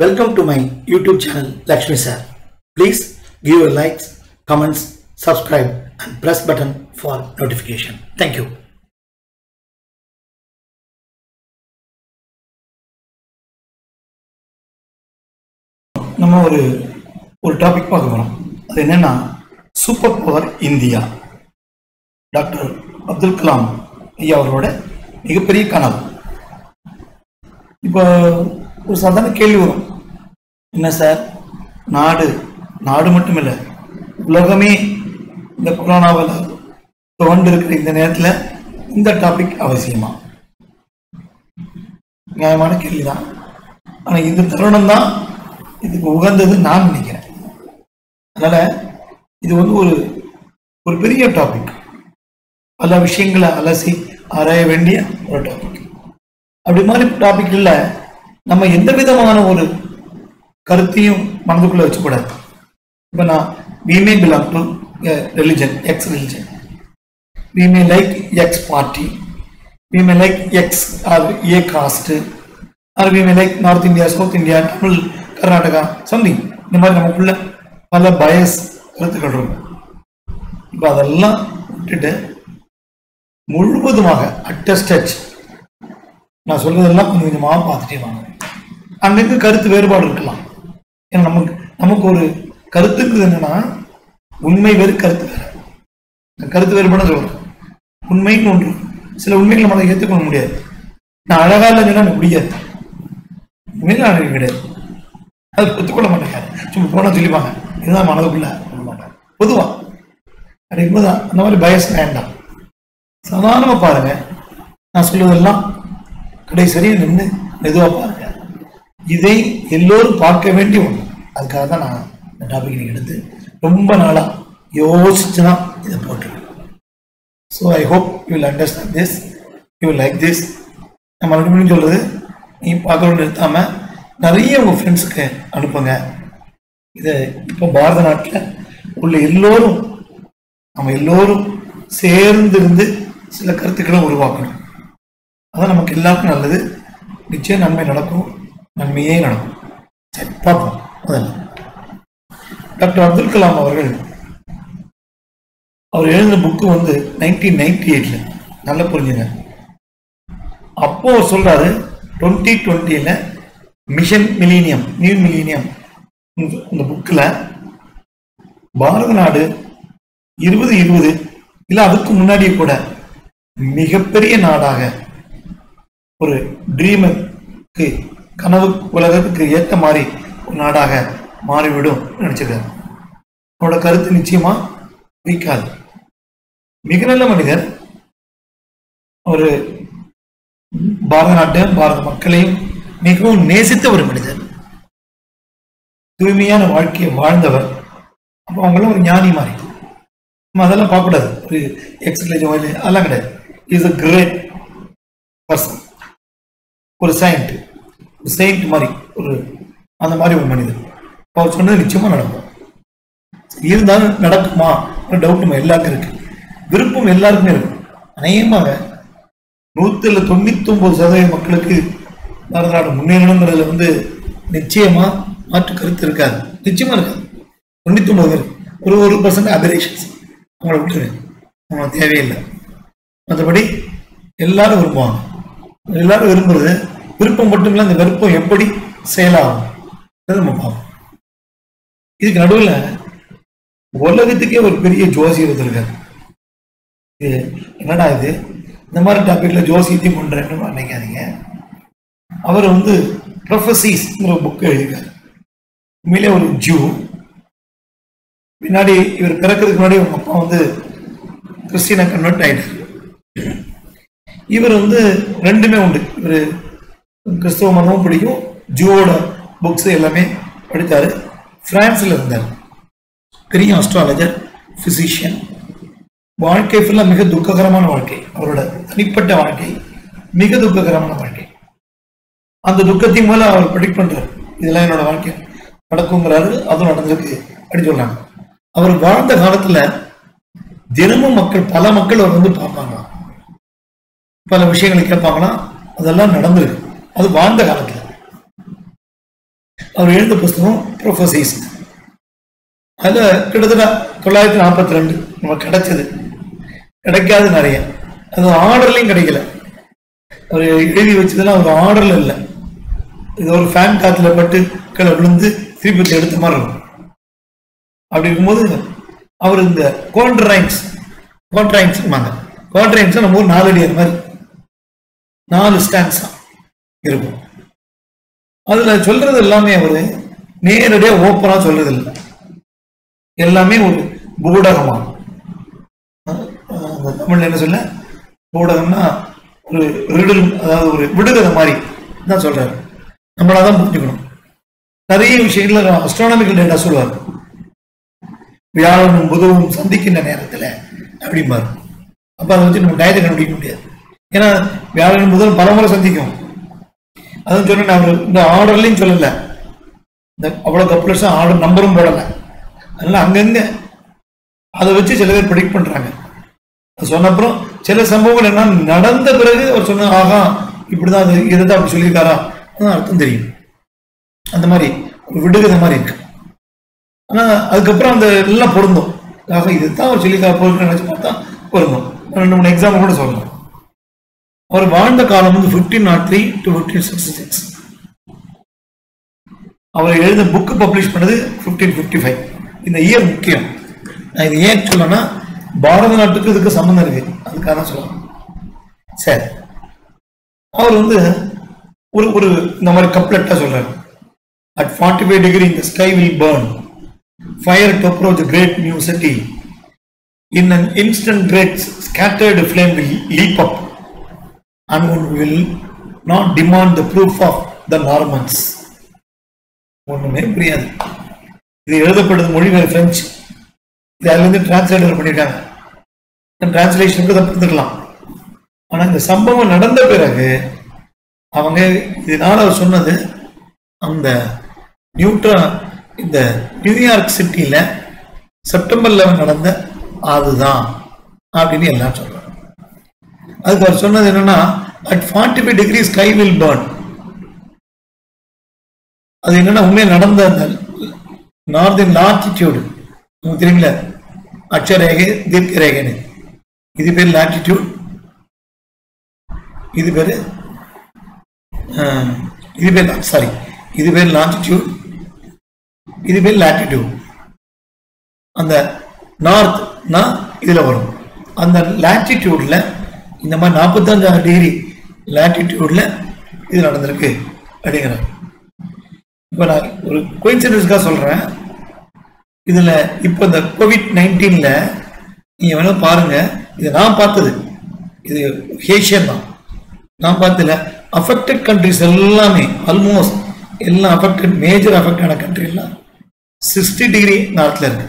Welcome to my YouTube channel Lakshmi Sir. Please give your likes, comments, subscribe and press button for notification. Thank you. நம்ம ஒரு ஒரு topic பார்க்க போகிறோம் அது என்னன்னா super power India doctor Abdul Kalam ஐயா அவர்களோட மிகப்பெரிய கனவு இப்போ ஒரு சாதாரண கேள்வி வரும் என்ன சார் நாடு நாடு மட்டும் இல்லை உலகமே இந்த கொரோனாவில் துவண்டு இருக்கிற இந்த நேரத்தில் இந்த டாபிக் அவசியமா நியாயமான கேள்வி தான் ஆனால் இந்த தருணம் தான் இதுக்கு உகந்தது நான் நினைக்கிறேன் அதனால இது வந்து ஒரு ஒரு பெரிய டாபிக் பல விஷயங்களை அலசி ஆராய வேண்டிய ஒரு டாபிக் அப்படி மாதிரி டாபிக்ல நம்ம எந்த விதமான ஒரு கருத்தையும் மனதுக்குள்ள வச்சுக்கூடாது இப்போ நான் we may belong to a religion X religion we may like X party we may like X or a caste or we may like north India south India Tamil Karnataka something இந்த மாதிரி நமக்குள்ள பல பயஸ் கருத்துக்கள் இருக்கும் இப்போ அதெல்லாம் விட்டுட்டு முழுவதுமாக அட்டஸ்டச் நான் சொல்றதெல்லாம் கொஞ்சம் கொஞ்சமாக பார்த்துட்டே வாங்க அங்கங்க கருத்து வேறுபாடு இருக்கலாம் ஏன்னா நமக்கு நமக்கு ஒரு கருத்துங்கிறது என்னன்னா உண்மை வேறு கருத்து வேறு இந்த கருத்து வேறுபாடு சொல்றேன் உண்மைன்னு ஒன்று சில உண்மைகளை நம்மளால ஏற்றுக்கொள்ள முடியாது நான் அழகா இல்லைன்னு சொன்னா எனக்கு முடியாது உண்மையில அழகு கிடையாது அது ஒத்துக்கொள்ள மாட்டேங்க சும்மா போனா சொல்லிப்பாங்க இதுதான் மனதுக்குள்ள சொல்ல மாட்டாங்க பொதுவா அப்படிங்கும்போது அந்த மாதிரி பயஸ் வேண்டாம் சாதாரணமா பாருங்க நான் சொல்லுவதெல்லாம் கடைசரியா நின்று மெதுவா பாருங்க இதை எல்லோரும் பார்க்க வேண்டிய ஒன்று அதுக்காக தான் நான் இந்த டாபிக் இன்னைக்கு எடுத்து ரொம்ப நாளா யோசிச்சு தான் இதை போட்டிருக்கேன் so I hope you will understand this you will like this நான் மறுபடியும் சொல்றது நீ பார்க்கணும் நிறுத்தாம நிறைய உங்க ஃப்ரெண்ட்ஸுக்கு அனுப்புங்க இதை இப்போ பாரத நாட்டில் உள்ள எல்லோரும் நம்ம எல்லோரும் சேர்ந்து இருந்து சில கருத்துக்களை உருவாக்கணும் அதான் நமக்கு எல்லாருக்கும் நல்லது நிச்சயம் நன்மை நடக்கும் நன்மையே நடக்கும் சரி பார்ப்போம் முதல்ல டாக்டர் அப்துல் கலாம் அவர்கள் அவர் எழுதின புக்கு வந்து நைன்டீன் நைன்டி எயிட்ல நல்லா புரிஞ்சுங்க அப்போ அவர் சொல்றாரு டுவெண்ட்டி டுவெண்ட்டியில் மிஷன் மிலீனியம் நியூ மிலீனியம் இந்த புக்கில் பாரத நாடு இருபது இருபது இல்லை அதுக்கு முன்னாடியே கூட மிகப்பெரிய நாடாக ஒரு ட்ரீமுக்கு கனவு உலகத்துக்கு ஏற்ற மாதிரி ஒரு நாடாக மாறிவிடும் நினைச்சிருக்காரு அவரோட கருத்து நிச்சயமா வைக்காது மிக நல்ல மனிதர் ஒரு பாரத நாட்டையும் பாரத மக்களையும் மிகவும் நேசித்த ஒரு மனிதர் தூய்மையான வாழ்க்கையை வாழ்ந்தவர் அப்போ அவங்களும் ஒரு ஞானி மாதிரி நம்ம அதெல்லாம் பார்க்கக்கூடாது ஒரு எக்ஸசைஸ் அதெல்லாம் கிடையாது இஸ் அ கிரேட் பர்சன் ஒரு சயின்ட் ஒரு செயின்ட் மாதிரி ஒரு அந்த மாதிரி ஒரு மனிதர் அவர் சொன்னது நிச்சயமா நடக்கும் இருந்தாலும் நடக்குமா டவுட் நம்ம எல்லாருக்கும் இருக்கு விருப்பம் எல்லாருக்குமே இருக்கு அநேகமாக நூத்துல தொண்ணூத்தி ஒன்பது சதவீத மக்களுக்கு பாரத நாடு முன்னேறணுங்கிறதுல வந்து நிச்சயமா மாற்று கருத்து இருக்காது நிச்சயமா இருக்காது தொண்ணூத்தி ஒன்பது பேர் ஒரு ஒரு பர்சன்ட் அபரேஷன்ஸ் அவங்கள விட்டுரு அவங்களுக்கு தேவையில்லை மற்றபடி எல்லாரும் விரும்புவாங்க எல்லாரும் விரும்புறது விருப்பம் மட்டும் இல்லை அந்த விருப்பம் எப்படி செயலாகும் நம்ம பார்ப்போம் இதுக்கு நடுவில் உலகத்துக்கே ஒரு பெரிய ஜோசியர் இருக்காரு இது என்னடா இது இந்த மாதிரி டாபிக்ல ஜோசியத்தையும் பண்றேன்னு நினைக்காதீங்க அவர் வந்து ப்ரொஃபசிஸ்ங்கிற புக்கு எழுதியிருக்காரு உண்மையிலே ஒரு ஜூ பின்னாடி இவர் பிறக்கிறதுக்கு முன்னாடி அவங்க அப்பா வந்து கிறிஸ்டியனை கன்வெர்ட் ஆயிட்டாரு இவர் வந்து ரெண்டுமே உண்டு இவர் கிறிஸ்தவ மதமும் பிடிக்கும் ஜூவோட புக்ஸ் எல்லாமே படித்தாரு பிரான்ஸ்ல இருந்தார் பெரிய அஸ்ட்ராலஜர் பிசிஷியன் வாழ்க்கை ஃபுல்லாக மிக துக்ககரமான வாழ்க்கை அவரோட தனிப்பட்ட வாழ்க்கை மிக துக்ககரமான வாழ்க்கை அந்த துக்கத்தின் மூலம் அவர் ப்ரெடிக்ட் பண்றாரு இதெல்லாம் என்னோட வாழ்க்கை நடக்குங்கிறாரு அதுவும் நடந்திருக்கு அப்படின்னு சொல்றாங்க அவர் வாழ்ந்த காலத்துல தினமும் மக்கள் பல மக்கள் அவர் வந்து பார்ப்பாங்களாம் பல விஷயங்களை கேட்பாங்களாம் அதெல்லாம் நடந்திருக்கு அது வாழ்ந்த காலத்துல அவர் எழுந்த புஸ்தகம் ப்ரொஃபசைஸ் அதில் கிட்டத்தட்ட தொள்ளாயிரத்தி நாற்பத்தி ரெண்டு நமக்கு கிடைச்சது கிடைக்காது நிறைய அது ஆர்டர்லையும் கிடைக்கல அவர் எழுதி வச்சதெல்லாம் ஒரு ஆர்டர்ல இல்லை இது ஒரு ஃபேன் காத்துல பட்டு கீழே விழுந்து திருப்பி எடுத்த மாதிரி இருக்கும் அப்படி இருக்கும்போது அவர் இந்த கோண்ட்ரைன்ஸ் கோண்ட்ரைன்ஸ் கோண்ட்ரைன்ஸ் நம்ம ஊர் நாலடி அது மாதிரி நாலு ஸ்டாண்ட்ஸ் இருக்கும் அதுல சொல்றது எல்லாமே அவரு நேரடியா ஓப்பனா சொல்றது இல்லை எல்லாமே ஒரு பூடகமா அஹ் அந்த தமிழ்ல என்ன சொல்ல பூடகம்னா ஒரு ரிடில் அதாவது ஒரு விடுகதை மாதிரி தான் சொல்றாரு நம்மளாதான் புரிஞ்சுக்கணும் நிறைய விஷயங்கள்ல அஸ்ட்ரானமிக்கல் டேட்டா சொல்லுவார் வியாழனும் புதவும் சந்திக்கின்ற நேரத்துல அப்படிம்பாரு அப்ப அதை வச்சு நம்ம டயத்தை கண்டுபிடிக்க முடியாது ஏன்னா வியாழனும் புதனும் பலமுறை சந்திக்கும் அதுவும் சொன்னேன் அவர் இந்த ஆர்டர்லையும் சொல்லல இந்த அவ்வளவு கப்லர்ஸ் ஆர்டர் நம்பரும் போடல அதனால அங்கங்க அதை வச்சு சில பேர் ப்ரிடிக்ட் பண்றாங்க அது சொன்ன அப்புறம் சில சம்பவங்கள் என்ன நடந்த பிறகு அவர் சொன்ன ஆகா இப்படிதான் அது இதைதான் அப்படி சொல்லியிருக்காரா அதான் அர்த்தம் தெரியும் அந்த மாதிரி ஒரு விடுகதை மாதிரி இருக்கு ஆனா அதுக்கப்புறம் அந்த எல்லாம் பொருந்தும் ஆக இதுதான் அவர் சொல்லியிருக்காரு பொருள் நினைச்சு பார்த்தா பொருந்தும் நான் ரெண்டு மூணு எக்ஸாம்பிள் கூட சொல்லலாம் அவர் வாழ்ந்த காலம் வந்து fifteen naught three to fifteen sixty six அவர் எழுத புக்கு பப்ளிஷ் பண்ணது ஃபிஃப்டீன் ஃபிஃப்டி ஃபைவ் இந்த இயர் முக்கியம் நான் இது ஏன் சொல்லனா பாரத நாட்டுக்கு இதுக்கு சம்மந்தம் இருக்கு அதுக்காக தான் சொல்லலாம் சரி அவர் வந்து ஒரு ஒரு இந்த மாதிரி கப்லெட்டா சொல்றாரு அட் ஃபார்ட்டி ஃபைவ் டிகிரி இந்த sky will burn fire to approach a great new city in an instant great scattered flame will leap up and one will not demand the proof of the Normans ஒண்ணுமே புரியாது இது எழுதப்படுது மொழி வேறு French இது அதுல இருந்து translator பண்ணிட்டாங்க டிரான்ஸ்லேஷனுக்கு அதை புரிந்துக்கலாம் ஆனா இந்த சம்பவம் நடந்த பிறகு அவங்க இதனால அவர் சொன்னது அந்த நியூட்ரா இந்த நியூயார்க் சிட்டியில செப்டம்பர் லெவன் நடந்த அதுதான் அப்படின்னு எல்லாம் சொல்றாங்க அதுக்கு அவர் சொன்னது என்னன்னா at forty five degree sky will burn அது என்னன்னா உண்மையா நடந்த அந்த நார்தன் லாட்டிடியூடு உங்களுக்கு தெரியுமில்ல அட்சரேகை தீர்க்க ரேகைன்னு இது பேர் லாட்டிடியூட் இது பேரு அஹ், இது பேர் சாரி இது பேர் லாட்டிடியூட் இது பேர் லாட்டிடியூட் அந்த நார்த்னா இதுல வரும் அந்த லாட்டிடியூட்ல இந்த மாதிரி நாற்பத்தஞ்சாறு டிகிரி லாட்டிடியூட்ல இது நடந்திருக்கு அப்படிங்கிறார் இப்போ நான் ஒரு கோயின்சிடன்ஸ்க்காக சொல்றேன் இதுல இப்போ இந்த கோவிட் நைன்டீன்ல நீங்க வேணா பாருங்க இது நான் பார்த்தது இது ஹேஷியன் தான் நான் பார்த்ததுல அஃபெக்டட் கண்ட்ரிஸ் எல்லாமே ஆல்மோஸ்ட் எல்லாம் அஃபெக்டட் மேஜர் அஃபெக்ட் ஆன கண்ட்ரி எல்லாம் சிக்ஸ்டி டிகிரி நார்த்ல இருக்கு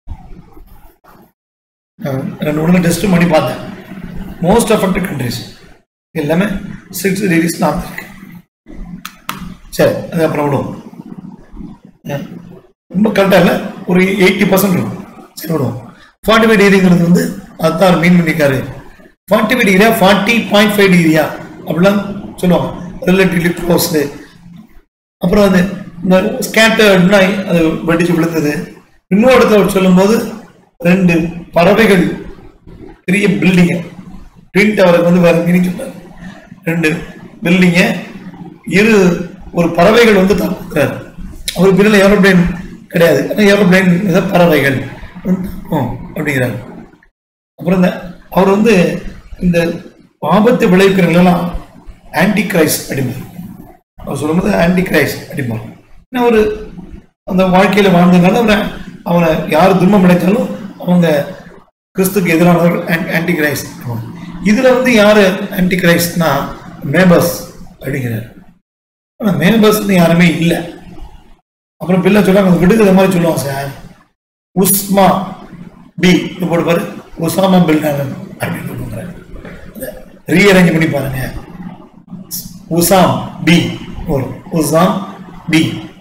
நான் ரெண்டு மூணு டெஸ்ட் பண்ணி பார்த்தேன் மோஸ்ட் அஃபெக்டட் கண்ட்ரிஸ் எல்லாமே சிக்ஸ்டி டிகிரிஸ் நார்த் இருக்கு சரி அது அப்புறம் விடுவோம் அஹ் ரொம்ப கரெக்டாக இல்லை ஒரு எயிட்டி பர்சன்ட் இருக்கும் சரி விடுவோம் ஃபார்ட்டி ஃபைவ் டிகிரிங்கிறது வந்து அதுதான் அவர் மீன் பண்ணிக்காரு ஃபார்ட்டி ஃபைவ் டிகிரியா ஃபார்ட்டி பாயிண்ட் ஃபைவ் டிகிரியா அப்படிலாம் சொல்லுவாங்க ரிலேட்டிவ்லி க்ளோஸ்டு அப்புறம் அது இந்த ஸ்கேட்டர்ட்னா அது வெடிச்சு விழுந்தது இன்னொரு இடத்துல அவர் சொல்லும்போது ரெண்டு பறவைகள் பெரிய பில்டிங்கு ட்வின் டவருக்கு வந்து வேற மீனிங் சொன்னார் ரெண்டு பில்டிங்க இரு ஒரு பறவைகள் வந்து தாக்குறாரு அவர் பின்னால் ஏரோப்ளேன் கிடையாது ஆனால் ஏரோப்ளேன் பறவைகள் வந்து தாக்கும் அப்படிங்கிறாரு அப்புறம் இந்த அவர் வந்து இந்த ஆபத்து விளைவிக்கிறவங்களெல்லாம் ஆன்டி கிரைஸ்ட் அப்படிம்பார் அவர் சொல்லும்போது ஆன்டி கிரைஸ்ட் அப்படிம்பார் ஏன்னா ஒரு அந்த வாழ்க்கையில வாழ்ந்ததுனால அவரை அவனை யார் துன்பம் அடைத்தாலும் அவங்க கிறிஸ்துக்கு எதிரானவர்கள் ஆன்டி கிரைஸ்ட் இதுல வந்து யாரு ஆன்டி கிரைஸ்ட்னா மேபர்ஸ் அப்படிங்கிறார் ஆனா மேபர்ஸ்னு யாருமே இல்லை அப்புறம் பிள்ளை சொல்றாங்க விடுதலை மாதிரி சொல்லுவாங்க சார் உஸ்மா பி இது போட்டு பாரு உசாமா பில்டாங்கன் அப்படின்னு சொல்லுங்கிறாங்க ரீஅரேஞ்ச் பண்ணி பாருங்க உசாம் பி வரும் உசாம் பி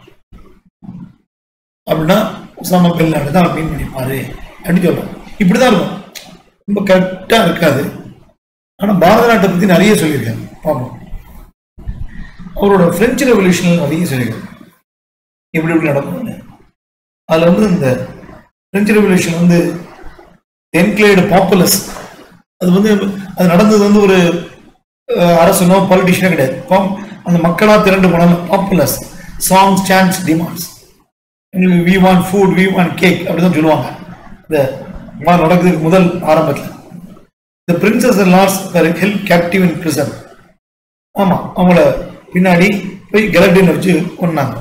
அப்படின்னா உசாமா பில்டாங்கன் தான் மீன் பண்ணிப்பாரு அப்படின்னு சொல்றோம் இப்படிதான் இருக்கும் ரொம்ப கரெக்டா இருக்காது ஆனா பாரத நாட்டை பத்தி நிறைய சொல்லியிருக்காங்க பார்ப்போம் அவரோட பிரெஞ்சு ரெவல்யூஷன் நிறைய சொல்லியிருக்காரு இப்படி இப்படி நடக்கும்னு அதுல வந்து இந்த பிரெஞ்சு ரெவல்யூஷன் வந்து என்க்ளேடு பாப்புலஸ் அது வந்து அது நடந்தது வந்து ஒரு அஹ், அரசனோ பொலிட்டிஷியனோ கிடையாது பாப்- அந்த மக்களா திரண்டு போனாலும் populace songs chance demands we want food we want cake அப்படிதான் சொல்லுவாங்க இந்த மாதிரி நடக்கிறதுக்கு முதல் ஆரம்பத்தில் இந்த princes lords help captive in prison ஆமா அவங்கள பின்னாடி போய் கெலட்டின் வச்சு கொண்டாங்க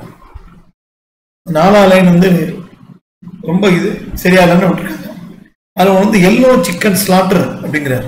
நாலா லைன் வந்து ரொம்ப இது சரியா இல்லைன்னு விட்டுருக்காங்க அதுல வந்து எல்லோ சிக்கன் ஸ்லாட்டர் அப்படிங்கிறாரு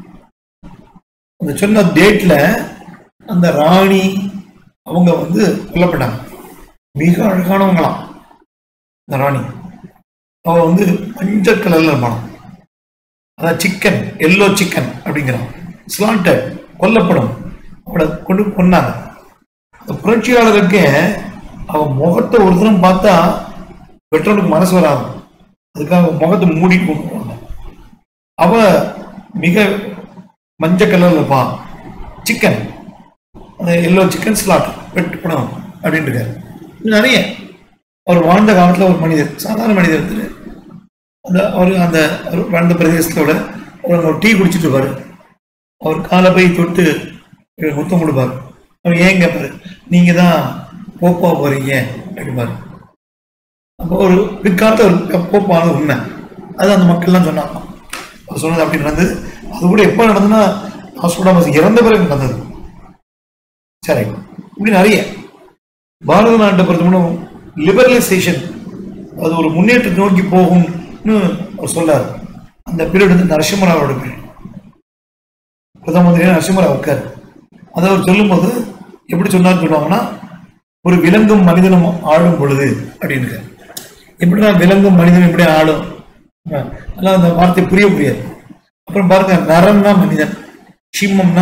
அந்த சொன்ன டேட்ல அந்த ராணி அவங்க வந்து கொல்லப்பட்டாங்க மிக அழகானவங்களாம் இந்த ராணி அவ வந்து மஞ்சள் கலர்ல இருப்பான் அதான் சிக்கன் எல்லோ சிக்கன் அப்படிங்கிறான் ஸ்லாட்டர் கொல்லப்படும் அவளை கொண்டு கொண்டாங்க அந்த புரட்சியாளருக்கு அவன் முகத்தை ஒரு தரம் பார்த்தா பெற்றோனுக்கு மனசு வராது அதுக்காக அவன் முகத்தை மூடி கொண்டு போனாங்க அவ மிக மஞ்சள் கலர்ல இருப்பான் சிக்கன் அந்த எல்லோ சிக்கன் ஸ்லாட் வெட்டுப்படும் அப்படின்னு இருக்காரு இன்னும் நிறைய அவர் வாழ்ந்த காலத்துல ஒரு மனிதர் சாதாரண மனிதர் இருந்தாரு. அந்த அவர் அந்த அவர் வாழ்ந்த பிரதேசத்தோட அவர் அங்க ஒரு டீ குடிச்சிட்டு இருப்பாரு அவர் காலை போய் தொட்டு இவர் முத்தம் கொடுப்பாரு அவர் ஏன் கேட்பாரு நீங்க தான் போப்பா போறீங்க அப்படிம்பாரு அப்போ ஒரு பிற்காலத்து ஒரு போப்பான உண்மை அது அந்த மக்கள்லாம் சொன்னாங்க அவர் சொன்னது அப்படி நடந்தது அது கூட எப்போ நடந்ததுன்னா ஆஸ்போடாமஸ் இறந்த பிறகு நடந்தது சரி இப்படி நிறைய பாரத நாட்டை பொறுத்தவரை லிபரலைசேஷன் அது ஒரு முன்னேற்றத்தை நோக்கி போகும்னு அவர் சொல்றாரு அந்த பீரியட் வந்து நரசிம்மராவோட பீரியட் பிரதம மந்திரியா நரசிம்மராவ் இருக்காரு அதை அவர் சொல்லும்போது எப்படி சொன்னார்னு சொல்லுவாங்கன்னா ஒரு விலங்கும் மனிதனும் ஆளும் பொழுது அப்படின்னு இருக்காரு. எப்படின்னா விலங்கும் மனிதனும் எப்படி ஆளும் அஹ் அதெல்லாம் அந்த வார்த்தை புரிய புரியாது அப்புறம் பாருங்க நரன்னா மனிதன் சிம்மம்னா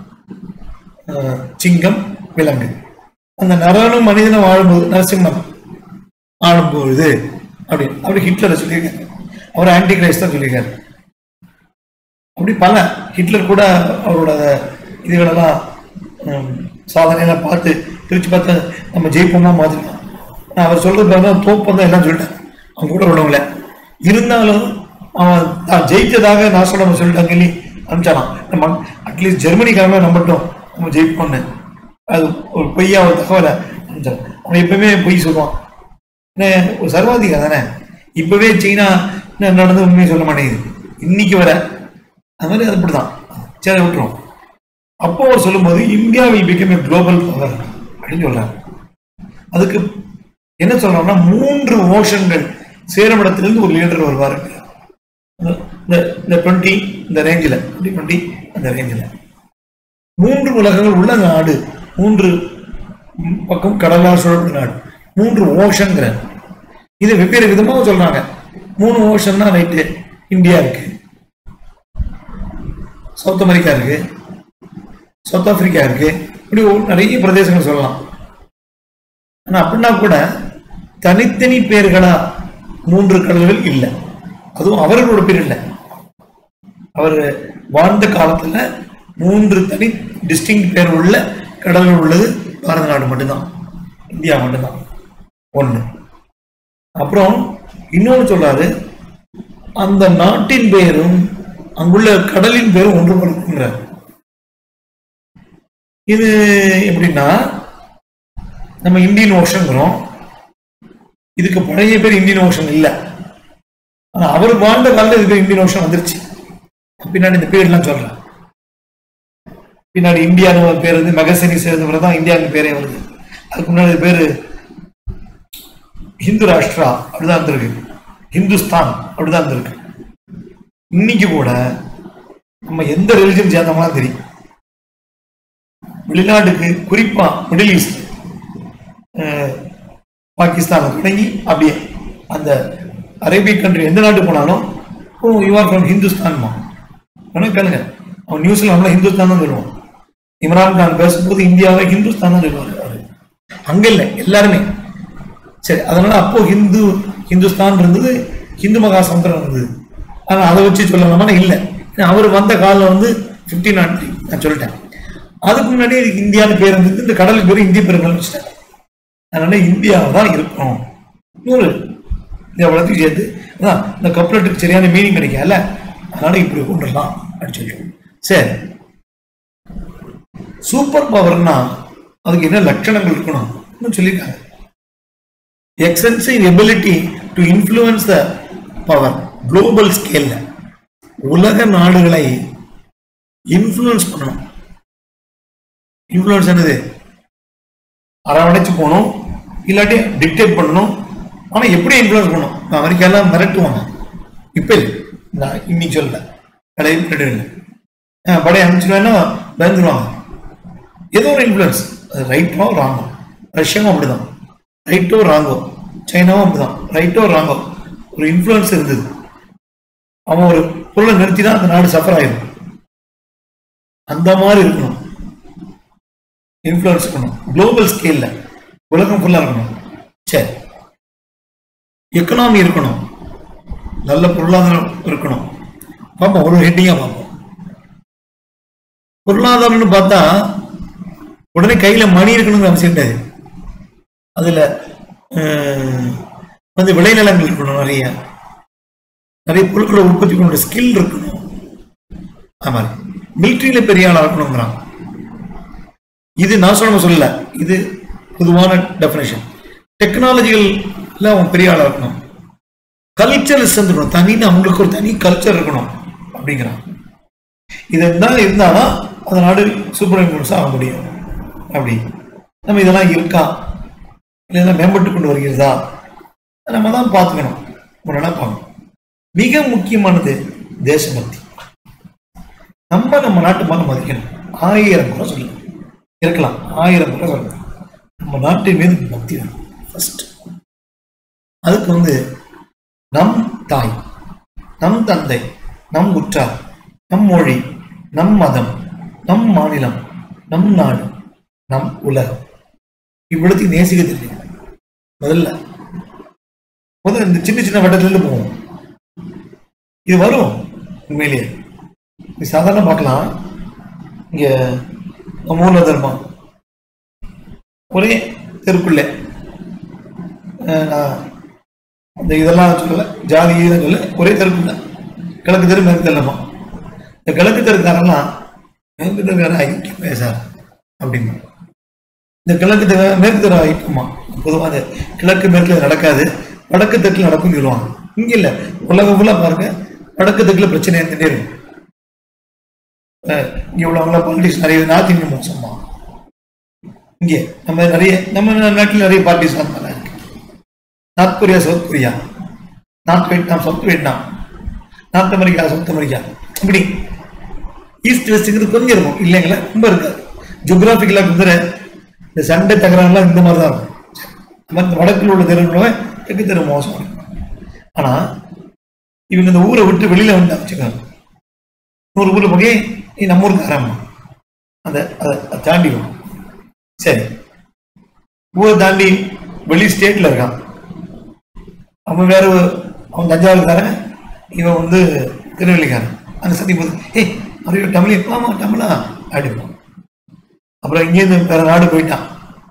அஹ், சிங்கம் விலங்கு அந்த நரனும் மனிதனும் வாழும்போது நரசிம்மன் ஆளும்பொழுது அப்படி அப்படி ஹிட்லரை சொல்லியிருக்காரு அவர் ஆன்டி கிரைஸ்ட் தான் சொல்லியிருக்காரு அப்படி பல ஹிட்லர் கூட அவரோட இதுகளெல்லாம் ஹம், சாதனையெல்லாம் பார்த்து பிரித்து பார்த்து நம்ம ஜெயிப்போம்னா மாதிரிலாம் நான் அவர் சொல்றது பார்த்தா தோப்பம் தான் எல்லாம் சொல்லிட்டேன் அவன் கூட உள்ளவங்கள இருந்தாலும் அவன் தான் ஜெயித்ததாக நான் சொல்ல சொல்லிட்டாங்க சொல்லி அனுப்பிச்சானான் நம்ம அட்லீஸ்ட் ஜெர்மனிக்காரங்க நம்பட்டும் நம்ம ஜெயிப்போம்னு அது ஒரு பொய்யா ஒரு தகவலை அனுப்பிச்சான் அவன் எப்பவுமே பொய் சொல்லுவான் என்ன, ஒரு சர்வாதிகாரி தானே இப்பவே சீனா என்ன நடந்து உண்மையை சொல்ல மாட்டேங்குது இன்னைக்கு வர அது மாதிரி அது அப்படிதான் சரி விட்டுரும் அப்போ அவர் சொல்லும்போது India will become a global power அப்படின்னு சொல்றாரு அதுக்கு என்ன சொல்றோம்னா மூன்று ஓஷன்கள் சேரமிடத்திலிருந்து ஒரு லீடர் வருவாரு இந்த இந்த டுவெண்ட்டி இந்த ரேஞ்சில் டுவெண்ட்டி டுவெண்ட்டி அந்த ரேஞ்சில் மூன்று உலகங்கள் உள்ள நாடு மூன்று பக்கம் கடலால் சூழப்பட்ட நாடு மூன்று ஓஷன்கிற இது வெவ்வேறு விதமாக சொல்றாங்க மூணு ஓஷன்னா ரைட்டு இந்தியா இருக்கு சவுத் அமெரிக்கா இருக்கு சவுத் ஆப்பிரிக்கா இருக்கு இப்படி ஒ- நிறைய பிரதேசங்கள் சொல்லலாம் ஆனா அப்படின்னா கூட தனித்தனி பேர்களா மூன்று கடல்கள் இல்லை அதுவும் அவர்களோட பேர் இல்லை அவர் வாழ்ந்த காலத்துல மூன்று தனி டிஸ்டிங் பேர் உள்ள கடல்கள் உள்ளது பாரத நாடு மட்டும்தான் இந்தியா மட்டும்தான் ஒண்ணு அப்புறம் இன்னொன்னு சொல்றாரு அந்த நாட்டின் பெயரும் அங்குள்ள கடலின் பேரும் ஒன்றுபடுத்துங்கிறார் இது எப்படின்னா நம்ம இந்தியன் ஓஷன்கிறோம் இதுக்கு பழைய பேர் இந்தியன் ஓஷன் இல்லை ஆனா அவர் வாழ்ந்த காலத்துல இதுக்கு இந்தியன் ஓஷன் வந்துருச்சு பின்னாடி இந்த பேர்லாம் சொல்றேன் பின்னாடி இந்தியான்னு ஒரு பேர் வந்து மெகசனி சேர்ந்த பிறகு தான் இந்தியாவுக்கு பேரே வருது அதுக்கு முன்னாடி இது பேரு ஹிந்து ராஷ்டிரா அப்படிதான் இருந்திருக்கு ஹிந்துஸ்தான் அப்படிதான் இருந்திருக்கு இன்னைக்கு கூட நம்ம எந்த ரிலிஜன் சேர்ந்தோம்னா தெரியும் வெளிநாட்டுக்கு குறிப்பா மிடில் ஈஸ்ட் அஹ், பாகிஸ்தான் தொடங்கி அப்படியே அந்த அரேபிக் கண்ட்ரி எந்த நாட்டுக்கு போனாலும் ஓ யூ ஆர் ஃப்ரம் ஹிந்துஸ்தான்மா வேணா கேளுங்க அவன் நியூஸ்ல நம்மள ஹிந்துஸ்தான் தான் சொல்லுவான் இம்ரான் கான் பேசும்போது இந்தியாவை ஹிந்துஸ்தான் தான் சொல்லுவாரு அவரு அங்க இல்லை எல்லாருமே சரி அதனால அப்போ ஹிந்து ஹிந்துஸ்தான் இருந்தது ஹிந்து மகா சமுத்திரம் இருந்தது ஆனா அதை வச்சு சொல்லலாமா இல்லை ஏன்னா அவர் வந்த காலம் வந்து பிப்டீன் நாட் நான் சொல்லிட்டேன் அதுக்கு முன்னாடி இதுக்கு இந்தியான்னு பேர் இருந்தது இந்த கடலுக்கு பேர் இந்திய பெருங்கல் வச்சுட்டாங்க அதனால இந்தியாவை தான் இருக்கணும் இன்னொரு இந்த வளர்த்து சேர்த்து அதான் இந்த கப்லெட்டுக்கு சரியான மீனிங் கிடைக்கல அதனால இப்படி கொண்டுடலாம் அப்படின்னு சொல்லிடுவோம் சரி சூப்பர் பவர்னா அதுக்கு என்ன லட்சணங்கள் இருக்கணும் இன்னும் சொல்லியிருக்காங்க extensive ability to influence the power global ஸ்கேல்ல உலக நாடுகளை இன்ஃப்ளூயன்ஸ் பண்ணணும் இன்ஃப்ளூயன்ஸ் என்னது அரவணைச்சு போகணும் இல்லாட்டி டிக்டேட் பண்ணணும் ஆனா எப்படி இன்ஃப்ளூயன்ஸ் பண்ணணும் இப்ப அமெரிக்காலாம் மிரட்டுவாங்க இப்ப இல்லை நான் இன்னைக்கு சொல்லல பழைய மிரட்டு இல்லை அஹ் படைய அனுப்பிச்சிடுவேன்னா பயந்துருவாங்க ஏதோ ஒரு இன்ஃப்ளூயன்ஸ் அது ரைட்டோ ராங்கோ ரஷ்யாவும் அப்படிதான் ரைட்டோ ராங்கோ சைனாவும் அப்படிதான் ரைட்டோ ராங்கோ ஒரு இன்ஃப்ளூயன்ஸ் இருந்தது அவன் ஒரு பொருளை நிறுத்தி தான் அந்த நாடு சஃபர் ஆயிடும் அந்த மாதிரி இருக்கணும் இன்ஃப்ளூயன்ஸ் இருக்கணும் குளோபல் ஸ்கேல்ல உலகம் ஃபுல்லா இருக்கணும் சரி எக்கனாமி இருக்கணும் நல்ல பொருளாதாரம் இருக்கணும் பார்ப்போம் ஒரு ஹெட்டிங்கா பார்ப்போம் பொருளாதாரம்னு பார்த்தா உடனே கையில மணி இருக்கணுங்கிற அவசியம் கிடையாது அதுல அஹ், வந்து விளைநிலங்கள் இருக்கணும் நிறைய நிறைய பொருட்களை உற்பத்தி பண்ண ஸ்கில் இருக்கணும் அது மாதிரி மிலிட்ரியில பெரிய ஆளா இருக்கணுங்கிறான் இது நான் சொன்ன சொல்லல இது பொதுவான டெஃபினேஷன் டெக்னாலஜிகள்ல அவன் பெரிய ஆளா இருக்கணும் கல்ச்சரலிஸ்ட் இருக்கணும் தனின்னு அவங்களுக்கு ஒரு தனி கல்ச்சர் இருக்கணும் அப்படிங்கிறான் இதெல்லாம் இருந்தாதான் அந்த நாடு சூப்பர் இன்ஃபுளுன்ஸ் ஆக முடியும் அப்படி நம்ம இதெல்லாம் இருக்கா இல்லை மேம்பட்டு கொண்டு வருகிறதா நம்ம தான் பார்த்துக்கணும் முன்னாடி பார்க்கணும் மிக முக்கியமானது தேசபக்தி நம்ம நம்ம நாட்டு மகன் மதிக்கணும் ஆயிரம் முறை சொல்லணும் இருக்கலாம் ஆயிரம் முறை சொல்லணும் நம்ம நாட்டின் மீது பக்தி வேணும் ஃபர்ஸ்ட் அதுக்கு வந்து நம் தாய் நம் தந்தை நம் உற்றார் நம் மொழி நம் மதம் நம் மாநிலம் நம் நாடு நம் உலகம் இவ்வளத்தையும் நேசிக்க தெரியும் முதல்ல முதல்ல இந்த சின்ன சின்ன வட்டத்திலிருந்து போவோம் இது வரும் உண்மையிலேயே இது சாதாரண பார்க்கலாம் இங்க நம்ம ஊர்ல தர்மம் ஒரே தெருக்குள்ளே அஹ், நான் அந்த இதெல்லாம் சொல்லல ஜாதி இதெல்லாம் சொல்லல ஒரே தெருக்குள்ள கிழக்கு தெரு மேற்கு தெருலமா இந்த கிழக்கு தெருக்காரெல்லாம் மேற்கு தெருக்கார ஐக்கியம் பேசார் அப்படிமா இந்த கிழக்கு தெரு மேற்கு தெரு ஐக்கியமா பொதுவாக அந்த கிழக்கு மேற்குல நடக்காது வடக்கு தெற்குல நடக்கும்னு சொல்லுவாங்க இங்க இல்ல உலகம் ஃபுல்லா பாருங்க வடக்கு தெற்குல பிரச்சனை இருந்துட்டே இருக்கும் அஹ் இங்க உள்ளவங்கள பாலிட்டிக்ஸ் நிறைய நார்த் இந்தியன் மோசமா இங்கே நம்ம நிறைய நம்ம நாட்டில் நிறைய பார்ட்டிஸ் அந்த மாதிரி இருக்கு north Korea south Korea north Vietnam south Vietnam north America south America இப்படி ஈஸ்ட் வெஸ்ட்டுங்கிறது கொஞ்சம் இருக்கும் இல்லைங்களா ரொம்ப இருக்காது ஜியோகிராபிக்கலாக இருக்கிற இந்த சண்டை தகராறுலாம் இந்த மாதிரி தான் இருக்கும் நம்ம இந்த வடக்கில் உள்ள தெருவுல தெற்கு தெரு மோசம் இருக்கும் ஆனா இவங்க இந்த ஊரை விட்டு வெளியில வந்து வச்சுக்காங்க நூறு ஊர்ல போய் நீ நம்ம ஊருக்கு ஆரம்பம் அந்த அதை அதை தாண்டி வரும் சரி ஊரை தாண்டி வெளி ஸ்டேட்ல இருக்கான் அவன் வேற ஒரு- அவன் தஞ்சாவூர்காரன் இவன் வந்து திருநெல்வேலிக்காரன் அந்த சத்தி போது ஏய் அறிவு தமிழ் ஆமா தமிழா அப்படிப்பான் அப்புறம் இங்கேருந்து வேற நாடு போயிட்டான்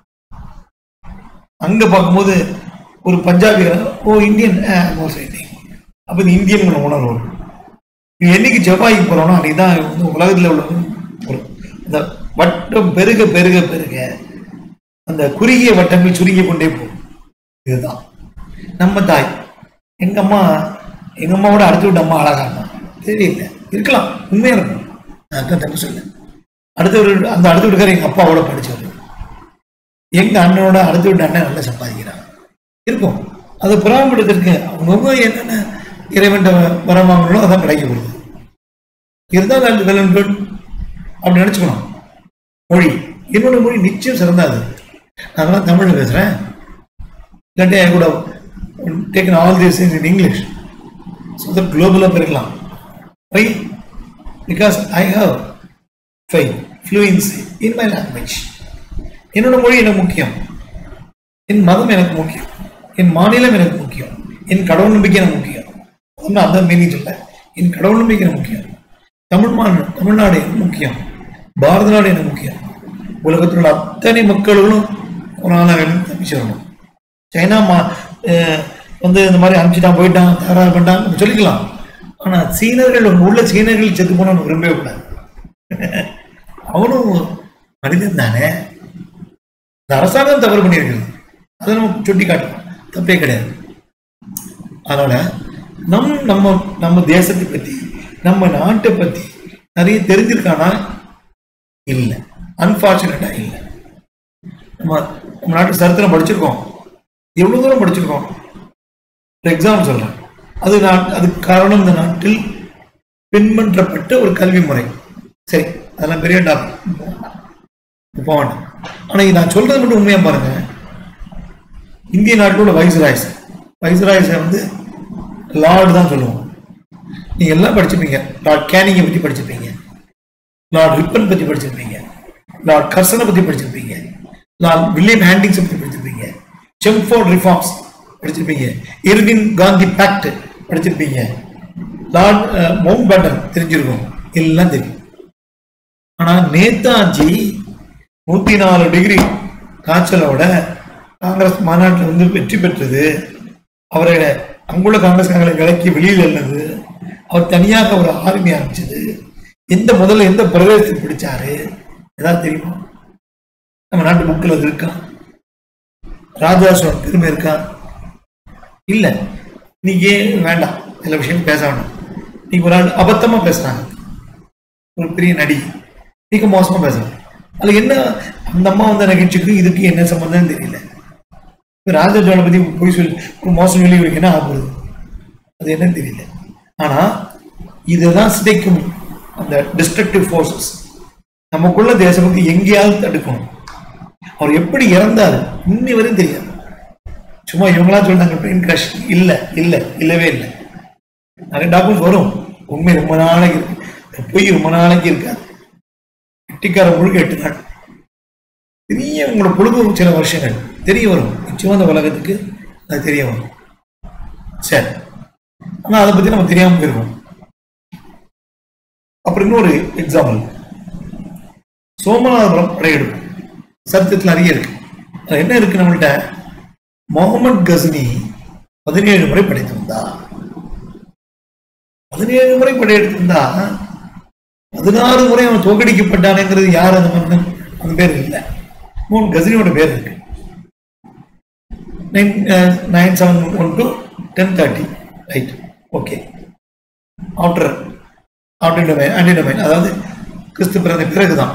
அங்க பார்க்கும்போது ஒரு பஞ்சாபிக்காரன் ஓ இந்தியன் மோஸ்ட் இந்தியன் அப்ப இந்த இந்தியன் உணர்வு வரும் இது என்னைக்கு செவ்வாய்க்கு போறோம்னா அன்னைக்கு தான் வந்து உலகத்துல உள்ள ஒரு அந்த வட்டம் பெருக பெருக பெருக அந்த குறுகிய வட்டங்கள் சுருங்கி கொண்டே போகும் இதுதான் நம்ம தாய் எங்க அம்மா எங்க அம்மாவோட அடுத்து விட்ட அம்மா அழகா இருந்தா தெரியல இருக்கலாம் உண்மையா இருக்கும் நான் தப்பு சொல்ல அடுத்த ஒரு அந்த அடுத்த வீட்டுக்காரர் எங்க அப்பாவோட படிச்சவர் எங்க அண்ணனோட அடுத்த வீட்டு அண்ணன் நல்லா சம்பாதிக்கிறாங்க இருக்கும் அது புறாமப்படுத்திருக்கு அவங்கவுங்க என்னென்ன இறைவன் வரம் வாங்கணும் அதான் கிடைக்க போகுது இருந்தால் அது வெல் அண்ட் குட் அப்படி நினச்சிக்கணும் மொழி என்னோட மொழி நிச்சயம் சிறந்தாது நான் தமிழில் பேசுகிறேன் இல்லாட்டி ஐ கூட taken all these things in English so that குளோபலாக போயிருக்கலாம் வை பிகாஸ் ஐ ஹவ் ஃபை ஃப்ளூயன்சி இன் மை லாங்குவேஜ் என்னோட மொழி எனக்கு முக்கியம் என் மதம் எனக்கு முக்கியம் என் மாநிலம் எனக்கு முக்கியம் என் கடவுள் நம்பிக்கை எனக்கு முக்கியம் ஒன்றும் அந்த மீனிங் சொல்ல என் கடவுள் நம்பிக்கை எனக்கு முக்கியம் தமிழ் மாநில தமிழ்நாடு எனக்கு முக்கியம் பாரத நாடு எனக்கு முக்கியம் உலகத்தில் உள்ள அத்தனை மக்களும் கொரோனா வேணும் தப்பிச்சு வரணும் சைனா மா அஹ் வந்து இந்த மாதிரி அனுப்பிச்சிட்டான் போயிட்டான் தகராறு பண்ணிட்டான் நம்ம சொல்லிக்கலாம் ஆனா சீனர்கள் உங்க உள்ள சீனர்கள் செத்து போன விரும்பவே கூடாது அவனும் மனிதன் தானே இந்த அரசாங்கம் தவறு பண்ணியிருக்கிறது அதை நம்ம சுட்டி காட்டலாம் தப்பே கிடையாது அதனால நம் நம்ம நம்ம தேசத்தை பத்தி நம்ம நாட்டை பத்தி நிறைய தெரிஞ்சிருக்கானா இல்லை அன்பார்ச்சுனேட்டா இல்லை நம்ம நம்ம நாட்டு சரித்திரம் படிச்சிருக்கோம் எவ்வளவு தூரம் படிச்சிருக்கோம் ஒரு எக்ஸாம்பிள் சொல்றேன் அது நான் அதுக்கு காரணம் இந்த நாட்டில் பின்பற்றப்பட்ட ஒரு கல்வி முறை சரி அதெல்லாம் பெரிய டாபிக் போக வேண்டாம் ஆனா இது நான் சொல்றது மட்டும் உண்மையா பாருங்க இந்திய நாட்டில் உள்ள வைஸ்ராய்ஸ் வைஸ்ராய்ஸை வந்து லார்டு தான் சொல்லுவோம் நீங்க எல்லாம் படிச்சிருப்பீங்க லார்ட் கேனிங்கை பத்தி படிச்சிருப்பீங்க லார்ட் ரிப்பன் பத்தி படிச்சிருப்பீங்க லார்ட் கர்சனை பத்தி படிச்சிருப்பீங்க லார்ட் வில்லியம் ஹேண்டிங்ஸ் பத்தி படிச்சிருப்பீங்க செம்ஃபோர்ட் ரிஃபார்ம்ஸ் படிச்சிருப்பீங்க இர்வின் காந்தி பேக்ட் படிச்சிருப்பீங்க லார்ட் மவுண்ட் பேட்டன் தெரிஞ்சிருக்கும் எல்லாம் தெரியும் ஆனா நேதாஜி நூத்தி நாலு டிகிரி காய்ச்சலோட காங்கிரஸ் மாநாட்டில் வந்து வெற்றி பெற்றது அவரை அங்குள்ள காங்கிரஸ்காரங்களை விலக்கி வெளியில் எழுந்தது அவர் தனியாக ஒரு ஆர்மி ஆரம்பிச்சது எந்த முதல்ல எந்த பிரதேசத்தை பிடிச்சாரு ஏதாவது தெரியுமா நம்ம நாட்டு புக்கில் அது இருக்கா ராஜாசோட பெருமை இருக்கா இல்ல நீங்க ஏன் வேண்டாம் சில விஷயம் பேச வேண்டாம் நீங்க ஒரு ஆள் அபத்தமா பேசுறாங்க ஒரு பெரிய நடிகை நீங்க மோசமா பேசுறாங்க அதுல என்ன அந்த அம்மா வந்த நிகழ்ச்சிக்கு இதுக்கு என்ன சம்பந்தம் தெரியல இப்ப ராஜாஜோட பத்தி போய் சொல்லி ஒரு மோசம் சொல்லி இவருக்கு என்ன ஆகுது அது என்னன்னு தெரியல ஆனா இதுதான் சிதைக்கும் அந்த டிஸ்ட்ரக்டிவ் ஃபோர்ஸஸ் நமக்குள்ள தேசபக்தி எங்கேயாவது தடுக்கணும் அவர் எப்படி இறந்தாரு இன்னி வரையும் தெரியாது சும்மா இவங்களா சொல்றாங்க ட்ரெயின் கிராஷ் இல்ல இல்ல இல்லவே இல்லை நிறைய டாக்குமெண்ட்ஸ் வரும் உண்மை ரொம்ப நாளைக்கு இருக்கு பொய் ரொம்ப நாளைக்கு இருக்காது வெட்டிக்கார முழுக்க எட்டு நாள் பெரிய உங்களோட பொழுது சில வருஷங்கள் தெரிய வரும் நிச்சயமா அந்த உலகத்துக்கு அது தெரிய வரும் சரி ஆனா அதை பத்தி நம்ம தெரியாம போயிருக்கோம் அப்புறம் இன்னொரு எக்ஸாம்பிள் சோமநாதபுரம் படையெடுப்பு சரித்திரத்தில் நிறைய இருக்கு அதுல என்ன இருக்கு நம்மள்ட்ட முகமது கஸ்னி பதினேழு முறை படைத்திருந்தார் பதினேழு முறை படையெடுத்திருந்தா பதினாறு முறை அவன் தோக்கடிக்கப்பட்டானுங்கிறது யார் அந்த மன்னன் அந்த பேர் இல்லை முகமது கஸ்னியோட பேர் இருக்கு nine nine seven one two ten thirty right okay after after domain anti domain அதாவது கிறிஸ்து பிறந்த பிறகுதான்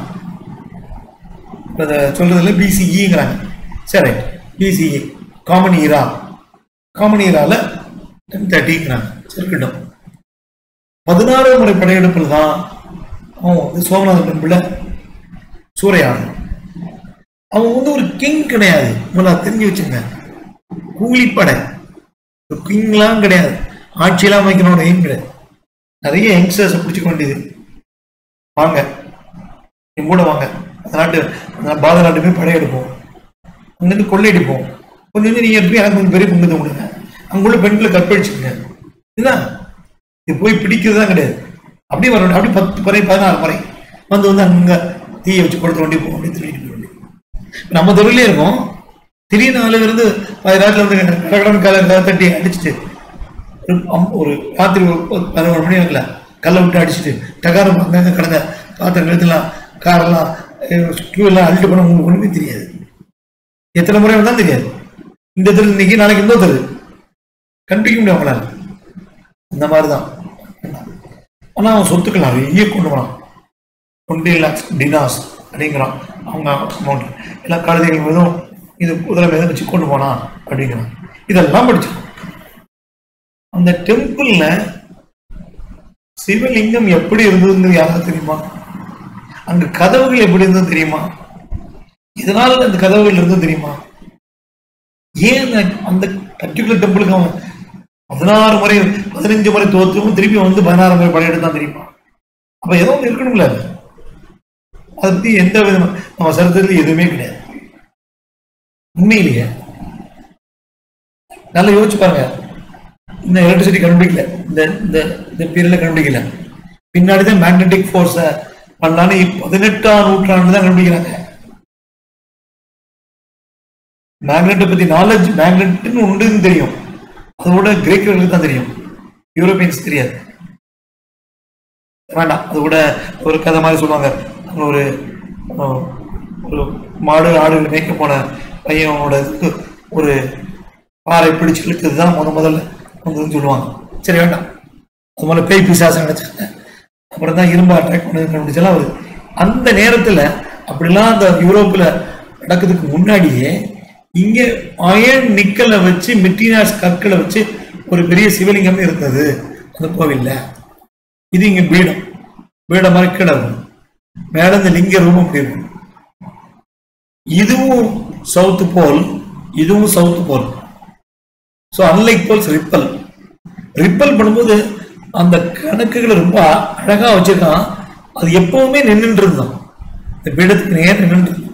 அதை சொல்றதுல பிசிஇங்கிறாங்க சரி பிசிஇ காமன் ஈரா காமன் ஈரால டென் தேர்ட்டிங்கிறாங்க இருக்கட்டும் பதினாறு முறை படையெடுப்பில் தான் அவன் வந்து சோமநாதன் பிள்ளை சூறையாடணும் அவன் வந்து ஒரு கிங் கிடையாது முதல்ல அதை தெரிஞ்சு வச்சுங்க கூலிப்படை கிங்லாம் கிடையாது ஆட்சியெல்லாம் அமைக்கணும் எய்ம் கிடையாது நிறைய யங்ஸ்டர்ஸை பிடிச்சிக்க வேண்டியது வாங்க என் கூட வாங்க அந்த நாட்டு அந்த பாத நாட்டு போய் படையெடுப்போம் அங்கிருந்து கொள்ளையடிப்போம் கொஞ்சம் கொஞ்சம் நீங்க எடுத்து எனக்கு கொஞ்சம் பெரிய பங்கு கொடுங்க அங்குள்ள பெண்களை கற்பழிச்சுங்க இதுதான் இது போய் பிடிக்கிறது தான் கிடையாது அப்படியே வர வேண்டிய- அப்படி பத்து முறை பதினாறு முறை வந்து வந்து அங்க தீயை வச்சு கொடுத்த வண்டி போக வேண்டிய திருடிட்டு போக வேண்டிய நம்ம தெருவிலே இருக்கோம் திடீர்னு நாலு இருந்து பதினாறுல இருந்து கடகடன் கால கதை தட்டி அடிச்சுட்டு ஒரு அம்- ஒரு ராத்திரி ஒரு பத்து- பதினோரு மணி வாக்கல கல்லை விட்டு அடிச்சுட்டு டகாரம் அங்கங்க கிடந்த பாத்திரம் எழுத்துலாம் காரெல்லாம் ஸ்க்ரூ எல்லாம் அள்ளிட்டு போன உங்களுக்கு ஒண்ணுமே தெரியாது எத்தனை முறை வந்தாலும் தெரியாது இந்த தெரு இன்னைக்கு நாளைக்கு இந்த தெரு கண்டுபிடிக்க முடியும் அவங்களால அந்த மாதிரி தான் ஆனா அவன் சொத்துக்கள் நிறைய கொண்டு போனான் டுவெண்ட்டி லேக்ஸ் டினாஸ் அப்படிங்கிறான் அவங்க அமௌண்ட் எல்லா கழுதைகள் மீதும் இது குதிரை மீதும் வச்சு கொண்டு போனான் அப்படிங்கிறான் இதெல்லாம் படிச்சிருக்கோம் அந்த டெம்பிள்ல சிவலிங்கம் எப்படி இருந்ததுன்னு யாராவது தெரியுமா அங்க கதவுகள் எப்படி இருந்தது தெரியுமா இதனால அந்த கதவுகள் இருந்தது தெரியுமா ஏன் அந்த- அந்த பர்டிகுலர் டெம்பிளுக்கு அவன் பதினாறு முறை பதினஞ்சு முறை தோற்றும் திருப்பி வந்து பதினாறு முறை படையெடுத்தான் தெரியுமா அப்ப ஏதோ ஒன்று இருக்கணும்ல அது அதை பத்தி எந்த விதமா நம்ம சரித்திரத்துல எதுவுமே கிடையாது உண்மையிலேயே நல்லா யோசிச்சு பாருங்க இந்த எலக்ட்ரிசிட்டி கண்டுபிடிக்கல இந்த இந்த இந்த பீரியட்ல கண்டுபிடிக்கல பின்னாடி தான் மேக்னெட்டிக் ஃபோர்ஸை பண்ணலான்னு பதினெட்டாம் நூற்றாண்டு தான் கண்டுபிடிக்கிறாங்க மேக்னெட்டை பத்தி நாலேஜ் மேக்னெட்னு உண்டுன்னு தெரியும் அதோட கிரேக்கர்களுக்கு தான் தெரியும் யூரோப்பியன்ஸ் தெரியாது வேண்டாம் அது கூட ஒரு கதை மாதிரி சொல்லுவாங்க அங்க ஒரு அஹ், ஒரு மாடு ஆடுகள் மேய்க்க போன பையனோட இதுக்கு ஒரு பாறை பிடிச்சு இழுத்தது தான் முத முதல்ல வந்ததுன்னு சொல்லுவாங்க சரி வேண்டாம் அது முதல்ல பேய் பிசாசம் நினைச்சாங்க அப்புறம் தான் இரும்பு அட்ராக்ட் பண்ணது கண்டுபிடிச்சலாம் வருது அந்த நேரத்துல அப்படிலாம் அந்த யூரோப்ல நடக்கிறதுக்கு முன்னாடியே இங்க அயன் நிக்கலை வச்சு மெட்டீரியாஸ் கற்களை வச்சு ஒரு பெரிய சிவலிங்கம் இருந்தது அந்த கோவில்ல இது இங்க பீடம் பீடம் மாதிரி கீழே இருக்கும் மேல இந்த லிங்க ரூபம் இப்படி இருக்கும் இதுவும் சவுத் போல் இதுவும் south pole so unlike poles repel repel பண்ணும்போது அந்த கணக்குகளை ரொம்ப அழகா வச்சிருக்கான் அது எப்பவுமே நின்றுட்டு இருந்தான் இந்த பீடத்துக்கு நேர் நின்றுட்டு இருந்தான்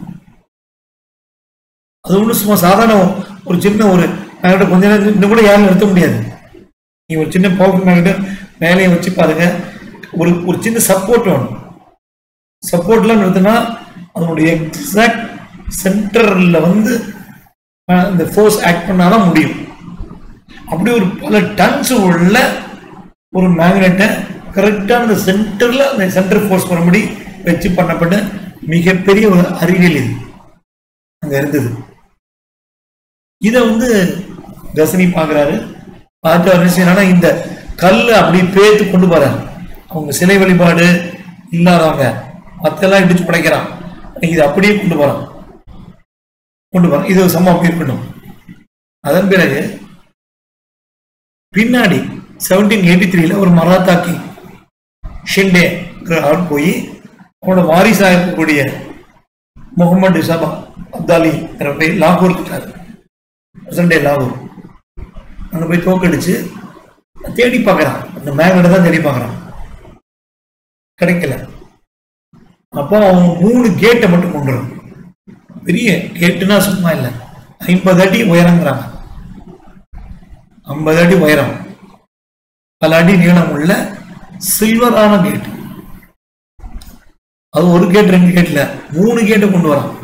அது ஒன்றும் சும்மா சாதாரண ஒரு சின்ன ஒரு மேகிட்ட கொஞ்ச நேரம் இன்னும் கூட யாரும் நிறுத்த முடியாது நீ ஒரு சின்ன பவர் மேகிட்ட மேலேயே வச்சு பாருங்க ஒரு ஒரு சின்ன சப்போர்ட் வேணும் சப்போர்ட்லாம் நிறுத்தினா அதனுடைய எக்ஸாக்ட் சென்டர்ல வந்து அஹ், இந்த ஃபோர்ஸ் ஆக்ட் பண்ணாதான் முடியும் அப்படி ஒரு பல டன்ஸ் உள்ள ஒரு மேக்னெட்டை கரெக்டாக அந்த சென்டர்ல அந்த சென்டர் ஃபோர்ஸ் வரும்படி வச்சு பண்ணப்பட்ட மிகப்பெரிய ஒரு அறிவியல் இது அங்க இருந்தது இதை வந்து தசனி பார்க்குறாரு பார்த்து அவர் என்ன செய்யறாருன்னா இந்த கல்லை அப்படி பேத்து கொண்டு போறாரு அவங்க சிலை வழிபாடு இல்லாதவங்க மத்தெல்லாம் இடிச்சு படைக்கிறான் இது அப்படியே கொண்டு போறான் கொண்டு போறான் இது ஒரு சம்பவம் இருக்கட்டும் அதன் பிறகு பின்னாடி செவன்டீன் எயிட்டி த்ரீல ஒரு மராத்தா கிங் ஷிண்டே அவர் போய் அவனோட வாரிசாக இருக்கக்கூடிய முகமது சபா அப்தாலி போய் லாகூர் இருக்காரு பிரசண்டே லாகூர் அங்கே போய் தோக்கடிச்சு தேடி பார்க்கறான் அந்த மேக்னெட்டை தான் தேடி பார்க்கறான் கிடைக்கல அப்போ அவன் மூணு கேட்டை மட்டும் கொண்டு வரான். பெரிய கேட்டுனா சும்மா இல்லை ஐம்பது அடி உயரங்கிறாங்க ஐம்பது அடி உயரம் பல அடி நீளம் உள்ள சில்வரான கேட் அது ஒரு கேட் ரெண்டு கேட்ல மூணு கேட்டை கொண்டு வரான்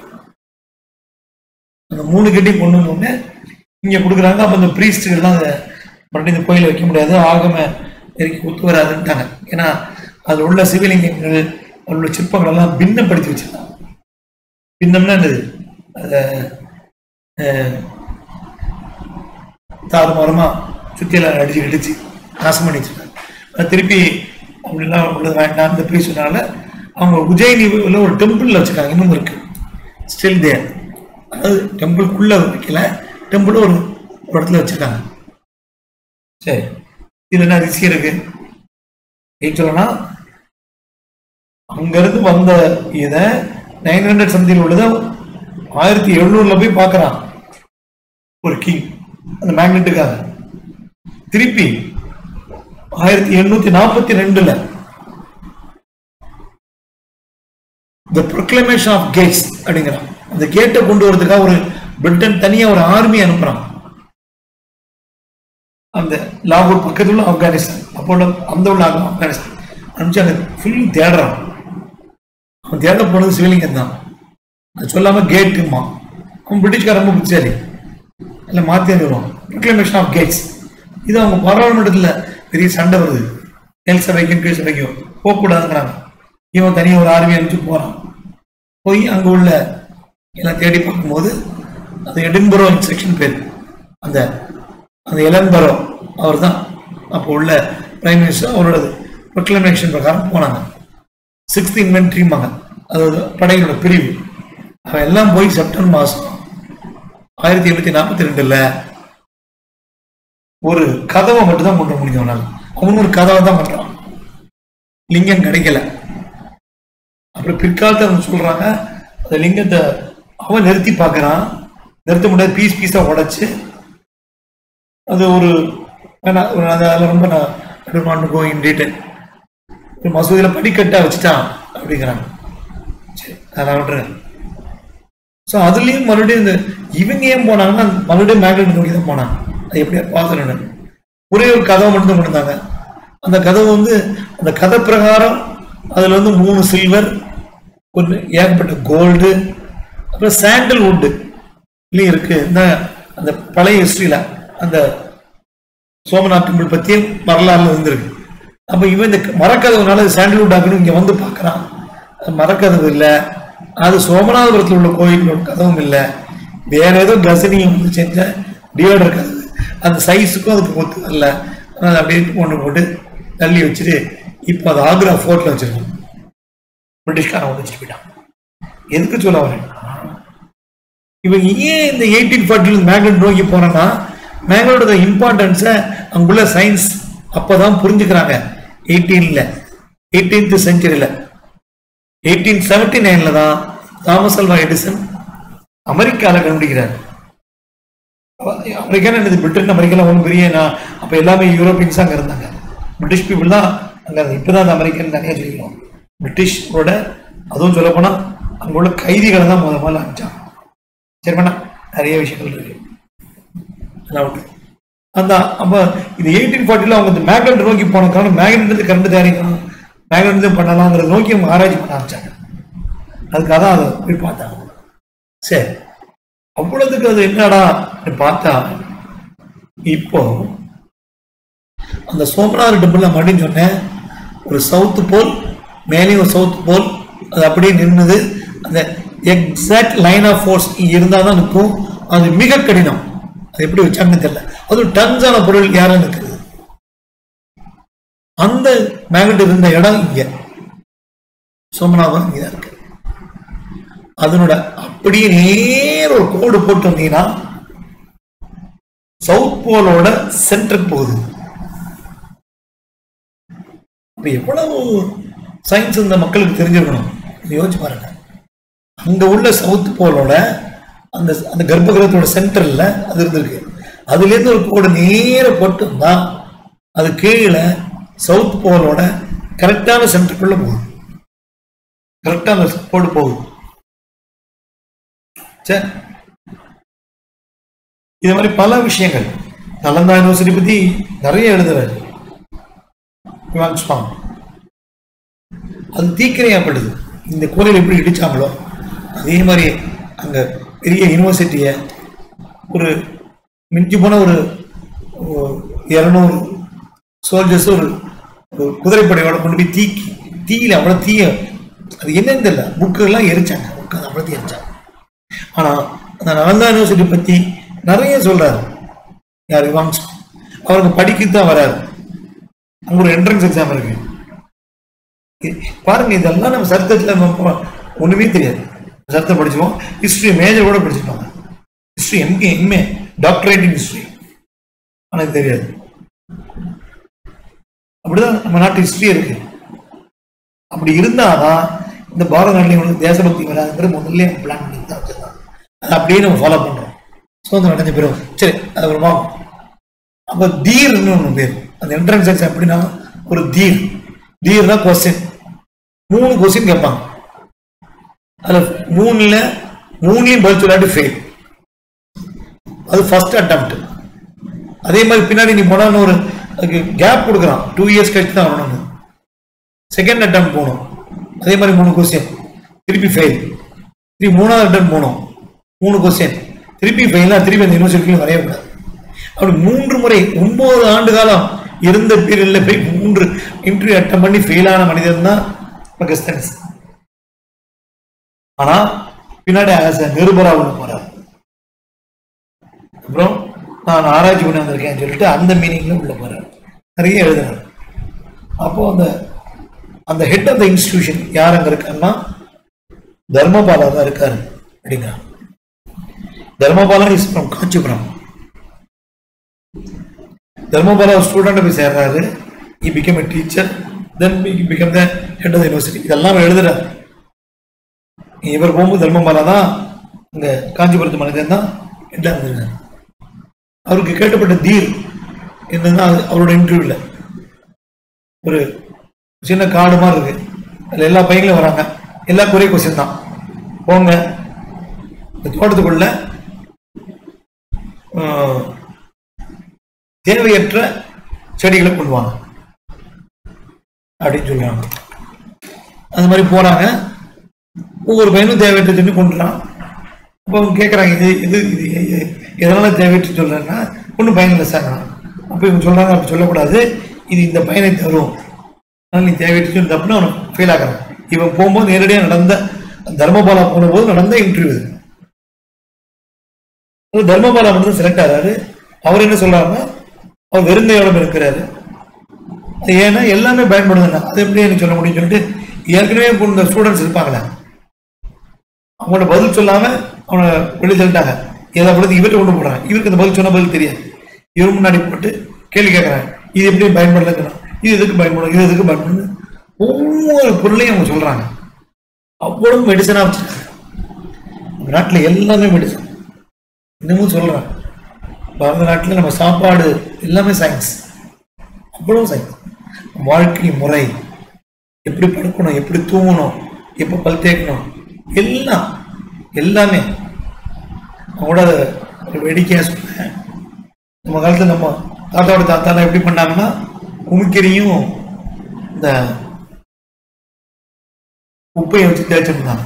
அந்த மூணு கேட்டையும் கொண்டு வந்தோடனே இங்க கொடுக்குறாங்க அப்ப இந்த பிரீஸ்டுகள்லாம் அதை மறுபடியும் இந்த கோயில வைக்க முடியாது ஆகம நெருக்கி ஒத்து வராதுன்ட்டாங்க ஏன்னா அதுல உள்ள சிவலிங்கங்கள் அதில் உள்ள சிற்பங்கள் எல்லாம் பின்னப்படுத்தி வச்சிருக்காங்க பின்னம்னா என்னது அதை தாறுமாறமா சுத்தியெல்லாம் அடிச்சு இடிச்சு நாசம் பண்ணி வச்சிருக்காங்க அது திருப்பி அப்படிலாம் உள்ளது வேண்டாம் இந்த போய் சொன்னால அவங்க உஜயினியில் ஒரு டெம்பிளில் வச்சிருக்காங்க இன்னும் இருக்கு ஸ்டில் தேர் அதாவது டெம்பிளுக்குள்ள வைக்கல டெம்பிள் ஒரு ஒரு இடத்துல வச்சிருக்காங்க சரி இது என்ன ரிஸ்க் இருக்கு ஏன் சொல்லலாம் அங்கிருந்து வந்த இதை நைன் ஹண்ட்ரட் சம்திங் உள்ளதை ஆயிரத்தி எழுநூறுல போய் பார்க்கறான் ஒரு கிங் அந்த மேக்னெட்டுக்காக திருப்பி ஆயிரத்தி எண்ணூத்தி நாற்பத்தி ரெண்டுல த ப்ரொக்ளமேஷன் ஆஃப் கேட்ஸ் அப்படிங்கிறான் அந்த கேட்டை கொண்டு வரதுக்காக ஒரு பிரிட்டன் தனியா ஒரு ஆர்மி அனுப்புறான் அந்த லாகூர் பக்கத்துல உள்ள ஆப்கானிஸ்தான் அப்போ உள்ள அந்த உள்ள ஆப்கானிஸ்தான் அனுப்பிச்சு அங்க ஃபுல் தேடுறான் அவன் தேட போனது சிவலிங்கம் தான் அது சொல்லாம கேட்டுமா அவன் பிரிட்டிஷ்கார ரொம்ப புத்திசாலி இல்லை மாற்றி அனுப்புவான் ப்ரொக்ளமேஷன் ஆஃப் கேட்ஸ் இது அவங்க பாராளுமன்றத்தில் பெரிய சண்டை வருது மேல் சபைக்கும் கீழ் சபைக்கும் போகக்கூடாதுங்கிறாங்க இவன் தனியாக ஒரு ஆர்மி அனுப்பிச்சு போகிறான் போய் அங்கே உள்ள எல்லாம் தேடி பார்க்கும்போது அது எடின்பரோ இன்ஸ்ட்ரக்ஷன் பேர் அந்த அந்த எலன்பரோ அவர் தான் அப்போ உள்ள பிரைம் மினிஸ்டர் அவரோட ப்ரொக்ளமேஷன் பிரகாரம் போனாங்க சிக்ஸ்த் இன்வென்ட்ரிம்பாங்க அதாவது படைகளோட பிரிவு அவன் எல்லாம் போய் செப்டம்பர் மாதம் ஆயிரத்தி எண்ணூத்தி நாற்பத்தி ரெண்டுல ஒரு கதவை மட்டும் தான் கொண்டு வர முடியும் அவனால அவன் ஒரு கதவை தான் பண்றான் லிங்கம் கிடைக்கல அப்புறம் பிற்காலத்துல அவங்க சொல்றாங்க அந்த லிங்கத்தை அவன் நிறுத்தி பார்க்கறான் நிறுத்த முடியாது பீஸ் பீஸா உடைச்சு அது ஒரு வேணா- ஒரு அது அதில் ரொம்ப நான் கோ இன் டீட்டெயில் ஒரு மசூதியில் படிக்கட்டா வச்சுட்டான் அப்படிங்கிறாங்க சரி அதெல்லாம் விட்டுறேன் ஸோ அதுலேயும் மறுபடியும் இந்த இவங்க ஏன் போனாங்கன்னா மறுபடியும் மேக்னெட் நோக்கி தான் போனாங்க அது எப்படியா பார்க்கணும்னு ஒரே ஒரு கதவை மட்டும் தான் கொண்டு வந்தாங்க அந்த கதவு வந்து அந்த கதை பிரகாரம் அதில் வந்து மூணு சில்வர் ஒரு ஏகப்பட்ட கோல்டு அப்புறம் சாண்டல் வுட்டு இல்லையும் இருக்கு இந்த அந்த பழைய ஹிஸ்டரியில அந்த சோமநாத் டெம்பிள் பத்தியும் வரலாறுல இருந்திருக்கு அப்ப இவன் இந்த மரக்கதவுனால சாண்டில்வுட் ஆகணும் இங்க வந்து பார்க்கறான் அது மரக்கதவு இல்லை அது சோமநாதபுரத்தில் உள்ள கோயிலோட கதவும் இல்லை வேற ஏதோ கசனியை வந்து செஞ்ச டியோடர் கதவு அந்த சைஸுக்கும் அதுக்கு ஒத்து வரல அதனால அப்படியே ஒன்று போட்டு தள்ளி வச்சுட்டு இப்போ அது ஆக்ரா ஃபோர்ட்ல வச்சிருக்கோம் பிரிட்டிஷ்காரன் வந்து வச்சுட்டு போயிட்டான் எதுக்கு சொல்ல வரேன் இவங்க ஏன் இந்த எயிட்டீன் ஃபார்ட்டில மேக்னட் நோக்கி போனோம்னா மேக்னட்டோட இம்பார்ட்டன்ஸை அங்குள்ள சயின்ஸ் அப்பதான் புரிஞ்சுக்கிறாங்க எயிட்டீன்ல எயிட்டீன்த் செஞ்சுரியில எயிட்டீன் செவன்டி நைன்ல தான் தாமஸ் அல்வா எடிசன் அமெரிக்கால கண்டுபிடிக்கிறார் அமெரிக்கான என்னது பிரிட்டன் அமெரிக்கால ஒன்றும் பெரிய நான் அப்ப எல்லாமே யூரோப்பியன்ஸ் அங்க இருந்தாங்க பிரிட்டிஷ் பீப்புள் தான் அங்க இருந்தாங்க. இப்பதான் அந்த அமெரிக்கன் தனியா சொல்லிக்கிறோம் பிரிட்டிஷோட அதுவும் சொல்ல போனா அங்க உள்ள கைதிகளை தான் முத முதல்ல அனுப்பிச்சாங்க சரி பண்ணா நிறைய விஷயங்கள் இருக்கு அதெல்லாம் விட்டு. அந்த அப்ப இது எயிட்டீன் ஃபார்ட்டில அவங்க இந்த மேக்னட் நோக்கி போன காரணம் மேக்னட் இருந்து கரண்ட் தயாரிக்கணும் மேக்னட் இருந்து பண்ணலாங்கிறத நோக்கி அவங்க ஆராய்ச்சி பண்ண ஆரம்பிச்சாங்க அதுக்காக தான் அதை போய் பார்த்தாங்க சரி அவ்வளவுக்கு அது என்னடா அப்படின்னு பார்த்தா இப்போ அந்த சோமநாத டெம்பிள் மறுபடியும் சொன்னேன் ஒரு சவுத்து போல் மேலேயும் ஒரு சவுத் போல் அது அப்படியே நின்னுது அந்த எக்ஸாக்ட் லைன் ஆஃப் ஃபோர்ஸ் இருந்தால் தான் நிற்கும் அது மிக கடினம் அது எப்படி வச்சாங்கன்னு தெரியல அது டன்ஸான பொருள் யாரும் நிற்கிறது அந்த மேக்னெட் இருந்த இடம் இங்க சோமநாதம் இங்கே தான் இருக்கு அதனோட அப்படியே நேர ஒரு கோடு போட்டு வந்தீங்கன்னா சவுத் போலோட சென்டருக்கு போகுது அப்ப எவ்வளவு சயின்ஸ் இந்த மக்களுக்கு தெரிஞ்சிருக்கணும் இதை யோசிச்சு பாருங்க அங்க உள்ள சவுத் போலோட அந்த அந்த கர்ப்பகிரகத்தோட சென்டர்ல அது இருந்திருக்கு அதுல இருந்து ஒரு கோடு நேர போட்டு வந்தா அது கீழே சவுத் போலோட கரெக்டான சென்டருக்குள்ள போகுது கரெக்டா அந்த கோடு போகுது சரி இது மாதிரி பல விஷயங்கள் நலந்தா யூனிவர்சிட்டி பத்தி நிறைய எழுதுறாரு இவான் ஸ்வாமி அது தீக்கிரையாப்படுது இந்த கோயில் எப்படி இடிச்சாங்களோ அதே மாதிரி அங்க பெரிய யூனிவர்சிட்டியை ஒரு மிஞ்சி போன ஒரு இரநூறு சோல்ஜர்ஸ் ஒரு ஒரு குதிரைப்படையோட கொண்டு போய் தீக்கி தீயில அவ்வளோ தீய அது என்னன்னு தெரியல புக்கெல்லாம் எரிச்சாங்க புக்கு அவ்வளோ தீ எரிச்சாங்க ஆனா அந்த நலந்தா யூனிவர்சிட்டி பத்தி நிறைய சொல்றாரு யார் இவான்ஸ் அவருக்கு படிக்கத்தான் வராரு அங்க ஒரு என்ட்ரன்ஸ் எக்ஸாம் இருக்கு இ- பாருங்க இதெல்லாம் நம்ம சரித்திரத்துல நம்ம போ- ஒண்ணுமே தெரியாது சரித்திரம் படிச்சுவோம் ஹிஸ்டரி மேஜர் கூட படிச்சிருப்பாங்க history MK MA doctorate in history ஆனா இது தெரியாது அப்படிதான் நம்ம நாட்டு ஹிஸ்டரி இருக்கு அப்படி இருந்தாதான் இந்த பாரத நாட்டில் இவனுக்கு தேசபக்தி வராதுங்கிற முதல்ல பிளான் பண்ணி தான் வச்சிருந்தாங்க அதை அப்படியே நம்ம ஃபாலோ பண்றோம் சுதந்திரம் அடைஞ்ச பிறகு சரி அது ஒரு மாவும் அப்ப தீர்னு ஒண்ணு பேர் அந்த என்ட்ரன்ஸ் எக்ஸாம் எப்படின்னா ஒரு தீர் தீர்னா கொஸ்டின் மூணு கொஸ்டின் கேட்பாங்க அதுல மூணுல மூணுலயும் பதில் சொல்லாட்டி ஃபெயில் அது ஃபர்ஸ்ட் அட்டம்ப்ட் அதே மாதிரி பின்னாடி நீ போனா ஒரு கேப் கொடுக்குறான் டூ இயர்ஸ் கழிச்சு தான் வரணும் செகண்ட் அட்டம் போகணும் அதே மாதிரி மூணு கொஸ்டின் திருப்பி ஃபெயில் திருப்பி மூணாவது அட்டம் போகணும் மூணு கொஸ்டின் திருப்பி ஃபெயிலாக திருப்பி அந்த யூனிவர்சிட்டியில் வரையக்கூடாது அப்படி மூன்று முறை ஒன்பது ஆண்டு காலம் இருந்த பீரியட்ல போய் மூன்று இன்டர்வியூ அட்டம் பண்ணி ஃபெயிலான மனிதன் தான் பகிஸ்தானிஸ் ஆனா பின்னாடி ஆசை நிருபரா உள்ள போறாரு அப்புறம் நான் ஆராய்ச்சி பண்ணி வந்திருக்கேன்னு சொல்லிட்டு அந்த மீனிங்ல உள்ள போறாரு நிறைய எழுதுறாரு அப்போ அந்த அந்த ஹெட் ஆஃப் த இன்ஸ்டிடியூஷன் யார் அங்க இருக்காருன்னா தர்மபாலா தான் இருக்காரு அப்படிங்கிறான் Dharmapala is from Kanchipuram Dharmapala student போய் சேர்றாரு he become a teacher then become the head of the university இதெல்லாம் எழுதுறாரு இவர் போகும்போது தர்மபாலா தான் இங்க காஞ்சிபுரத்து மனிதன் தான் ஹெட்டாக இருந்திருக்காரு அவருக்கு கேட்டப்பட்ட தீர் என்னன்னா அது அவரோட இன்டர்வியூல ஒரு சின்ன காடு மாதிரி இருக்கு அதுல எல்லா பையங்களும் வராங்க எல்லா குறை கொஸ்டின் தான் போங்க இந்த தோட்டத்துக்குள்ள ஆஹ், தேவையற்ற செடிகளை கொண்டு வாங்க அப்படின்னு சொல்றாங்க அந்த மாதிரி போறாங்க ஒவ்வொரு பையனும் தேவையற்ற செடி கொண்டுறான் அப்போ அவங்க கேட்குறாங்க இது இது இது எ- எதனால தேவைட்டு சொல்றேன்னா ஒன்றும் பயன் இல்லை சார் அப்போ இவங்க சொல்றாங்க அப்படி சொல்லக்கூடாது இது இந்த பயனை தரும் அதனால நீ தேவைட்டு சொல்லி தப்புன்னு அவனை ஃபெயில் ஆகிறான் இவன் போகும்போது நேரடியாக நடந்த தர்மபாலா போனபோது நடந்த இன்டர்வியூ இது அது தர்மபாலா மட்டும் செலக்ட் ஆகிறாரு அவர் என்ன சொல்றாருன்னா அவர் வெறுங்கையோட இருக்கிறாரு அது ஏன்னா எல்லாமே பயன்படுதுன்னா அது எப்படி எனக்கு சொல்ல முடியும்னு சொல்லிட்டு ஏற்கனவே இந்த ஸ்டூடெண்ட்ஸ் இருப்பாங்களே அவங்களோட பதில் சொல்லாம அவனை வெளியே தள்ளிட்டாங்க ஏதோ பொழுது இவர்கிட்ட கொண்டு போடுறாங்க இவருக்கு இந்த பதில் சொன்ன பதில் தெரியாது இவர் முன்னாடி போட்டு கேள்வி கேட்கறாங்க இது எப்படி பயன்படலைங்கிறான் இது எதுக்கு பயன்படும் இது எதுக்கு பயன்படுது ஒவ்வொரு பொருளையும் அவங்க சொல்றாங்க அவ்வளவு மெடிசனா வச்சிருக்காங்க நம்ம நாட்டுல எல்லாமே மெடிசன் இன்னமும் சொல்றேன் பாரத நாட்டுல நம்ம சாப்பாடு எல்லாமே சயின்ஸ் அவ்வளவு சயின்ஸ் வாழ்க்கை முறை எப்படி படுக்கணும் எப்படி தூங்கணும் எப்போ பல் தேய்க்கணும் எல்லாம் எல்லாமே நான் கூட ஒரு வேடிக்கையாக சொன்னேன் நம்ம காலத்தில் நம்ம தாத்தாவோட தாத்தாலாம் எப்படி பண்ணாங்கன்னா உமிக்கரியும் இந்த உப்பையை வச்சு தேய்ச்சிருந்தாங்க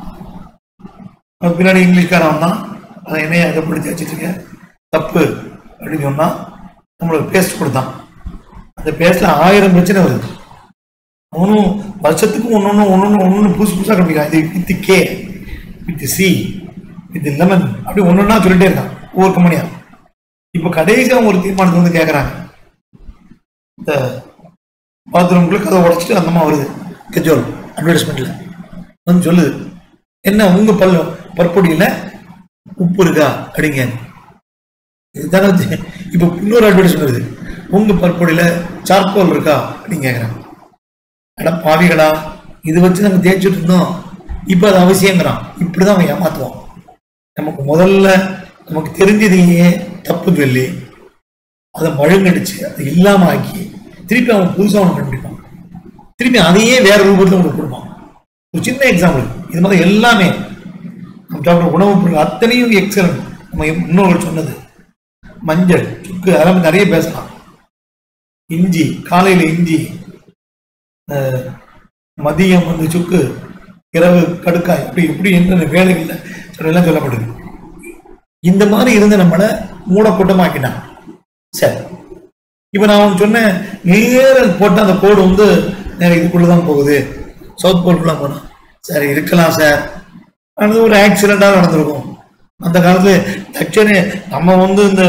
அவன் பின்னாடி இங்கிலீஷ்காரன் வந்தான் அதை என்னைய அதை பிடிச்சி வச்சுட்டு தப்பு அப்படின்னு சொன்னா நம்மளுக்கு பேஸ்ட் கொடுத்தான் அந்த பேஸ்ட்ல ஆயிரம் பிரச்சனை வருது அவனும் வருஷத்துக்கு ஒன்னொன்னு ஒன்னொன்னு ஒன்னொன்னு புதுசு புதுசா கண்டுபிடிக்கிறான் இது with K with C with lemon அப்படி ஒன்னொன்னா சொல்லிட்டே இருக்கான் ஒவ்வொரு கம்பெனியா இப்போ கடைசியா ஒரு தீர்மானத்தை வந்து கேட்கறாங்க இந்த பாத்ரூம்குள்ள கதை உடைச்சிட்டு அந்த மாதிரி வருது கெஜோல் அட்வர்டைஸ்மெண்ட்ல வந்து சொல்லுது என்ன உங்க பல்லு பற்பொடியில உப்பு இருக்கா அப்படிங்க இதுதானே வந்து இப்போ இன்னொரு அட்வர்டைஸ்மெண்ட் வருது உங்க பற்பொடியில சார்கோல் இருக்கா அப்படின்னு கேட்குறாங்க அட பாவிகளா இது வச்சு நம்ம தேய்ச்சிட்டு இருந்தோம் இப்போ அது அவசியங்கிறான் இப்படிதான் அவன் ஏமாத்துவான் நமக்கு முதல்ல நமக்கு தெரிஞ்சதையே தப்பு சொல்லி அதை மழுங்கடிச்சு அதை இல்லாம ஆக்கி திருப்பி அவன் புதுசா அவன் கண்டுபிடிப்பான் திருப்பி அதையே வேற ரூபத்தில் அவனுக்கு கொடுப்பான் ஒரு சின்ன எக்ஸாம்பிள் இது மாதிரி எல்லாமே நம்ம சாப்பிட்ற உணவுப் பொருள் அத்தனையும் எக்ஸலன்ட் நம்ம முன்னோர்கள் சொன்னது மஞ்சள் சுக்கு அதெல்லாம் நிறைய பேசலாம் இஞ்சி காலையில இஞ்சி அஹ், மதியம் வந்து சுக்கு இரவு கடுக்காய் இப்படி இப்படி என்ற வேலைகளில் சொல்லலாம் சொல்லப்படுது இந்த மாதிரி இருந்து நம்மளை மூடக்கூட்டமாக்கிட்டான் சரி இப்போ நான் அவனுக்கு சொன்னேன் நேர போட்ட அந்த கோடு வந்து நேர இதுக்குள்ள தான் போகுது சவுத் போல்குள்ள போனோம் சரி இருக்கலாம் சார் அது ஒரு ஆக்சிடென்ட்டாக நடந்திருக்கும் அந்த காலத்துல தட்சணே நம்ம வந்து இந்த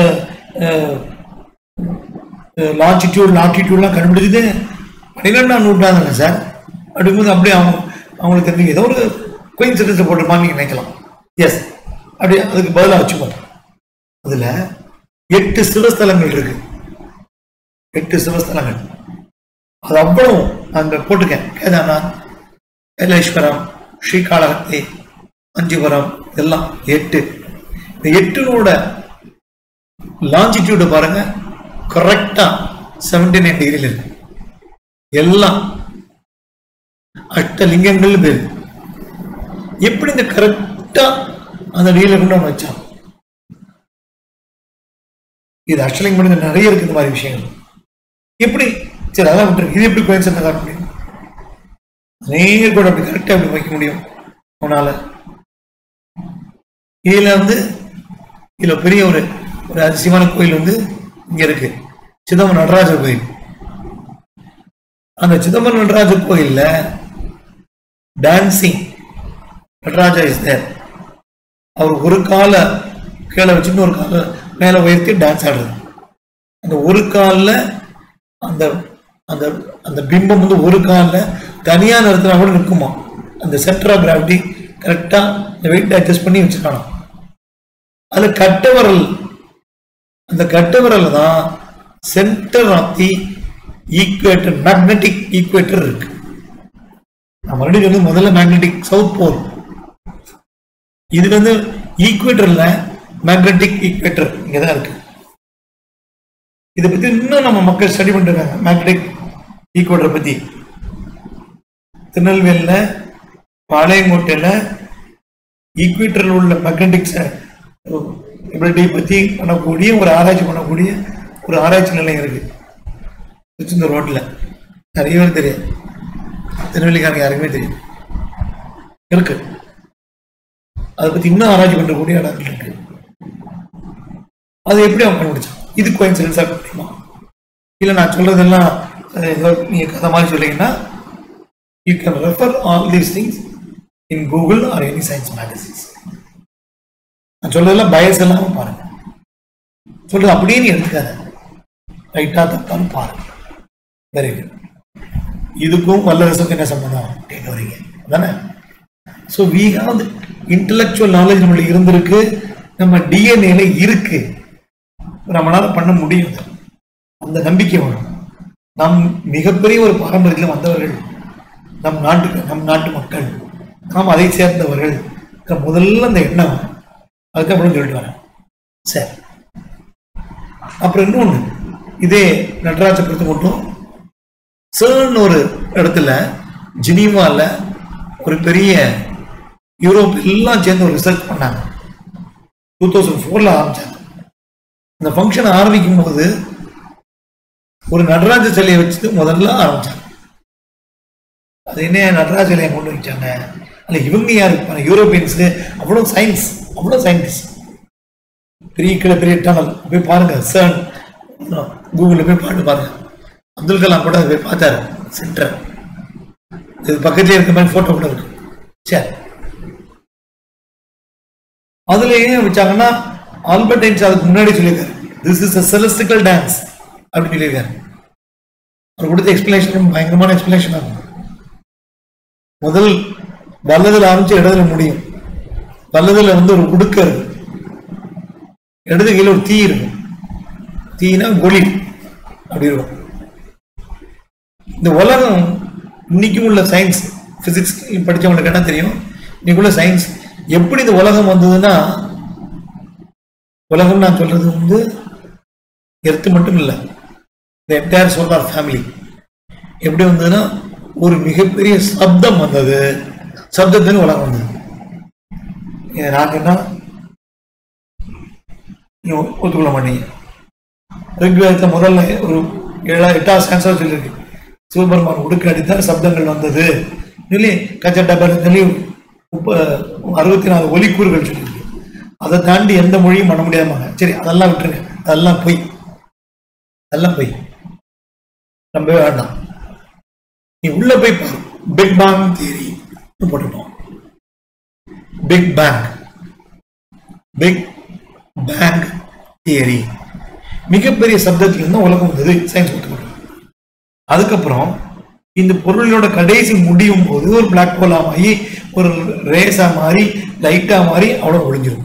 லாஞ்சிடியூட் லாட்டிடியூட்லாம் கண்டுபிடிச்சது பன்னிரெண்டாம் நூற்றாண்டுங்க சார் அப்படிங்கும்போது அப்படியே அவங்க அவங்களுக்கு தெரிஞ்சு ஏதோ ஒரு கோயின் சிட்டத்தை போட்டுருப்பான்னு நீங்கள் நினைக்கலாம் எஸ் அப்படி அதுக்கு பதிலாக வச்சுப்போம் அதில் எட்டு சிவஸ்தலங்கள் இருக்கு எட்டு சிவஸ்தலங்கள் அது அவ்வளவு அங்க போட்டிருக்கேன் கேதார்நாத் கைலேஸ்வரம் ஸ்ரீகாளஹஸ்தி அஞ்சிபுரம் இதெல்லாம் எட்டு இந்த எட்டுனோட லாஞ்சிடியூட பாருங்க கரெக்டா செவன்டி நைன் டிகிரியில் இருக்கு எல்லாம் அஷ்டலிங்கங்கள் பேரு எப்படி இந்த கரெக்டா அந்த டிகிரியில் கொண்டு அவன் வச்சான் இது அஷ்டலிங்கம் மட்டும் நிறைய இருக்கு இந்த மாதிரி விஷயங்கள் எப்படி சரி அதான் விட்டுரு இது எப்படி கோயின்சென்ட் காட்ட முடியும் நேர் கூட அப்படி கரெக்டாக அப்படி வைக்க முடியும் அவனால இதுல வந்து இதுல பெரிய ஒரு ஒரு அதிசயமான கோயில் வந்து இங்க இருக்கு சிதம்பரம் நடராஜர் கோயில் அந்த சிதம்பரம் நடராஜர் கோயில்ல டான்சிங் நடராஜா இஸ் தேர் அவர் ஒரு கால கீழே வச்சுட்டு ஒரு கால மேல உயர்த்தி டான்ஸ் ஆடுறது அந்த ஒரு கால்ல அந்த அந்த அந்த பிம்பம் வந்து ஒரு காலில் தனியாக நிறுத்தினா கூட நிற்குமா அந்த சென்டர் ஆஃப் கிராவிட்டி கரெக்டாக இந்த வெயிட் அட்ஜஸ்ட் பண்ணி வச்சுருக்கானா அதில் கட்ட விரல் அந்த கட்ட விரல் தான் centre of the equator magnetic equator இருக்கு நான் மறுபடியும் வந்து முதல்ல மேக்னெட்டிக் சவுத் போல் இது வந்து ஈக்குவேட்டர்ல மேக்னெட்டிக் ஈக்குவேட்டர் இங்கே தான் இருக்கு இதை பத்தி இன்னும் நம்ம மக்கள் ஸ்டடி பண்ணிட்டு இருக்காங்க மேக்னெட்டிக் ஈக்குவேட்டரை பத்தி திருநெல்வேலியில பாளையங்கோட்டையில ஈக்குவேட்டரில் உள்ள மேக்னெட்டிக்ஸ் எபிலிட்டி பத்தி பண்ணக்கூடிய ஒரு ஆராய்ச்சி பண்ணக்கூடிய ஒரு ஆராய்ச்சி நிலையம் இருக்கு திருச்செந்தூர் ரோட்ல நிறைய பேர் தெரியும் திருநெல்வேலிக்காரங்க யாருக்குமே தெரியும் இருக்கு அதை பத்தி இன்னும் ஆராய்ச்சி பண்றக்கூடிய இடங்கள் இருக்கு அது எப்படி அவன் கண்டுபிடிச்சான் இது கோயின்சிடன்ஸா முடியுமா இல்ல நான் சொல்றதெல்லாம் அஹ், ஏதோ நீங்க கதை மாதிரி சொல்றீங்கன்னா you can refer all these things in Google or any science magazines நான் சொல்றதெல்லாம் பயஸ் இல்லாம பாருங்க சொல்றது அப்படியே நீ எடுத்துக்காத ரைட்டா தப்பான்னு பாருங்க வெரி குட் இதுக்கும் வல்லரசுக்கும் என்ன சம்பந்தம் கேட்க வரீங்க தானே so we have intellectual knowledge நம்மளுக்கு இருந்திருக்கு நம்ம டிஎன்ஏல இருக்கு நம்மளால பண்ண முடியும் அது. அந்த நம்பிக்கை வேணும் நம் மிகப்பெரிய ஒரு பாரம்பரியத்தில் வந்தவர்கள் நம் நாட்டுக்கு நம் நாட்டு மக்கள் நாம் அதை சேர்ந்தவர்கள் முதல்ல அந்த எண்ணம் அதுக்கப்புறம் சொல்லிட்டு வரேன் சரி அப்புறம் இன்னொன்று இதே நடராஜ பொறுத்த மட்டும் சேர்ன் ஒரு இடத்துல ஜினீவால ஒரு பெரிய யூரோப் எல்லாம் சேர்ந்து ஒரு ரிசர்ச் பண்ணாங்க டூ தௌசண்ட் ஃபோர்ல ஆரம்பிச்சாங்க இந்த ஃபங்க்ஷன் ஆரம்பிக்கும் போது ஒரு நடராஜ சிலையை வச்சுட்டு முதல்ல ஆரம்பிச்சாங்க அது என்ன நடராஜ சிலையை கொண்டு வச்சாங்க அல்ல இவங்க யாரு இருப்பாங்க யூரோப்பியன்ஸ் அவ்வளோ சயின்ஸ் அவ்வளோ சயின்டிஸ்ட் பெரிய கீழே பெரிய டனல் போய் பாருங்க சர்ன் கூகுளில் போய் பாட்டு பாருங்க அப்துல் கலாம் கூட போய் பார்த்தாரு சென்டர் இது பக்கத்துல இருக்க மாதிரி போட்டோ கூட இருக்கு சரி அதுல ஏன் வச்சாங்கன்னா ஆல்பர்ட் ஐன்ஸ் அதுக்கு முன்னாடி சொல்லியிருக்காரு this is a celestial dance அப்படின்னு சொல்லியிருக்காரு அவர் கொடுத்த எக்ஸ்பிளேஷன் பயங்கரமான எக்ஸ்பிளேஷன் ஆகும் முதல் வல்லதுல ஆரம்பிச்சு இடதுல முடியும் வல்லதுல வந்து ஒரு உடுக்க இருக்கு இடது கீழே ஒரு தீ இருக்கும் தீனா ஒளி அப்படி இருக்கும் இந்த உலகம் இன்னைக்கும் உள்ள சயின்ஸ் பிசிக்ஸ் படிச்சவங்களுக்கு என்ன தெரியும் இன்னைக்குள்ள சயின்ஸ் எப்படி இந்த உலகம் வந்ததுன்னா உலகம் நான் சொல்றது வந்து எர்த்து மட்டும் இல்லை இந்த என்டையர் சோலார் ஃபேமிலி எப்படி வந்ததுன்னா ஒரு மிகப்பெரிய சப்தம் வந்தது சப்தத்துக்கு உலகம் வந்தது இதை நான் என்ன நீ ஒத்துக்கொள்ள மாட்டீங்க ரிக்வேதத்தை முதல்ல ஒரு ஏழா எட்டாவது சான்சர் சொல்லியிருக்கு சிவபெருமான் உடுக்கு அடித்தால் சப்தங்கள் வந்தது சொல்லி கச்ச டபர் சொல்லி முப்ப அறுபத்தி நாலு ஒலிக்கூறுகள் சொல்லியிருக்கு அதை தாண்டி எந்த மொழியும் பண்ண முடியாமாங்க சரி அதெல்லாம் விட்டுருங்க அதெல்லாம் பொய் அதெல்லாம் பொய் நம்பவே வேண்டாம் நீ உள்ள போய் பாரு பிக் பேங் தியரி போட்டுட்டோம் big bang big bang theory மிகப்பெரிய சப்தத்துல இருந்து உலகம் வந்தது சயின்ஸ் ஒத்துக்கணும் அதுக்கப்புறம் இந்த பொருளோட கடைசி முடியும் போது ஒரு பிளாக் ஹோலா மாறி ஒரு ரேஸா மாறி லைட்டா மாறி அவ்வளோ ஒழிஞ்சிரும்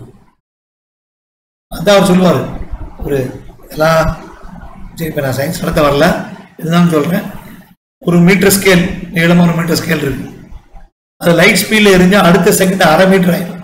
அதான் அவர் சொல்லுவார் ஒரு இதெல்லாம் சரி இப்போ நான் சயின்ஸ் நடத்த வரல இதுதான் சொல்றேன் ஒரு மீட்டர் ஸ்கேல் நீளமான மீட்டர் ஸ்கேல் இருக்கு அது லைட் ஸ்பீட்ல எரிஞ்சா அடுத்த செகண்ட் அரை மீட்டர் ஆயிடும்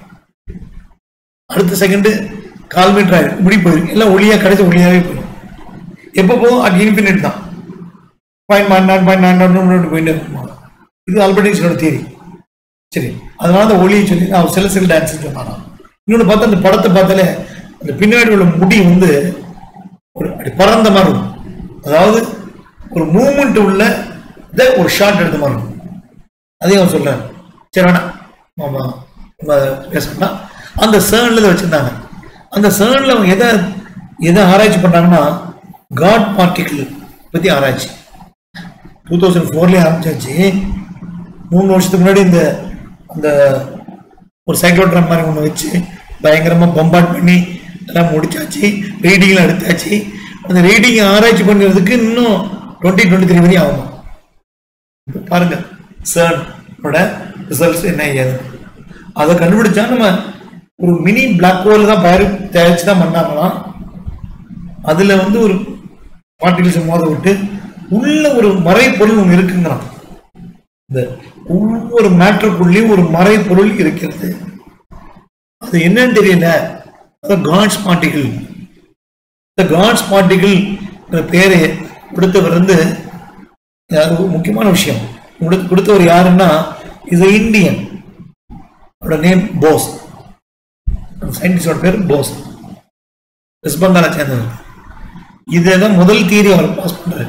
அடுத்த செகண்ட் கால் மீட்டர் ஆயிடும் இப்படி போயிடும் எல்லாம் ஒளியா கிடைச்ச ஒளியாவே போயிடும் எப்போ போகும் அது இன்ஃபினிட் தான் point one nought point nine nought போயிட்டே இருக்கும் இது ஆல்பர்டேஷனோட தியரி சரி அதனால அந்த ஒளியை சொல்லி அவர் சில சில டான்ஸ் சொன்னாங்க இன்னொன்று பார்த்தா அந்த படத்தை பார்த்தாலே அந்த பின்னாடி உள்ள முடி வந்து ஒரு அப்படி பறந்த மாதிரி இருக்கும் அதாவது ஒரு மூமெண்ட் உள்ள இதை ஒரு ஷாட் எடுத்த மாதிரி இருக்கும் அதையும் அவர் சொல்றாரு சரி வேணாம் ஆமா நம்ம பேசணும்னா அந்த சேர்ன்ல இதை வச்சிருந்தாங்க அந்த சேர்ன்ல அவங்க எதை எதை ஆராய்ச்சி பண்ணாங்கன்னா காட் பார்ட்டிகிள் பத்தி ஆராய்ச்சி டூ தௌசண்ட் ஃபோர்லேயே ஆரம்பிச்சாச்சு மூணு வருஷத்துக்கு முன்னாடி இந்த அந்த ஒரு சைக்ளோட்ராம் மாதிரி ஒன்று வச்சு பயங்கரமாக பம்பாட் பண்ணி எல்லாம் முடிச்சாச்சு ரீடிங்லாம் எடுத்தாச்சு அந்த ரீடிங் ஆராய்ச்சி பண்ணுறதுக்கு இன்னும் டுவெண்ட்டி டுவெண்ட்டி த்ரீ வரையும் ஆகும் இப்ப பாருங்க சர்னோட ரிசல்ட்ஸ் என்ன ஏது அதை கண்டுபிடிச்சா நம்ம ஒரு மினி பிளாக் ஹோல் தான் தயாரி தயாரிச்சு தான் பண்ணாங்களாம் அதுல வந்து ஒரு பார்ட்டிகிள்ஸ் மோத விட்டு உள்ள ஒரு மறைப்பொருள் ஒன்று இருக்குங்கிறான் இந்த ஒவ்வொரு மேட்டருக்குள்ளேயும் ஒரு மறைப்பொருள் இருக்கிறது அது என்னன்னு தெரியல அது காட்ஸ் பார்ட்டிகிள் இந்த காட்ஸ் பார்ட்டிகிள் பேரை கொடுத்தவர் வந்து யாரு ஒரு முக்கியமான விஷயம் கொடுத்து கொடுத்தவர் யாருன்னா இது இந்தியன் அவரோட நேம் போஸ் சயின்டிஸ்டோட பேர் போஸ் வெஸ்ட் பெங்காலை சேர்ந்தவர் இதுதான் முதல் தீரி அவர் பாஸ் பண்றாரு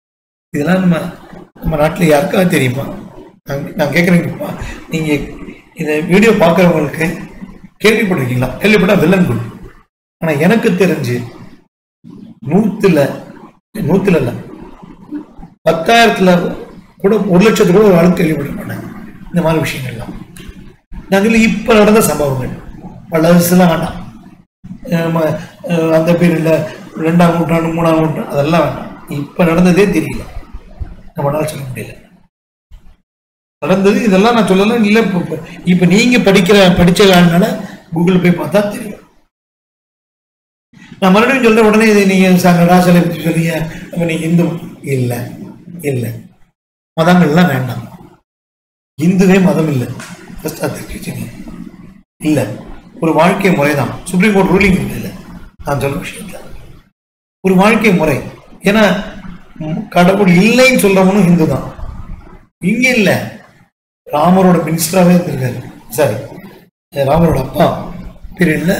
இதெல்லாம் நம்ம நம்ம நாட்டில் யாருக்காவது தெரியுமா நான் நான் கேட்குறேங்கப்பா நீங்கள் இந்த வீடியோ பார்க்குறவங்களுக்கு கேள்விப்பட்டிருக்கீங்களா கேள்விப்பட்டா வில்லன் குட் ஆனால் எனக்கு தெரிஞ்சு நூத்துல நூத்துல இல்லை பத்தாயிரத்துல கூட ஒரு லட்சத்துல கூட ஒரு ஆளுக்கு கேள்விப்பட்ட மாட்டாங்க இந்த மாதிரி விஷயங்கள்லாம் நாங்கள் இப்போ நடந்த சம்பவங்கள் பழசுலாம் வேண்டாம் நம்ம அஹ், அந்த பீரியடில் ரெண்டாம் நூற்றாண்டு மூணாம் நூற்றாண்டு அதெல்லாம் வேண்டாம் இப்போ நடந்ததே தெரியல நம்மளால சொல்ல முடியல நடந்தது இதெல்லாம் நான் சொல்லல இல்லை இப்போ இப்போ- இப்போ நீங்க படிக்கிற படிச்ச காலனால கூகுள் போய் பார்த்தா தெரியும் நான் மறுபடியும் சொல்ற உடனே இது நீங்க சாங்க ராசலை பற்றி சொல்றீங்க அப்ப நீங்க இந்து இல்லை இல்லை மதங்கள்லாம் வேண்டாம் இந்துவே மதம் இல்லை ஃபர்ஸ்ட் அது தெரிஞ்சுக்கங்க. இல்லை ஒரு வாழ்க்கை முறை தான் சுப்ரீம் கோர்ட் ரூலிங் இல்லை நான் சொல்ற விஷயத்துல ஒரு வாழ்க்கை முறை ஏன்னா ம், கடவுள் இல்லைன்னு சொல்றவனும் இந்து தான் இங்க இல்ல ராமரோட மினிஸ்டராகவே இருந்திருக்காரு சாரி ராமரோட அப்பா பீரியட்ல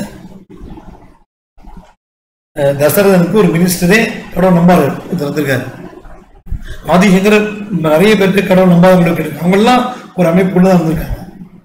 தசரதனுக்கு ஒரு மினிஸ்டரே கடவுள் நம்பாரு ஒருத்தர் வந்திருக்காரு ஆதிசங்கர நிறைய பேருக்கு கடவுள் நம்பாதவங்களுக்கு இருக்கு அவங்க எல்லாம் ஒரு அமைப்புக்குள்ள தான் வந்திருக்காங்க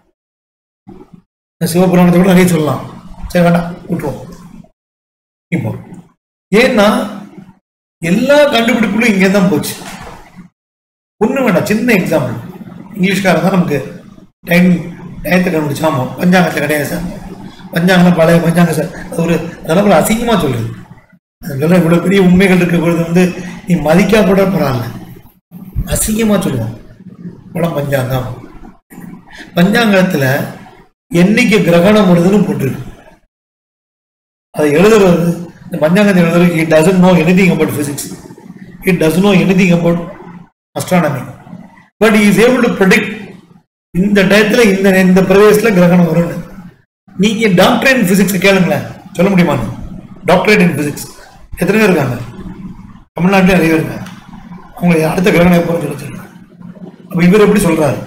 சிவபுராணத்தை கூட நிறைய சொல்லலாம் சரி வேண்டாம் விட்டுருவோம் இப்போ ஏன்னா எல்லா கண்டுபிடிப்புகளும் இங்கே தான் போச்சு ஒண்ணு வேண்டாம் சின்ன எக்ஸாம்பிள் இங்கிலீஷ்காரன் தான் நமக்கு டைம் டயத்தை கண்டுபிடிச்சாமோ பஞ்சாங்கத்தை கிடையாது சார் பஞ்சாங்கம் பழைய பஞ்சாங்க சார் அது ஒரு அதெல்லாம் ஒரு அசிங்கமா சொல்றது அதெல்லாம் இவ்வளவு பெரிய உண்மைகள் இருக்க பொழுது வந்து நீ மதிக்கா கூட பரவாயில்ல அசிங்கமா சொல்லுவோம் படம் பஞ்சாங்கம் பஞ்சாங்கத்துல என்னைக்கு கிரகணம் வருதுன்னு போட்டிருக்கு அதை எழுதுறது இந்த பஞ்சாங்கத்தை எழுதுறதுக்கு it doesn't know anything about physics it doesn't know anything about astronomy but is able to predict இந்த டயத்துல இந்த இந்த பிரதேசத்துல கிரகணம் வரும்னு நீங்க டாக்டரேட் இன் பிசிக்ஸ் கேளுங்களேன் சொல்ல முடியுமான்னு டாக்டரேட் இன் பிசிக்ஸ் எத்தனை பேர் இருக்காங்க தமிழ்நாட்டிலே நிறைய பேர் இருக்காங்க அவங்க அடுத்த கிரகணம் எப்போ சொல்ல சொல்லுங்க அப்ப இவர் எப்படி சொல்றாரு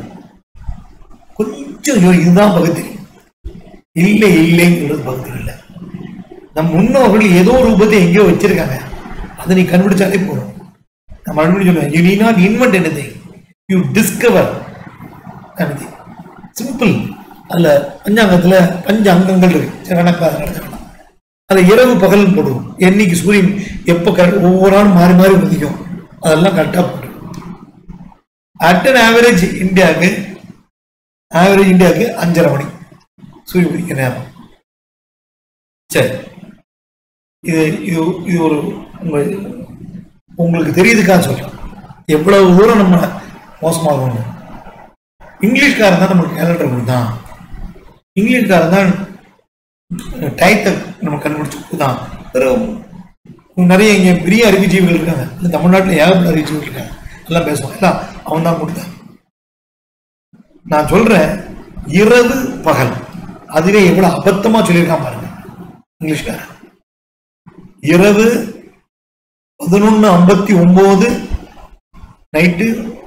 கொஞ்சம் யோ- இதுதான் பகுதி இல்லை இல்லைன்னு சொல்றது பகுதி இல்லை நம் முன்னோர்கள் ஏதோ ஒரு ரூபத்தை எங்கேயோ வச்சிருக்காங்க அதை நீ கண்டுபிடிச்சாலே போதும் நான் மறுபடியும் சொல்லுவேன் you need not invent anything you discover anything simple அதுல பஞ்சாங்கத்துல பஞ்ச அங்கங்கள் இருக்கு சரி கணக்கா அதை நடத்தலாம் அதுல இரவு பகல் போடுவோம் என்னைக்கு சூரியன் எப்போ கரெக்ட் ஒவ்வொரு நாளும் மாறி மாறி உதிக்கும் அதெல்லாம் கரெக்டாக போட்டு அட் அன் ஆவரேஜ் இந்தியாவுக்கு ஆவரேஜ் இந்தியாவுக்கு அஞ்சரை மணி சூரிய உதிக்க நேரம் சரி இது இது இது ஒரு உங்க உங்களுக்கு தெரியுதுக்காக சொல்றேன் எவ்வளவு தூரம் நம்ம மோசமாகணும் இங்கிலீஷ்காரன் தான் நமக்கு கேலண்டர் கொடுத்தான் இங்கிலீஷ்காரன் தான் டயத்தை நம்ம கண்டுபிடிச்சு கொடுத்தான் வெறும் நிறைய இங்க பெரிய அறிவுஜீவிகள் இருக்காங்க இந்த தமிழ்நாட்டில் ஏகப்பட்ட அறிவுஜீவிகள் இருக்காங்க எல்லாம் பேசுவாங்க எல்லாம் அவன் தான் கொடுத்தான் நான் சொல்றேன் இரவு பகல் அதுவே எவ்வளவு அபத்தமா சொல்லியிருக்கான் பாருங்க இங்கிலீஷ்காரன் இரவு பதினொன்னு ஐம்பத்தி ஒன்பது நைட்டு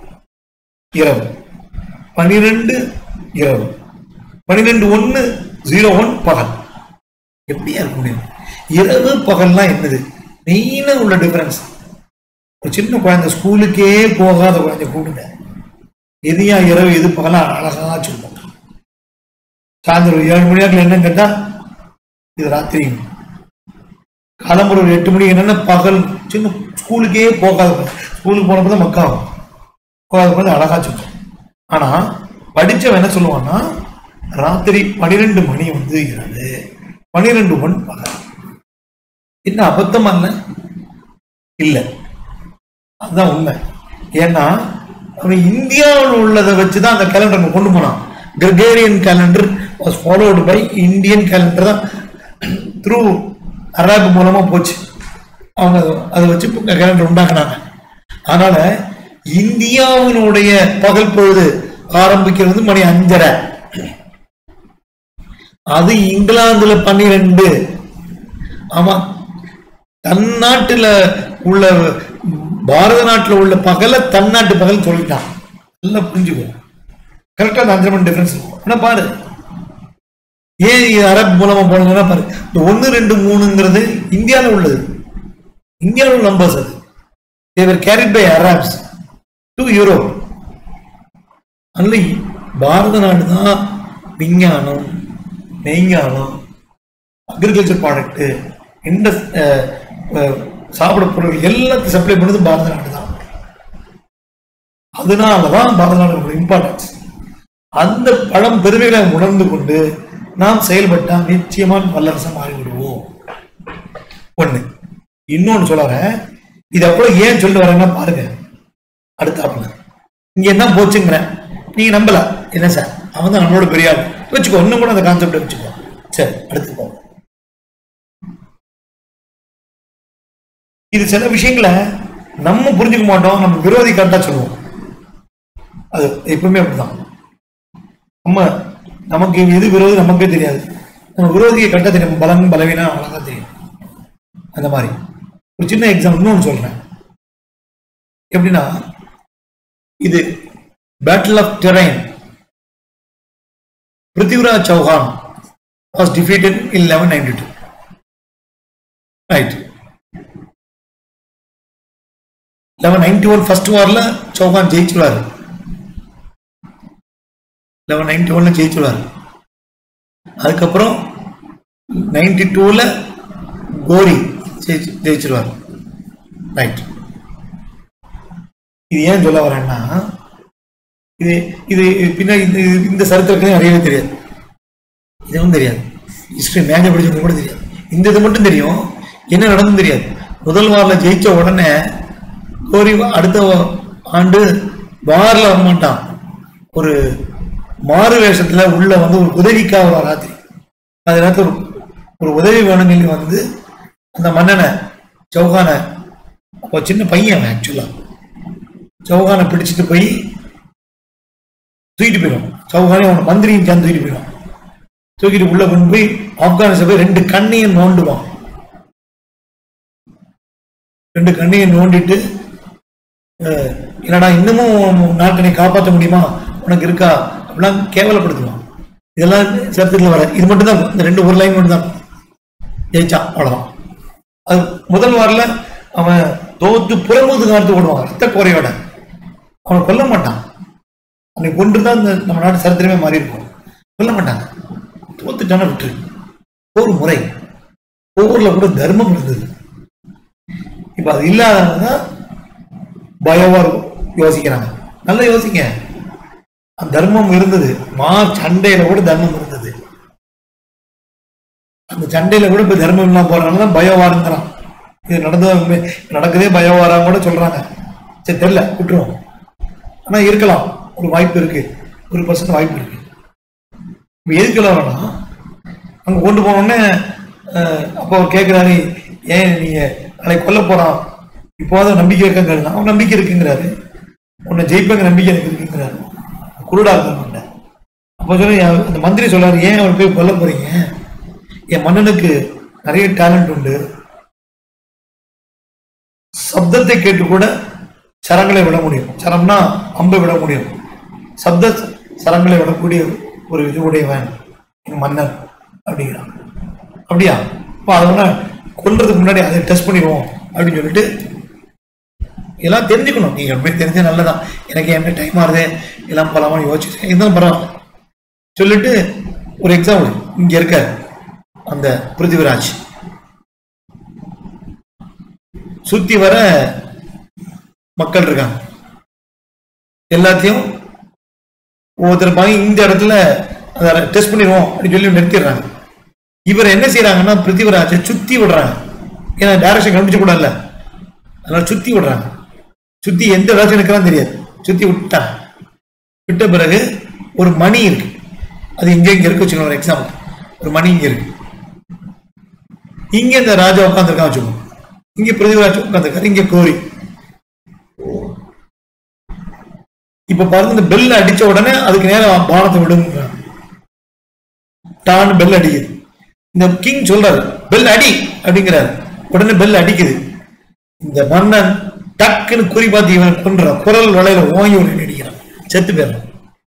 இரவு பனிரெண்டு இரவு பனிரெண்டு ஒன்னு ஜீரோ ஒன் பகல் எப்படியா இருக்க முடியும் இரவு பகல்லாம் என்னது மெயினா உள்ள டிஃபரன்ஸ் ஒரு சின்ன குழந்தை ஸ்கூலுக்கே போகாத குழந்தை கூடுங்க எதையா இரவு எது பகலா அழகா சொல்லுவோம் சாயந்தரம் ஏழு மணி நேரத்தில் என்னன்னு கேட்டா இது ராத்திரி காலம்புற ஒரு எட்டு மணிக்கு என்னன்னா பகல் சின்ன ஸ்கூலுக்கே போகாத குழந்தை. ஸ்கூலுக்கு போனப்போ தான் மக்காகும் போகாத குழந்தை அழகா சொல்லுவோம் ஆனா படிச்சவன் என்ன சொல்லுவான்னா ராத்திரி பனிரெண்டு மணி வந்து இரவு பனிரெண்டு மணி பகல் என்ன அபத்தமா இல்ல இல்ல அதுதான் உண்மை ஏன்னா அவன் இந்தியாவில் உள்ளதை வச்சுதான் அந்த கேலண்டர் நம்ம கொண்டு போனான் Gregorian calendar was followed by Indian calendar தான் த்ரூ அரபு மூலமா போச்சு அவங்க அதை- அதை வச்சு கேலண்டர் உண்டாக்குனாங்க அதனால இந்தியாவினுடைய பகல் பொழுது ஆரம்பிக்கிறது மணி அஞ்சரை அது இங்கிலாந்துல பன்னிரெண்டு ஆமா தன் நாட்டுல உள்ள பாரத நாட்டுல உள்ள பகல தன் நாட்டு பகல் சொல்லிட்டான் நல்லா புரிஞ்சுக்கோ கரெக்டா அந்த அஞ்சரை மணி டிஃபரன்ஸ் இருக்கும் ஆனா பாரு ஏன் இது அரப் மூலமா போனதுன்னா பாரு இந்த ஒன்னு ரெண்டு மூணுங்கிறது இந்தியாவில் உள்ளது இந்தியாவில் உள்ள நம்பர்ஸ் அது they were carried by Arabs to Europe அதனால பாரத நாடு தான் விஞ்ஞானம் மெய்ஞானம் அக்ரிகல்ச்சர் ப்ராடக்ட் இண்டஸ் சாப்பிட பொருள் எல்லாத்தையும் சப்ளை பண்ணது பாரத நாடு தான் அதனால தான் பாரத நாடு இம்பார்ட்டன்ஸ் அந்த பழம் பெருமைகளை உணர்ந்து கொண்டு நாம் செயல்பட்டால் நிச்சயமா வல்லரசா மாறிவிடுவோம் ஒண்ணு இன்னொன்னு சொல்லுறேன் இது அப்புறம் ஏன் சொல்லிட்டு வரேன்னா பாருங்க அடுத்தாப்புல இங்க என்ன போச்சுங்கிறேன் நீங்க நம்பல என்ன சார் அவன் தான் நம்மளோட பெரிய ஆள் வச்சுக்கோ இன்னும் கூட அந்த கான்செப்ட் வச்சுக்கோ சரி அடுத்து போ இது சில விஷயங்களை நம்ம புரிஞ்சுக்க மாட்டோம் நம்ம விரோதி கரெக்டா சொல்லுவோம் அது எப்பவுமே அப்படிதான் நம்ம நமக்கு எது விரோதி நமக்கே தெரியாது நம்ம விரோதியை கரெக்டா தெரியும் பலம் பலவீனம் அழகா தெரியும் அந்த மாதிரி ஒரு சின்ன எக்ஸாம்பிள் இன்னொன்று சொல்றேன் எப்படின்னா இது battle of Tarain Prithviraj Chauhan was defeated in eleven ninety two right eleven ninety one first வார்ல சௌஹான் ஜெயிச்சுவாரு லெவன் நைன்டி ஒன்ல ஜெயிச்சுவாரு அதுக்கப்புறம் நைன்டி டூல கோரி ஜெயிச்சு ஜெயிச்சிருவார் ரைட் இது ஏன் சொல்ல வரேன்னா இது இது பின்ன இந்த இந்த சரித்திரத்துக்கு அறியவே தெரியாது இதுவும் தெரியாது ஹிஸ்டரி மேஜ படிச்சவங்க கூட தெரியாது இந்த இது மட்டும் தெரியும் என்ன நடந்தும் தெரியாது முதல் வாரில் ஜெயிச்ச உடனே கோரி அடுத்த ஆண்டு வாரில் வர மாட்டான் ஒரு மாறு வேஷத்துல உள்ள வந்து ஒரு உதவிக்காக வர ராத்திரி அது நேரத்தில் ஒரு ஒரு உதவி வேணும்னு சொல்லி வந்து அந்த மன்னனை சௌகானை அப்போ சின்ன பையன் ஆக்சுவலா சௌகானை பிடிச்சிட்டு போய் தூக்கிட்டு போயிடும் சௌகானே அவனை மந்திரியும் சேர்ந்து தூக்கிட்டு போயிடும் தூக்கிட்டு உள்ள கொண்டு போய் ஆப்கானிஸ்தான் போய் ரெண்டு கண்ணையும் நோண்டுவான் ரெண்டு கண்ணையும் நோண்டிட்டு அஹ், என்னடா இன்னமும் நாட்டினை காப்பாற்ற முடியுமா உனக்கு இருக்கா அப்படிலாம் கேவலப்படுத்துவான் இதெல்லாம் சரித்திரத்தில் வர இது மட்டும் தான் இந்த ரெண்டு ஒரு லைன் மட்டும் தான் ஜெயிச்சான் அவ்வளவுதான் அது முதல் வாரில் அவன் தோத்து புறமுது காத்து ஓடுவான் ரத்த கோரையோட அவனை கொல்ல மாட்டான் அவனை கொண்டு தான் இந்த நம்ம நாட்டு சரித்திரமே மாறி இருக்கும் கொல்ல மாட்டாங்க தோத்துட்டான விட்டு ஒரு முறை ஒவ்வொருல கூட தர்மம் இருந்தது இப்ப அது இல்லாதவங்க தான் பயவா யோசிக்கிறாங்க நல்லா யோசிங்க அந்த தர்மம் இருந்தது மா சண்டையில கூட தர்மம் இருந்தது அந்த சண்டையில கூட இப்ப தர்மம் இல்லாம போறதுனால தான் பயவா இருந்தான் இது நடந்தது உண்மை. நடக்குதே பயவாரான்னு கூட சொல்றாங்க சரி தெரியல விட்டுருவோம் ஆனா இருக்கலாம் ஒரு வாய்ப்பு இருக்கு ஒரு பர்சன்ட் வாய்ப்பு இருக்கு இப்ப எதுக்கு வரனா அங்க கொண்டு போனோடனே அஹ், அப்போ அவர் கேட்கிறாரு ஏன் நீங்க நாளைக்கு கொல்ல போறான் இப்போதான் நம்பிக்கை இருக்குங்கிறது அவன் நம்பிக்கை இருக்குங்கிறாரு உன்னை ஜெயிப்பங்க நம்பிக்கை எனக்கு இருக்குங்கிறாரு குருடா இருந்த அப்போ சொல்லி அந்த மந்திரி சொல்றாரு ஏன் அவர் போய் கொல்ல போறீங்க என் மன்னனுக்கு நிறைய டேலண்ட் உண்டு சப்தத்தை கேட்டு கூட சரங்களை விட முடியும் சரம்னா அம்பை விட முடியும் சப்த சரங்களை விடக்கூடிய ஒரு இது உடையவன் என் மன்னன் அப்படிங்கிறான் அப்படியா அப்போ அதனால கொல்றதுக்கு முன்னாடி அதை டெஸ்ட் பண்ணிடுவோம் அப்படின்னு சொல்லிட்டு எல்லாம் தெரிஞ்சுக்கணும் நீங்க உண்மையை தெரிஞ்ச நல்லதான் எனக்கு என்ன டைம் ஆகுது எல்லாம் போலாமான்னு யோசிச்சுட்டு இருந்தாலும் பரவாயில்ல சொல்லிட்டு ஒரு எக்ஸாம்பிள் இங்க இருக்க அந்த பிருத்திவிராஜ் சுத்தி வர மக்கள் இருக்காங்க எல்லாத்தையும் ஒவ்வொருத்தர் பாய் இந்த இடத்துல அதை டெஸ்ட் பண்ணிடுவோம் அப்படின்னு சொல்லி நிறுத்திடுறாங்க இவர் என்ன செய்யறாங்கன்னா பிருத்திவிராஜை சுத்தி விடுறாங்க ஏன்னா டைரக்ஷன் கண்டுபிடிச்ச கூடாதுல்ல அதனால சுத்தி விடுறாங்க சுத்தி எந்த டைரக்ஷன் இருக்கிறான்னு தெரியாது சுத்தி விட்டாங்க விட்ட பிறகு ஒரு மணி இருக்கு அது இங்க இங்க இருக்கு வச்சுக்கோங்க ஒரு எக்ஸாம்பிள் ஒரு மணி இங்க இருக்கு இங்க இந்த ராஜா உட்காந்துருக்கான் வச்சுக்கோங்க இங்க பிருத்திவிராஜ் உட்காந்துருக்காரு இங்க கோரி இப்ப பாருங்க இந்த பெல் அடிச்ச உடனே அதுக்கு நேரம் பானத்தை விடுங்க டான்னு பெல் அடிக்குது இந்த கிங் சொல்றாரு பெல் அடி அப்படிங்கிறாரு உடனே பெல் அடிக்குது இந்த மன்னன் டக்குன்னு குறி பார்த்து இவன் கொன்றான் குரல் வளையில ஓங்கி ஒரு அடி அடிக்கிறான் செத்து போயிடுறான்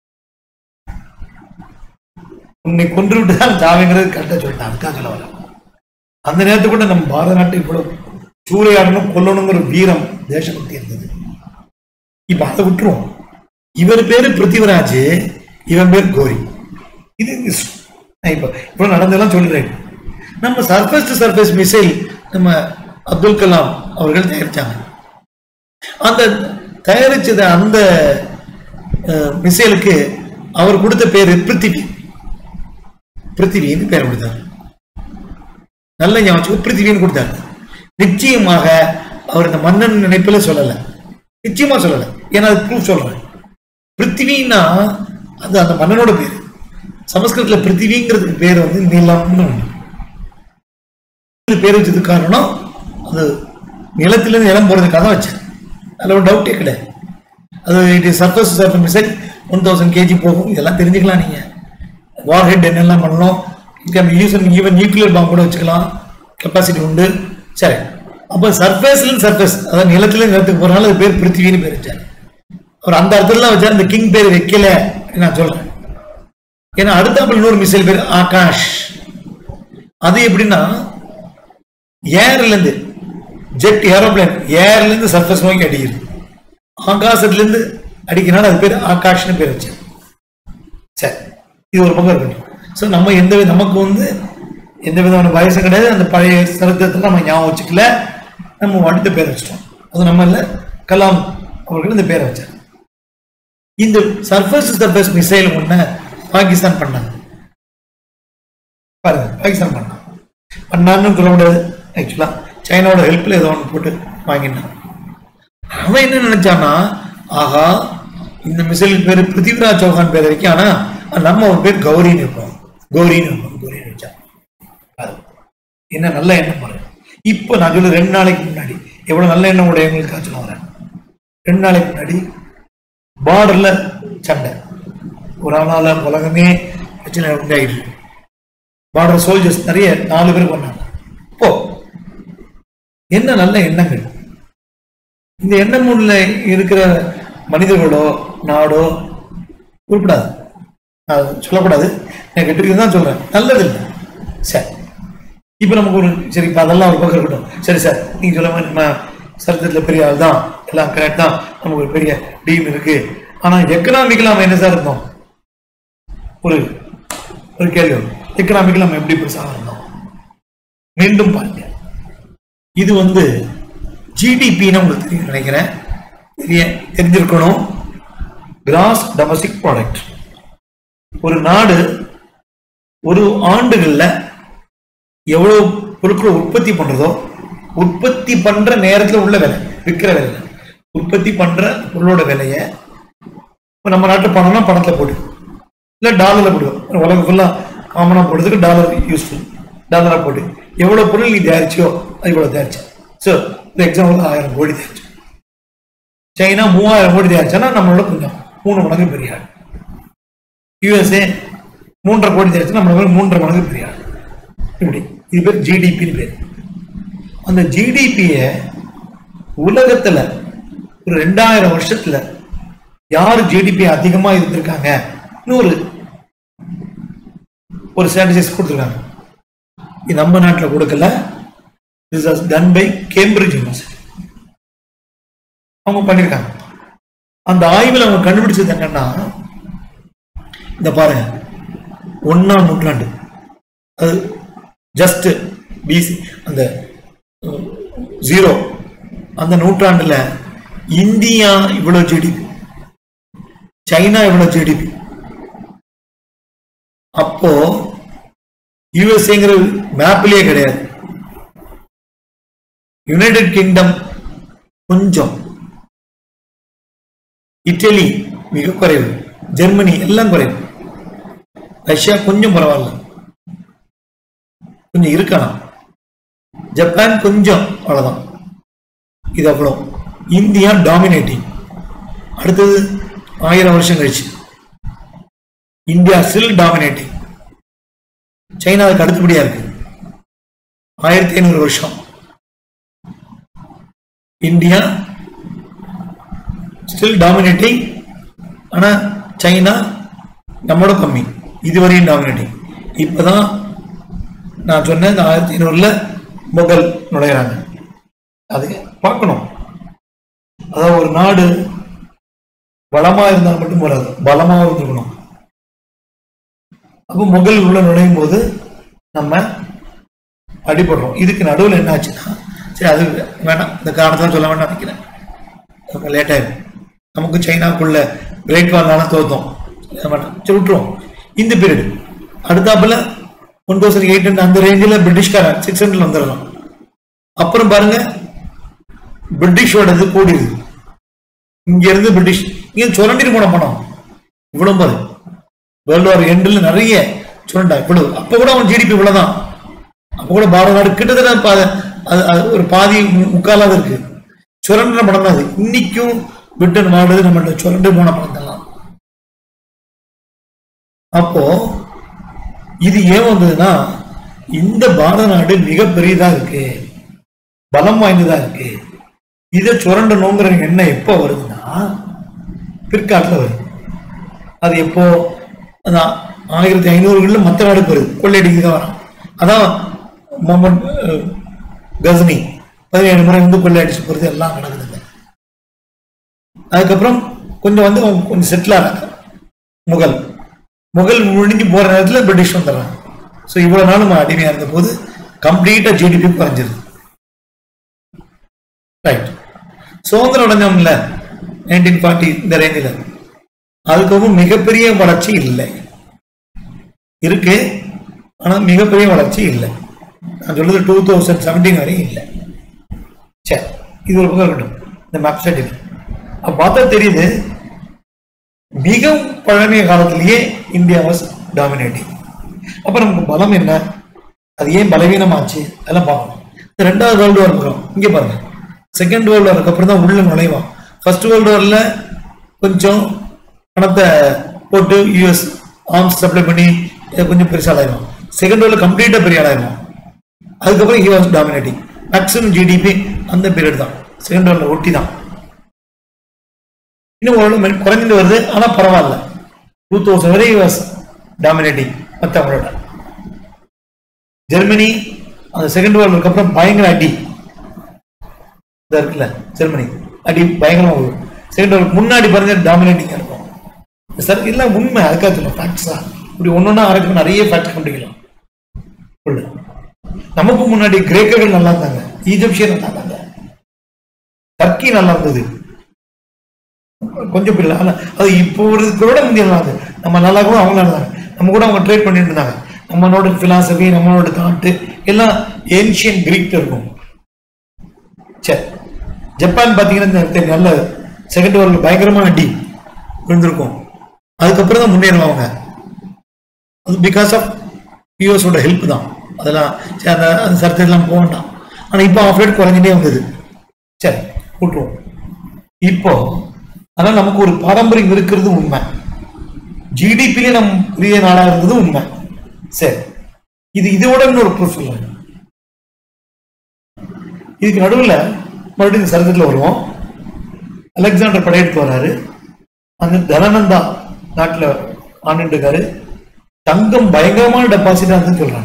உன்னை கொன்று விட்டு தான் சாவுங்கிறது கரெக்டா சொல்லிட்டான் அதுக்காக சொல்ல வரேன் அந்த நேரத்துக்கு கூட நம்ம பாரத நாட்டை இவ்வளவு சூறையாடணும் கொல்லணுங்கிற வீரம் தேசபக்தி இருந்தது இப்ப அதை விட்டுருவோம் இவர் பேரு பிருத்திவிராஜ் இவன் பேர் கோரி இது is- நான் இப்போ இப்போ நடந்ததெல்லாம் சொல்றேன் நம்ம சர்ஃபேஸ் டு சர்ஃபேஸ் மிசைல் நம்ம அப்துல் கலாம் அவர்கள் தயாரிச்சாங்க அந்த தயாரிச்சத அந்த மிசைலுக்கு அவர் கொடுத்த பேரு பிருத்திவி பிருத்திவின்னு பேர் கொடுத்தார் நல்ல ஞாபகம் பிருத்திவின்னு கொடுத்தாரு நிச்சயமாக அவர் இந்த மன்னன் நினைப்புல சொல்லல நிச்சயமா சொல்லல ஏன்னா அது ப்ரூஃப் சொல்றேன் பிருத்திவின்னா அது அந்த மன்னனோட பேர் சமஸ்கிருதத்துல பிருத்திவிங்கிறதுக்கு பேர் வந்து நிலம்னு ஒண்ணு. இது பேர் வச்சதுக்கு காரணம் அது நிலத்திலிருந்து நிலம் போறதுக்காக தான் வச்சேன் அதில் ஒரு டவுட்டே கிடையாது அது it is surface surface missile one thousand KG போகும் இதெல்லாம் தெரிஞ்சுக்கலாம் நீங்க வார் ஹெட் என்னெல்லாம் பண்ணணும் யூஸ் ஈவன் நியூக்ளியர் பாம்பு கூட வச்சுக்கலாம் கெப்பாசிட்டி உண்டு சரி அப்போ சர்ஃபேஸ்ல சர்ஃபேஸ் அதாவது நிலத்துல நிலத்துக்கு போறனால அது பேர் பிருத்திவின்னு பேர் வச்சார் அவர் அந்த அர்த்தத்துல வச்சார் அந்த கிங் பேர் வைக்கல அப்படின்னு நான் சொல்றேன் ஏன்னா அடுத்தாப்புல இன்னொரு மிசைல் பேர் ஆகாஷ் அது எப்படின்னா ஏர்ல இருந்து ஜெட் ஏரோப்ளேன் ஏர்ல இருந்து சர்ஃபேஸ் நோக்கி அடிக்குது ஆகாசத்துல இருந்து அடிக்கிறனால அது பேர் ஆகாஷ்னு பேர் வச்சேன் சரி இது ஒரு பக்கம் இருக்கட்டும் ஸோ நம்ம எந்த வித நமக்கு வந்து எந்த விதமான வயசும் கிடையாது அந்த பழைய சரித்திரத்தை நம்ம ஞாபகம் வச்சுக்கல நம்ம அடுத்த பேர் வச்சிட்டோம் அது நம்ம இல்லை கலாம் அவர்கள் இந்த பேரை வச்சார் இந்த சர்ஃபேஸ் சர்ஃபேஸ் மிசைல் ஒண்ணு பாகிஸ்தான் பண்ணாங்க பாருங்க பாகிஸ்தான் பண்ணாங்க பண்ணான்னு சொல்ல முடியாது ஆக்சுவலா சைனாவோட ஹெல்ப்ல ஏதோ ஒன்று போட்டு வாங்கினான் அவன் என்ன நினைச்சான்னா ஆஹா இந்த மிசைலுக்கு பேரு பிருத்திவிராஜ் சௌஹான் பேர் வைக்க ஆனா நம்ம ஒரு பேர் கௌரின்னு இருப்போம் கௌரின்னு இருப்போம் கௌரின்னு வச்சான் அது என்ன நல்ல எண்ணம் பாருங்க இப்போ நான் சொல்ல ரெண்டு நாளைக்கு முன்னாடி எவ்வளவு நல்ல எண்ணம் உடையவங்களுக்கு சொல்ல வரேன் ரெண்டு நாளைக்கு முன்னாடி பார்டர்ல சண்டை ஒரு ஆளால உலகமே பிரச்சனை உண்டாயிடுச்சு பார்டர் சோல்ஜர்ஸ் நிறைய நாலு பேர் பண்ணாங்க இப்போ என்ன நல்ல எண்ணங்கள் இந்த எண்ணம் உள்ள இருக்கிற மனிதர்களோ நாடோ உருப்படாது நான் சொல்லக்கூடாது நான் கெட்டிருக்கு தான் சொல்றேன் நல்லது இல்லை சரி இப்போ நமக்கு ஒரு சரி இப்போ அதெல்லாம் ஒரு பக்கம் இருக்கட்டும் சரி சார் நீங்க சொல்ல மாதிரி நம்ம சரித்திரத்தில் பெரிய ஆள் தான் எல்லாம் கரெக்ட் தான் நமக்கு ஒரு பெரிய டீம் இருக்கு ஆனா எக்கனாமிக்கலா நம்ம என்ன சார் இருந்தோம் ஒரு ஒரு கேள்வி எக்கனாமிக்கலா நம்ம எப்படி பெருசாக இருந்தோம் மீண்டும் பாருங்க இது வந்து ஜிடிபின்னு உங்களுக்கு தெரியும் நினைக்கிறேன் தெரிய தெரிஞ்சிருக்கணும் கிராஸ் டொமஸ்டிக் ப்ராடக்ட் ஒரு நாடு ஒரு ஆண்டுகள்ல எவ்வளவு பொருட்களை உற்பத்தி பண்றதோ உற்பத்தி பண்ற நேரத்துல உள்ள விலை விற்கிற விலை உற்பத்தி பண்ற பொருளோட விலையை இப்ப நம்ம நாட்டு பணம்னா பணத்துல போடு இல்ல டாலர்ல போடுவோம் உலகம் ஃபுல்லா காமனா போடுறதுக்கு டாலர் யூஸ்ஃபுல் டாலரா போட்டு எவ்வளவு பொருள் நீ தயாரிச்சியோ அது இவ்வளவு தயாரிச்சா ஸோ இந்த எக்ஸாம்பிள் ஆயிரம் கோடி தயாரிச்சோம் சைனா மூவாயிரம் கோடி தயாரிச்சானா நம்மளோட கொஞ்சம் மூணு மடங்கு பெரிய ஆள் யூஎஸ்ஏ மூன்றரை கோடி தயாரிச்சா நம்மளோட மூன்றரை மடங்கு பெரிய ஆள் இப்படி இது பேர் ஜிடிபின்னு பேர் அந்த ஜிடிபியை உலகத்துல ஒரு ரெண்டாயிரம் வருஷத்துல யார் ஜிடிபி அதிகமா இருந்திருக்காங்க ஒரு ஒரு ஸ்ட்ராட்டஜிஸ் கொடுத்துருக்காங்க இது நம்ம நாட்டில் கொடுக்கல this was done by Cambridge university அவங்க பண்ணியிருக்காங்க அந்த ஆய்வில் அவங்க கண்டுபிடிச்சது என்னன்னா இந்த பாருங்க ஒன்னாம் நூற்றாண்டு அது ஜஸ்ட் பிசி அந்த ஜீரோ அந்த நூற்றாண்டுல இந்தியா இவ்வளவு ஜிடிபி சைனா இவ்வளவு ஜிடிபி அப்போ யுஎஸ்ஏங்கிற மேப்லயே கிடையாது யுனைடெட் கிங்டம் கொஞ்சம் இட்டலி மிக குறைவு ஜெர்மனி எல்லாம் குறைவு ரஷ்யா கொஞ்சம் பரவாயில்ல கொஞ்சம் இருக்கலாம் ஜப்பான் கொஞ்சம் அவ்வளவுதான் இது அவ்வளோ இந்தியா டாமினேட்டிங் அடுத்தது ஆயிரம் வருஷம் கழிச்சு இந்தியா ஸ்டில் டாமினேட்டிங் சைனாவுக்கு அடுத்தபடியா இருக்கு ஆயிரத்தி ஐநூறு வருஷம் இந்தியா ஸ்டில் டாமினேட்டிங் ஆனா சைனா நம்மளோட கம்மி இதுவரையும் டாமினேட்டிங் இப்பதான் நான் சொன்னேன் இந்த ஆயிரத்தி ஐநூறுல முகல் நுழையிறாங்க அது பார்க்கணும் அதாவது ஒரு நாடு வளமா இருந்தால் மட்டும் வராது பலமா இருந்திருக்கணும் அப்போ முகல் உள்ள நுழையும் போது நம்ம அடிபடுறோம் இதுக்கு நடுவில் என்ன ஆச்சுன்னா சரி அது வேணாம் இந்த காரணத்தான் சொல்ல வேண்டாம் நினைக்கிறேன் ரொம்ப லேட் ஆயிடும் நமக்கு சைனாக்குள்ள கிரேட் வார்னால தோத்தோம் சொல்ல வேண்டாம் சரி விட்டுருவோம் இந்த பீரியட் அடுத்தாப்புல ஒன் தௌசண்ட் எயிட் ஹண்ட்ரட் அந்த ரேஞ்சில் பிரிட்டிஷ்காரன் சிக்ஸ் ஹண்ட்ரட் வந்துடலாம் அப்புறம் பாருங்க பிரிட்டிஷோட இது கூடியது இங்க இருந்து பிரிட்டிஷ் இங்க சுரண்டிட்டு போன பணம் இவ்வளவு பாரு வேர்ல்டு வார் எண்டில் நிறைய சுரண்டா இவ்வளவு அப்ப கூட அவன் ஜிடிபி இவ்வளவுதான் அப்ப கூட பாரத நாடு கிட்டத்தட்ட பா- அது- அது ஒரு பாதி மு- முக்காலாவது இருக்கு சுரண்டின படம் தான் அது இன்னைக்கும் பிரிட்டன் நாடு நம்மள்ட்ட சுரண்டு போன படம் தான் அப்போ இது ஏன் வந்ததுன்னா இந்த பாரத நாடு மிக பெரியதா இருக்கு பலம் வாய்ந்ததா இருக்கு இதை சுரண்டணுங்கிற எண்ணம் எப்போ வருதுன்னா பிற்காட்டில் வருது அது எப்போ அதான் ஆயிரத்தி ஐநூறுகளில் மற்ற நாடுக்கு வருது கொள்ளையடிக்கு தான் வரான் அதான் முகமது அஹ், கஸ்னி பதினேழு முறை வந்து கொள்ளையடிச்சு போகிறது எல்லாம் நடக்குதுங்க அதுக்கப்புறம் கொஞ்சம் வந்து அவங்க கொஞ்சம் செட்டில் ஆகிறாங்க முகல் முகல் முடிஞ்சு போற நேரத்தில் பிரிட்டிஷ் வந்துடுறாங்க ஸோ இவ்வளவு நாள் நம்ம அடிமையா இருந்த போது கம்ப்ளீட்டா ஜிடிபி குறைஞ்சிருது ரைட் சுதந்திரம் அடைஞ்சோம்ல நைன்டீன் ஃபார்ட்டி இந்த ரேஞ்சில் அதுக்கப்புறம் மிகப்பெரிய வளர்ச்சி இல்லை இருக்கு ஆனா மிகப்பெரிய வளர்ச்சி இல்லை நான் சொல்றது டூ தௌசண்ட் செவன்டீன் வரையும் இல்லை சரி இது ஒரு பக்கம் இருக்கட்டும் இந்த மேப் ஸ்டடியில் அப்போ பார்த்தா தெரியுது மிகவும் பழமைய காலத்திலேயே இந்தியா வாஸ் டாமினேட்டிங் அப்ப நமக்கு பலம் என்ன அது ஏன் பலவீனமாச்சு அதெல்லாம் பார்க்கணும் இந்த ரெண்டாவது வேர்ல்டு வார் போகிறோம் இங்கே பாருங்க செகண்ட் வேர்ல்டு வாருக்கு அப்புறம் தான் உள்ள நுழைவான் ஃபர்ஸ்ட் வேர்ல்டு வாரில் கொஞ்சம் பணத்தை போட்டு யூஎஸ் ஆர்ம்ஸ் சப்ளை பண்ணி இதை கொஞ்சம் பெருசாக ஆளாயிரும் செகண்ட் வேர்ல்டு கம்ப்ளீட்டாக பெரிய ஆளாயிரும் அதுக்கப்புறம் he was dominating maximum GDP அந்த பீரியட் தான் செகண்ட் வேர்ல்டு ஒட்டி தான் இன்னும் ஓரளவு மென் குறைஞ்சிட்டு வருது ஆனா பரவாயில்ல டூ தௌசண்ட் வரை வாஸ் டாமினேட்டிங் மற்றவங்களோட ஜெர்மனி அந்த செகண்ட் வேர்ல்டுக்கு அப்புறம் பயங்கர அடி இதா இருக்குல்ல ஜெர்மனி அடி பயங்கரமா வரும் செகண்ட் வேர்ல்டு முன்னாடி பாருங்க டாமினேட்டிங்கா இருக்கும் சார் இல்ல உண்மை அதுக்காக சொல்ல ஃபேக்ட்ஸா இப்படி ஒன்னொன்னா ஆரம்பிக்கும் நிறைய ஃபேக்ட் கண்டுக்கலாம் சொல்லு. நமக்கு முன்னாடி கிரேக்கர்கள் நல்லா இருந்தாங்க ஈஜிப்சியர் நல்லா இருந்தாங்க டர்க்கி நல்லா இருந்தது கொஞ்சம் பிள்ளை ஆனா அது இப்போ ஒரு கூட முந்தைய நல்லா இருந்தது நம்ம நல்லா கூட அவங்க நல்லா இருந்தாங்க நம்ம கூட அவங்க ட்ரேட் பண்ணிட்டு இருந்தாங்க நம்மளோட பிலாசபி நம்மளோட தாட்டு எல்லாம் ஏன்ஷியன் கிரீக் இருக்கும் சரி ஜப்பான் பார்த்தீங்கன்னா இந்த இடத்துல நல்ல செகண்ட் வேர்ல்டு பயங்கரமான அடி விழுந்திருக்கும் அதுக்கப்புறம் தான் முன்னேறுவாங்க அது பிகாஸ் ஆஃப் யூஎஸோட ஹெல்ப் தான் அதெல்லாம் சரி அந்த அந்த சர்ச்சைலாம் போக வேண்டாம் ஆனால் இப்போ ஆஃப் ரேட் குறைஞ்சிட்டே வந்தது சரி விட்டுருவோம் இப்போ ஆனால் நமக்கு ஒரு பாரம்பரியம் இருக்கிறது உண்மை ஜிடிபியிலே நம் பெரிய நாடா இருந்தது உண்மை சரி இது இதோட இன்னொரு ப்ரூஃப் சொல்லுங்க இதுக்கு நடுவில் மறுபடியும் இந்த சரித்திரத்தில் வருவோம் அலெக்சாண்டர் படையெடுத்து வராரு அந்த தனநந்தா நாட்டில் ஆண்டுட்டு இருக்காரு தங்கம் பயங்கரமான டெபாசிட் இருந்துன்னு சொல்றாங்க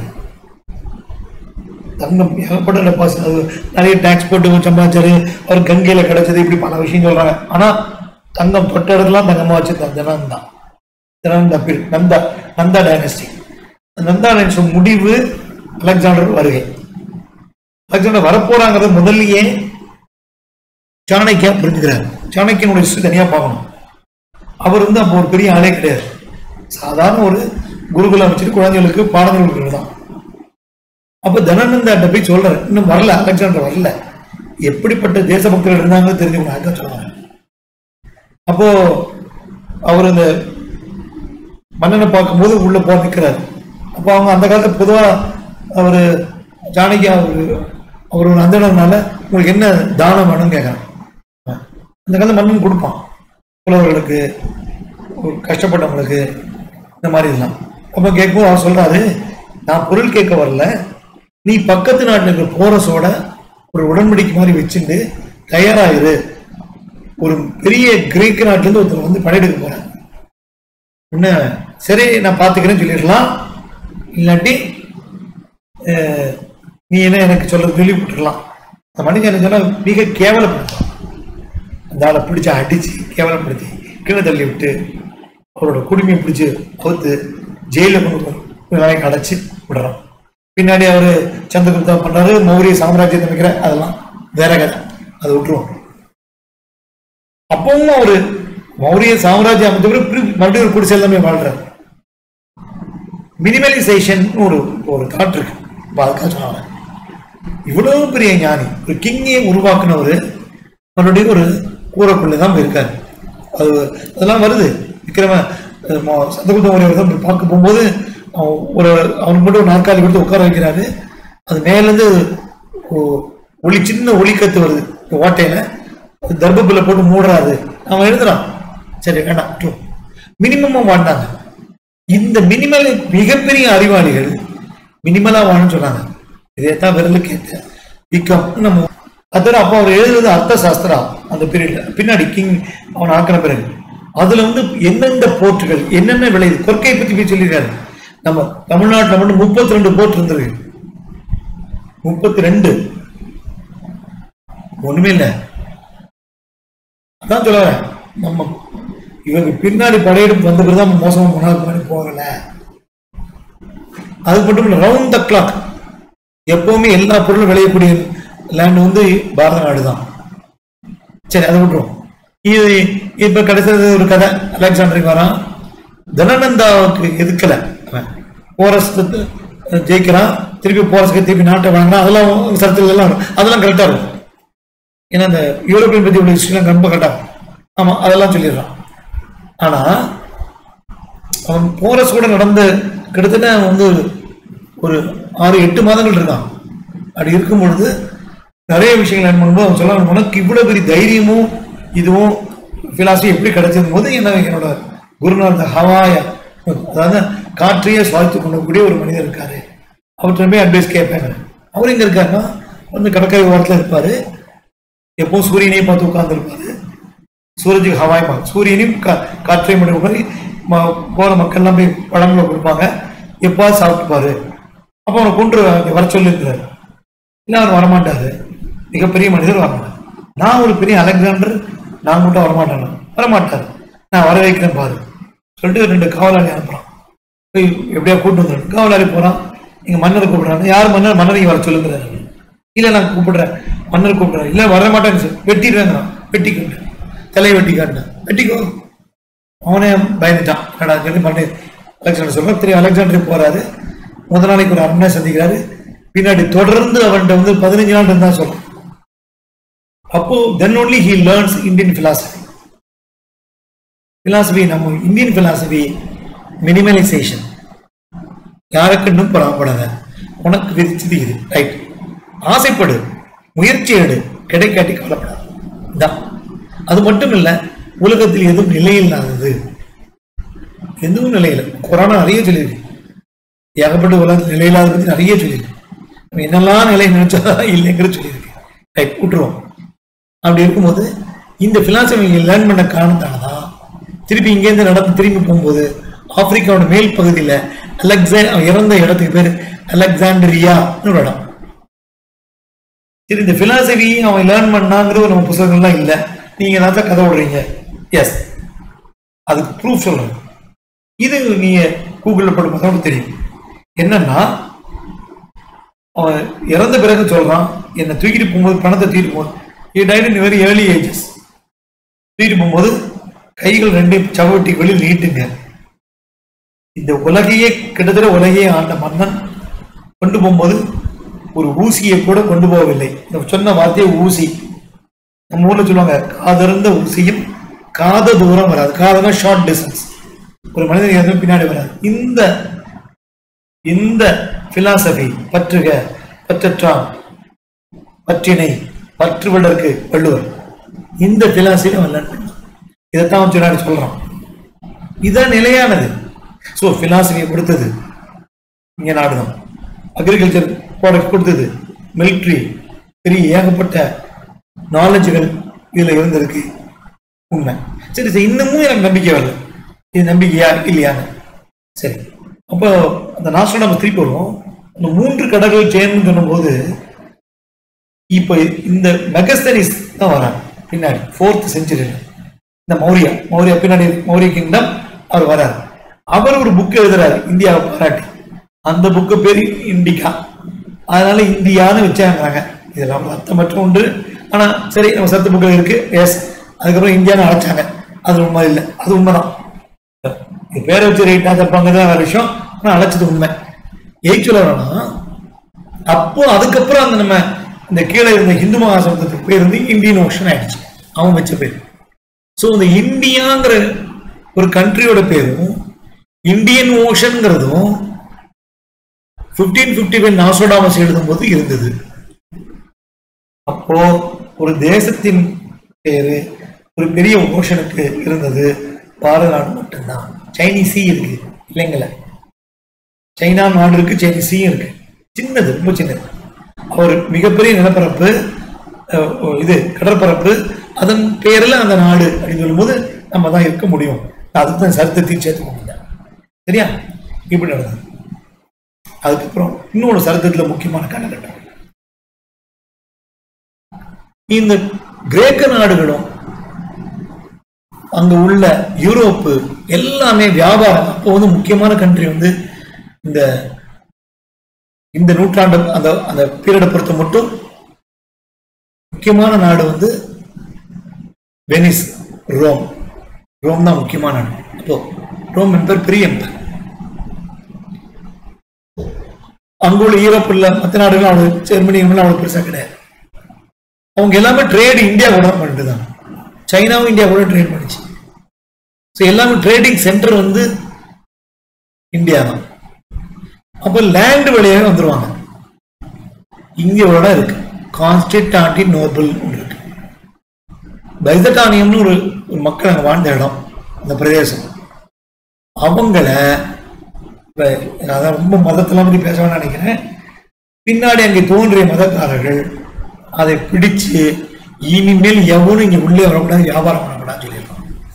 தங்கம் ஏகப்பட்ட டெபாசிட் அது நிறைய டாக்ஸ் போட்டு சம்பாதிச்சாரு அவர் கங்கையில கிடைச்சது இப்படி பல விஷயம் சொல்றாங்க ஆனா தங்கம் தொட்ட இடத்துலாம் தங்கமா வச்சிருந்தார் ஜனந்தா ஜனந்தா period Nanda Nanda dynasty Nanda dynasty முடிவு அலெக்சாண்டர் வருகை அலெக்சாண்டர் வரப்போறாங்கிறத முதல்லயே சாணக்கியா புரிஞ்சுக்கிறார் சாணக்கியனுடைய ஹிஸ்டரி தனியா பார்க்கணும் அவர் வந்து அப்போ ஒரு பெரிய ஆளே கிடையாது சாதாரண ஒரு குருகுலம் வச்சுட்டு குழந்தைகளுக்கு பாடங்கள் கொடுக்குறது தான் அப்ப தனநந்தாட்ட போய் சொல்றாரு இன்னும் வரல அலெக்சாண்டர் வரல எப்படிப்பட்ட தேசபக்தர்கள் இருந்தாங்கன்னு தெரிஞ்சுக்கணும் அதான் சொல்றாங்க அப்போ அவர் அந்த மன்னனை பார்க்கும்போது உள்ள போக நிற்கிறாரு அப்போ அவங்க அந்த காலத்துல பொதுவா அவர் ஜானகி அவர் அவர் ஒரு அந்தனர்னால உங்களுக்கு என்ன தானம் வேணும்னு கேட்கறான் அந்த காலத்துல மன்னன் கொடுப்பான் புலவர்களுக்கு ஒரு கஷ்டப்பட்டவங்களுக்கு இந்த மாதிரி இதெல்லாம் அப்போ கேட்கும்போது அவர் சொல்றாரு நான் பொருள் கேட்க வரல நீ பக்கத்து நாட்டில் இருக்கிற போரஸோட ஒரு உடன்படிக்கை மாதிரி வச்சுட்டு தயாராயிரு ஒரு பெரிய கிரேக்க நாட்டிலேருந்து ஒருத்தர் வந்து படையெடுக்க போறேன் என்ன சரி நான் பார்த்துக்கிறேன்னு சொல்லிடலாம் இல்லாட்டி அஹ், நீ என்ன எனக்கு சொல்றது சொல்லி விட்டுருலாம் அந்த மனுஷன் என்ன சொன்னா மிக கேவலப்படுத்தும் அந்த ஆளை பிடிச்சு அடிச்சு கேவலப்படுத்தி கீழே தள்ளி விட்டு அவரோட குடுமையை பிடிச்சு அவுத்து ஜெயில கொண்டு போய் கொஞ்ச நாளைக்கு அடைச்சு விடுறான் பின்னாடி அவரு சந்திரகுப்தா பண்றாரு மௌரிய சாம்ராஜ்யத்தை வைக்கிற அதெல்லாம் வேற கதை அதை விட்டுருவோம் அப்பவும் அவரு மௌரிய சாம்ராஜ்யம் அமைச்ச பிறகு பிரி- மறுபடியும் ஒரு குடிசை எல்லாமே வாழ்றாரு மினிமலைசேஷன் ஒரு ஒரு தாட் இருக்கு இப்ப அதுக்காக சொன்னாங்க இவ்வளவு பெரிய ஞானி ஒரு கிங்கே உருவாக்குனவர் மறுபடியும் ஒரு கூரைக்குள்ளே தான் இருக்காரு அது அதெல்லாம் வருது விக்ரம அஹ், ம- சந்தகுப்த மௌரியர் தான் போய் பார்க்க போகும்போது அவன் ஒரு அவனுக்கு மட்டும் ஒரு நாற்காலி கொடுத்து உட்கார வைக்கிறாரு அது மேலேருந்து ஒ- ஒளி சின்ன ஒளி கத்து வருது இந்த ஓட்டையில அது தர்பப்புல போட்டு மூடுறாரு அவன் எழுதுறான் சரி வேண்டாம் மினிமம் வாழ்ந்தாங்க இந்த மினிமல் மிகப்பெரிய அறிவாளிகள் மினிமலா வாழன்னு சொன்னாங்க இதைத்தான் விரலுக்கு ஏத்த விக்கம் நம்ம அதோட அப்போ அவர் எழுதுறது அர்த்த சாஸ்திரா அந்த பீரியட்ல பின்னாடி கிங் அவன் ஆக்கின பிறகு அதுல வந்து எந்தெந்த போர்ட்டுகள் என்னென்ன விளையுது கொற்கையை பத்தி போய் சொல்லியிருக்காரு நம்ம தமிழ்நாட்டுல மட்டும் முப்பத்தி ரெண்டு போர்ட் இருந்திருக்கு முப்பத்தி ரெண்டு ஒண்ணுமே இல்லை அதான் சொல்ல வரேன். நம்ம இவங்க பின்னாடி படையெடுப்பு வந்த பிறகு தான் மோசமா முன்னாடி பின்னாடி போகல அது மட்டும் இல்லை ரவுண்ட் த கிளாக் எப்பவுமே எல்லா பொருளும் விளையக்கூடிய லேண்ட் வந்து பாரத நாடு தான் சரி அதை விட்டுருவோம் இது இப்ப கடைசியில் ஒரு கதை அலெக்சாண்டருக்கு வரான் தனநந்தாவுக்கு எதுக்கல அவன் போரஸ் ஜெயிக்கிறான் திருப்பி போரஸ்க்கு திருப்பி நாட்டை வாங்கினா அதெல்லாம் சரத்துல எல்லாம் வரும். அதெல்லாம் கரெக்டா இருக்கும் ஏன்னா இந்த யூரோப்பியன் பத்தி உள்ள ஹிஸ்ட்ரிலாம் ரொம்ப கரெக்டா ஆமா அதெல்லாம் சொல்லிடுறான் ஆனா அவன் போரஸ் கூட நடந்த கிட்டத்தட்ட அவன் வந்து ஒரு ஆறு எட்டு மாதங்கள் இருக்கான் அப்படி இருக்கும் பொழுது நிறைய விஷயங்கள் லேர்ன் பண்ணும்போது அவன் சொல்ல உனக்கு இவ்வளவு பெரிய தைரியமும் இதுவும் பிலாசபி எப்படி கிடைச்சது போது என்ன என்னோட குருநாத ஹவாயா அதாவது காற்றையே சுவாய்த்து கொள்ளக்கூடிய ஒரு மனிதர் இருக்காரு அவர்கிட்ட போய் அட்வைஸ் கேட்பேன் அவர் எங்க இருக்காருன்னா வந்து கடற்கரை ஓரத்துல இருப்பாரு எப்பவும் சூரியனையும் பார்த்து உட்கார்ந்துருப்பாரு சூரஜுக்கு ஹவாய் மகள் சூரியனையும் கா காற்றையும் மட்டும் மாதிரி ம- போற மக்கள்லாம் போய் பழங்களை கொடுப்பாங்க எப்பாவது சாப்பிட்டுப்பாரு அப்போ அவனை கொண்டு வர சொல்லியிருக்கிறாரு இல்லை அவர் வரமாட்டாரு மிகப்பெரிய மனிதர் வரமாட்டார் நான் ஒரு பெரிய அலெக்சாண்டர் நான் மட்டும் வரமாட்டேன் வரமாட்டார் நான் வர வைக்கிறேன் பாரு சொல்லிட்டு ரெண்டு காவலாளி அனுப்புறான் போய் எப்படியா கூட்டு வந்துடும் காவலாளி போறான் இங்க மன்னர் கூப்பிடுறாங்க யார் மன்னர் மன்னர் இங்க வர சொல்லுங்கிறாரு இல்ல நான் கூப்பிடுறேன் மன்னர் கூப்பிடுறேன் இல்ல வர மாட்டேன்னு சொல்லி வெட்டிடுறேங்கிறான் வெட்டிக்கிட்டேன் தலையை வெட்டி காட்டினேன் வெட்டிக்கோ அவனே பயந்துட்டான் என்னடா சொல்லி பண்ணி அலெக்சாண்டர் சொல்றான் திரு அலெக்சாண்டர் போறாரு முதல் நாளைக்கு ஒரு அண்ணனை சந்திக்கிறாரு பின்னாடி தொடர்ந்து அவன்கிட்ட வந்து பதினஞ்சு நாள் இருந்தா சொல்றான் அப்போ then only he learns Indian philosophy philosophy நம்ம இந்தியன் philosophy மினிமலைசேஷன் யாருக்கென்னும் பொறாமப்படாத உனக்கு விதிச்சது இது ரைட் ஆசைப்படு முயற்சி எடு கிடைக்காட்டி கவலைப்படாத இதான் அது மட்டும் இல்ல உலகத்தில் எதுவும் நிலையில்லாதது எதுவும் நிலையில கொரோனா நிறைய சொல்லியிருக்கு ஏகப்பட்ட உலகத்தில் நிலையில்லாத பத்தி நிறைய சொல்லியிருக்கு நம்ம என்னெல்லாம் நிலை நினைச்சா இல்லைங்கிற சொல்லியிருக்கு ரைட் விட்டுருவோம் அப்படி இருக்கும்போது இந்த பிலாசபி லேர்ன் பண்ண காரணத்தால தான் திருப்பி இங்கேருந்து நடந்து திரும்பி போகும்போது ஆப்பிரிக்காவோட மேல் பகுதியில அலெக்சா அவன் இறந்த இடத்துக்கு பேர் அலெக்சாண்டரியான்னு ஒரு இடம் சரி இந்த பிலாசபி அவன் லேர்ன் பண்ணாங்கிற ஒரு நம்ம புத்தகங்கள்லாம் இல்லை நீங்க தான் கதை விடுறீங்க எஸ் அதுக்கு ப்ரூஃப் சொல்றேன் இது நீங்க கூகுள்ல போட்டு பார்த்தா உங்களுக்கு தெரியும் என்னன்னா அவன் இறந்த பிறகு சொல்றான் என்னை தூக்கிட்டு போகும்போது பணத்தை தூக்கிட்டு போகும்போது he died in very early ages தூக்கிட்டு போகும்போது கைகள் ரெண்டையும் சவட்டி வெளியில் நீட்டுங்க இந்த உலகையே கிட்டத்தட்ட உலகையே ஆண்ட மன்னன் கொண்டு போகும்போது ஒரு ஊசியை கூட கொண்டு போகவில்லை இந்த சொன்ன வார்த்தையை ஊசி நம்ம ஊர்ல சொல்லுவாங்க காதிருந்த ஊசியும் காத தூரம் வராது காதனா ஷார்ட் டிஸ்டன்ஸ் ஒரு மனிதன் எதுவும் பின்னாடி வராது இந்த இந்த பிலாசபி பற்றுக பற்றற்றான் பற்றினை பற்றுவதற்கு வள்ளுவர் இந்த பிலாசபி அவன் learn பண்ணான். இதைத்தான் அவன் சொன்னாடி சொல்றான் இதான் நிலையானது ஸோ பிலாசபியை கொடுத்தது இங்க நாடுதான் அக்ரிகல்ச்சர் ப்ராடக்ட் கொடுத்தது மிலிட்ரி பெரிய ஏகப்பட்ட நாலேஜுகள் இதுல இருந்திருக்கு உண்மை சரி சரி இன்னமும் எனக்கு நம்பிக்கை வரல இது நம்பிக்கையா இல்லையான்னு சரி அப்போ அந்த நாஸ்டா நம்ம திருப்பி வருவோம் அந்த மூன்று கடல்கள் சேர்ந்து சொல்லும்போது இப்போ இந்த மெகஸ்தனிஸ் தான் வராங்க பின்னாடி ஃபோர்த் செஞ்சுரியில் இந்த மௌரியா மௌரியா பின்னாடி மௌரிய கிங்டம் அவர் வரார் அவர் ஒரு புக் எழுதுறாரு இந்தியாவை பாராட்டி அந்த புக்கு பேரு இண்டிகா அதனால இந்தியான்னு வச்சாங்க இதெல்லாம் அர்த்தமற்ற உண்டு ஆனா சரி நம்ம சத்து புக்கில் இருக்கு எஸ் அதுக்கப்புறம் இந்தியான்னு அழைச்சாங்க அது உண்மை இல்லை அது உண்மைதான் இது பேரை வச்சு ரைட்டா தப்பாங்க தான் வேற விஷயம் ஆனா அழைச்சது உண்மை எயிட் சொல்லணும்னா அப்போ அதுக்கப்புறம் அந்த நம்ம இந்த கீழே இருந்த இந்து மகாசமுத்திரத்துக்கு பேர் வந்து இந்தியன் ஓஷன் ஆயிடுச்சு அவன் வச்ச பேர் ஸோ இந்த இந்தியாங்கிற ஒரு கண்ட்ரியோட பேரும் இந்தியன் ஓஷன்ங்கிறதும் பிப்டீன் பிப்டி ஃபைவ் நாசோடாமஸ் எழுதும்போது இருந்தது அப்போ ஒரு தேசத்தின் பேரு ஒரு பெரிய ஓஷனுக்கு இருந்தது பாரத நாடு மட்டும்தான் சைனீஸ் சீ இருக்கு இல்லைங்களா சைனா நாடு இருக்கு சைனீஸ் சீ இருக்கு சின்னது ரொம்ப சின்னது ஒரு மிகப்பெரிய நிலப்பரப்பு அஹ், இது கடற்பரப்பு அதன் பேரில் அந்த நாடு அப்படின்னு சொல்லும்போது நம்ம தான் இருக்க முடியும் அதுக்கு தான் சரித்திரத்தையும் சேர்த்து முடியல சரியா இப்படி நடந்தது அதுக்கப்புறம் இன்னொரு சரித்திரத்தில் முக்கியமான காலகட்டம் இந்த கிரேக்க நாடுகளும் அங்க உள்ள யூரோப்பு எல்லாமே வியாபாரம் அப்போ வந்து முக்கியமான கண்ட்ரி வந்து இந்த இந்த நூற்றாண்டு அந்த அந்த பீரியடை பொறுத்த மட்டும் முக்கியமான நாடு வந்து வெனிஸ் ரோம் ரோம் தான் முக்கியமான நாடு அப்போ ரோம் என்பர் பெரிய எம்பர் அங்குள்ள ஈரோப்பு இல்ல மற்ற நாடுகள் அவ்வளவு ஜெர்மனி இவங்கெல்லாம் அவ்வளவு பெருசா கிடையாது அவங்க எல்லாமே ட்ரேட் இந்தியா கூட பண்ணிட்டு தான் சைனாவும் இந்தியா கூட ட்ரேட் பண்ணிச்சு ஸோ எல்லாமே ட்ரேடிங் சென்டர் வந்து இந்தியா தான் அப்போ லேண்ட் வழியாவே வந்துருவாங்க இந்தியாவோட இருக்கு கான்ஸ்டிடாண்டி நோபல் ஒன்று இருக்கு பைசட்டானியம்னு ஒரு ஒரு மக்கள் அங்கே வாழ்ந்த இடம் அந்த பிரதேசம் அவங்கள இப்ப அதான் ரொம்ப மதத்தெல்லாம் பற்றி பேச வேணாம்னு நினைக்கிறேன் பின்னாடி அங்கே தோன்றிய மதக்காரர்கள் அதை பிடிச்சு இனிமேல் எவனும் இங்க உள்ளே வரக்கூடாது வியாபாரம் பண்ணக்கூடாதுன்னு சொல்லியிருக்காங்க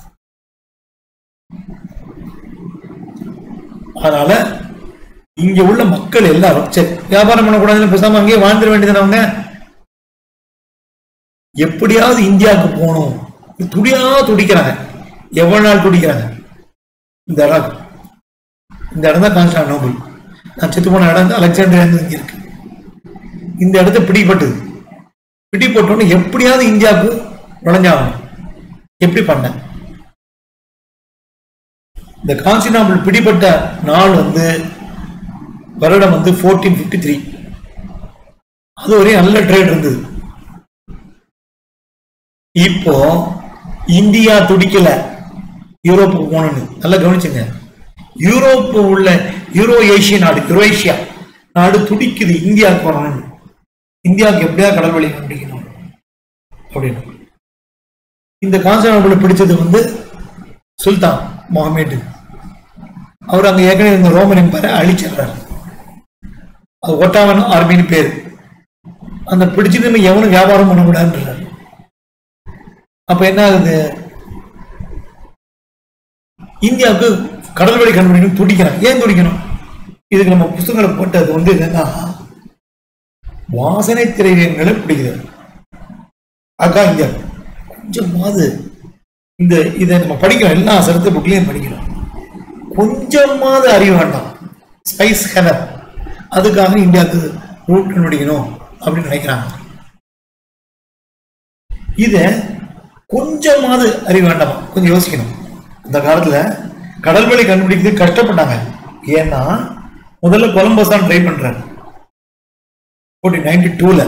அதனால இங்க உள்ள மக்கள் எல்லாரும் சரி வியாபாரம் பண்ணக்கூடாதுன்னு பேசாம அங்கேயே வாழ்ந்துட வேண்டியது அவங்க எப்படியாவது இந்தியாவுக்கு போகணும் துடியா துடிக்கிறாங்க எவ்வளவு நாள் துடிக்கிறாங்க இந்த இடம் இந்த இடம் தான் கான்ஸ்டானோபிள் நான் செத்து போன இடம் வந்து அலெக்சாண்டரியா இங்க இருக்கு இந்த இடத்த பிடிபட்டது பிடி போட்டோன்னு எப்படியாவது இந்தியாவுக்கு நுழைஞ்சாகணும் எப்படி பண்ண இந்த கான்ஸ்டினாபிள் பிடிபட்ட நாள் வந்து வருடம் வந்து ஃபோர்டீன் ஃபிஃப்டி த்ரீ அது வரையும் நல்ல ட்ரேட் இருந்தது இப்போ இந்தியா துடிக்கல யூரோப்புக்கு போகணும்னு நல்லா கவனிச்சுங்க யூரோப்பு உள்ள யூரோ ஏசிய நாடு யூரோஏஷியா நாடு துடிக்குது இந்தியாவுக்கு வரணும்னு இந்தியாவுக்கு எப்படியா கடல் வழி கண்டுபிடிக்கணும் அப்படின்னு இந்த கான்ஸ்டாண்டினோபிள் பிடிச்சது வந்து சுல்தான் முகமது அவர் அங்க ஏற்கனவே இருந்த ரோமன் எம்பரை அழிச்சிடுறாரு அது ஒட்டாவன் ஆர்மின்னு பேர் அந்த பிடிச்சது நம்ம எவனும் வியாபாரம் பண்ணக்கூடாதுன்றாரு அப்ப என்ன ஆகுது இந்தியாவுக்கு கடல் வழி கண்டுபிடிக்கணும் துடிக்கிறாங்க ஏன் துடிக்கணும் இதுக்கு நம்ம புத்தகங்களை போட்டது வந்து என்னன்னா வாசனை திரையங்களை பிடிக்கிறது அக்கா இங்க கொஞ்சமாவது இந்த இதை நம்ம படிக்கிறோம் எல்லா சரித்திர புக்லையும் படிக்கிறோம் கொஞ்சமாவது அறிவு வேண்டாம் ஸ்பைஸ் ஹெவர் அதுக்காக இந்தியாவுக்கு ரூட் கண்டுபிடிக்கணும் அப்படின்னு நினைக்கிறாங்க இத கொஞ்சமாவது அறிவு வேண்டாமா கொஞ்சம் யோசிக்கணும் அந்த காலத்துல கடல் வழி கண்டுபிடிக்கிறது கஷ்டப்பட்டாங்க ஏன்னா முதல்ல கொலம்பஸ் தான் ட்ரை பண்றாரு ஃபோர்டீன் நைன்டி டூல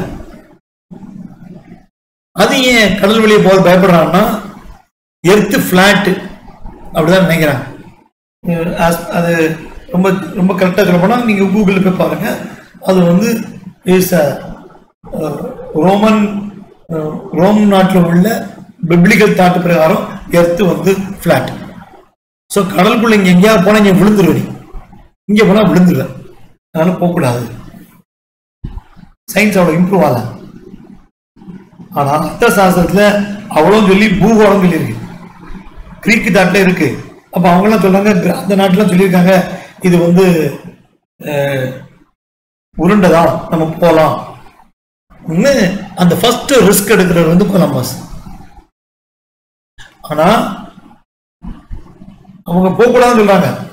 அது ஏன் கடல் வழியை போக பயப்படுறாங்கன்னா எர்த்து ஃபிளாட் அப்படிதான் நினைக்கிறாங்க அஹ் as- அது ரொம்ப ரொம்ப கரெக்டாக சொல்ல போனால் நீங்கள் கூகுளில் போய் பாருங்க அது வந்து இஸ் ரோமன் ரோம் நாட்டில் உள்ள பிப்ளிக்கல் தாட்டு பிரகாரம் எர்த்து வந்து ஃப்ளாட் ஸோ கடலுக்குள்ள இங்கே எங்கேயாவது போனால் இங்கே விழுந்துருவடி இங்கே போனால் விழுந்துருவேன் அதனால போகக்கூடாது சயின்ஸ் அவ்வளோ இம்ப்ரூவ் ஆகல ஆனா அர்த்த சாஸ்திரத்துல அவ்வளோ சொல்லி பூகோளம் சொல்லியிருக்கு கிரீக்கு தாட்டில் இருக்கு அப்ப அவங்களாம் சொல்றாங்க கிர- அந்த நாட்டுல சொல்லியிருக்காங்க இது வந்து அஹ், உருண்டைதான் நம்ம போகலாம் அந்த ஃபர்ஸ்ட் ரிஸ்க் எடுக்கிறவர் வந்து கொலம்பஸ் ஆனா அவங்க போகக்கூடாதுன்னு சொல்றாங்க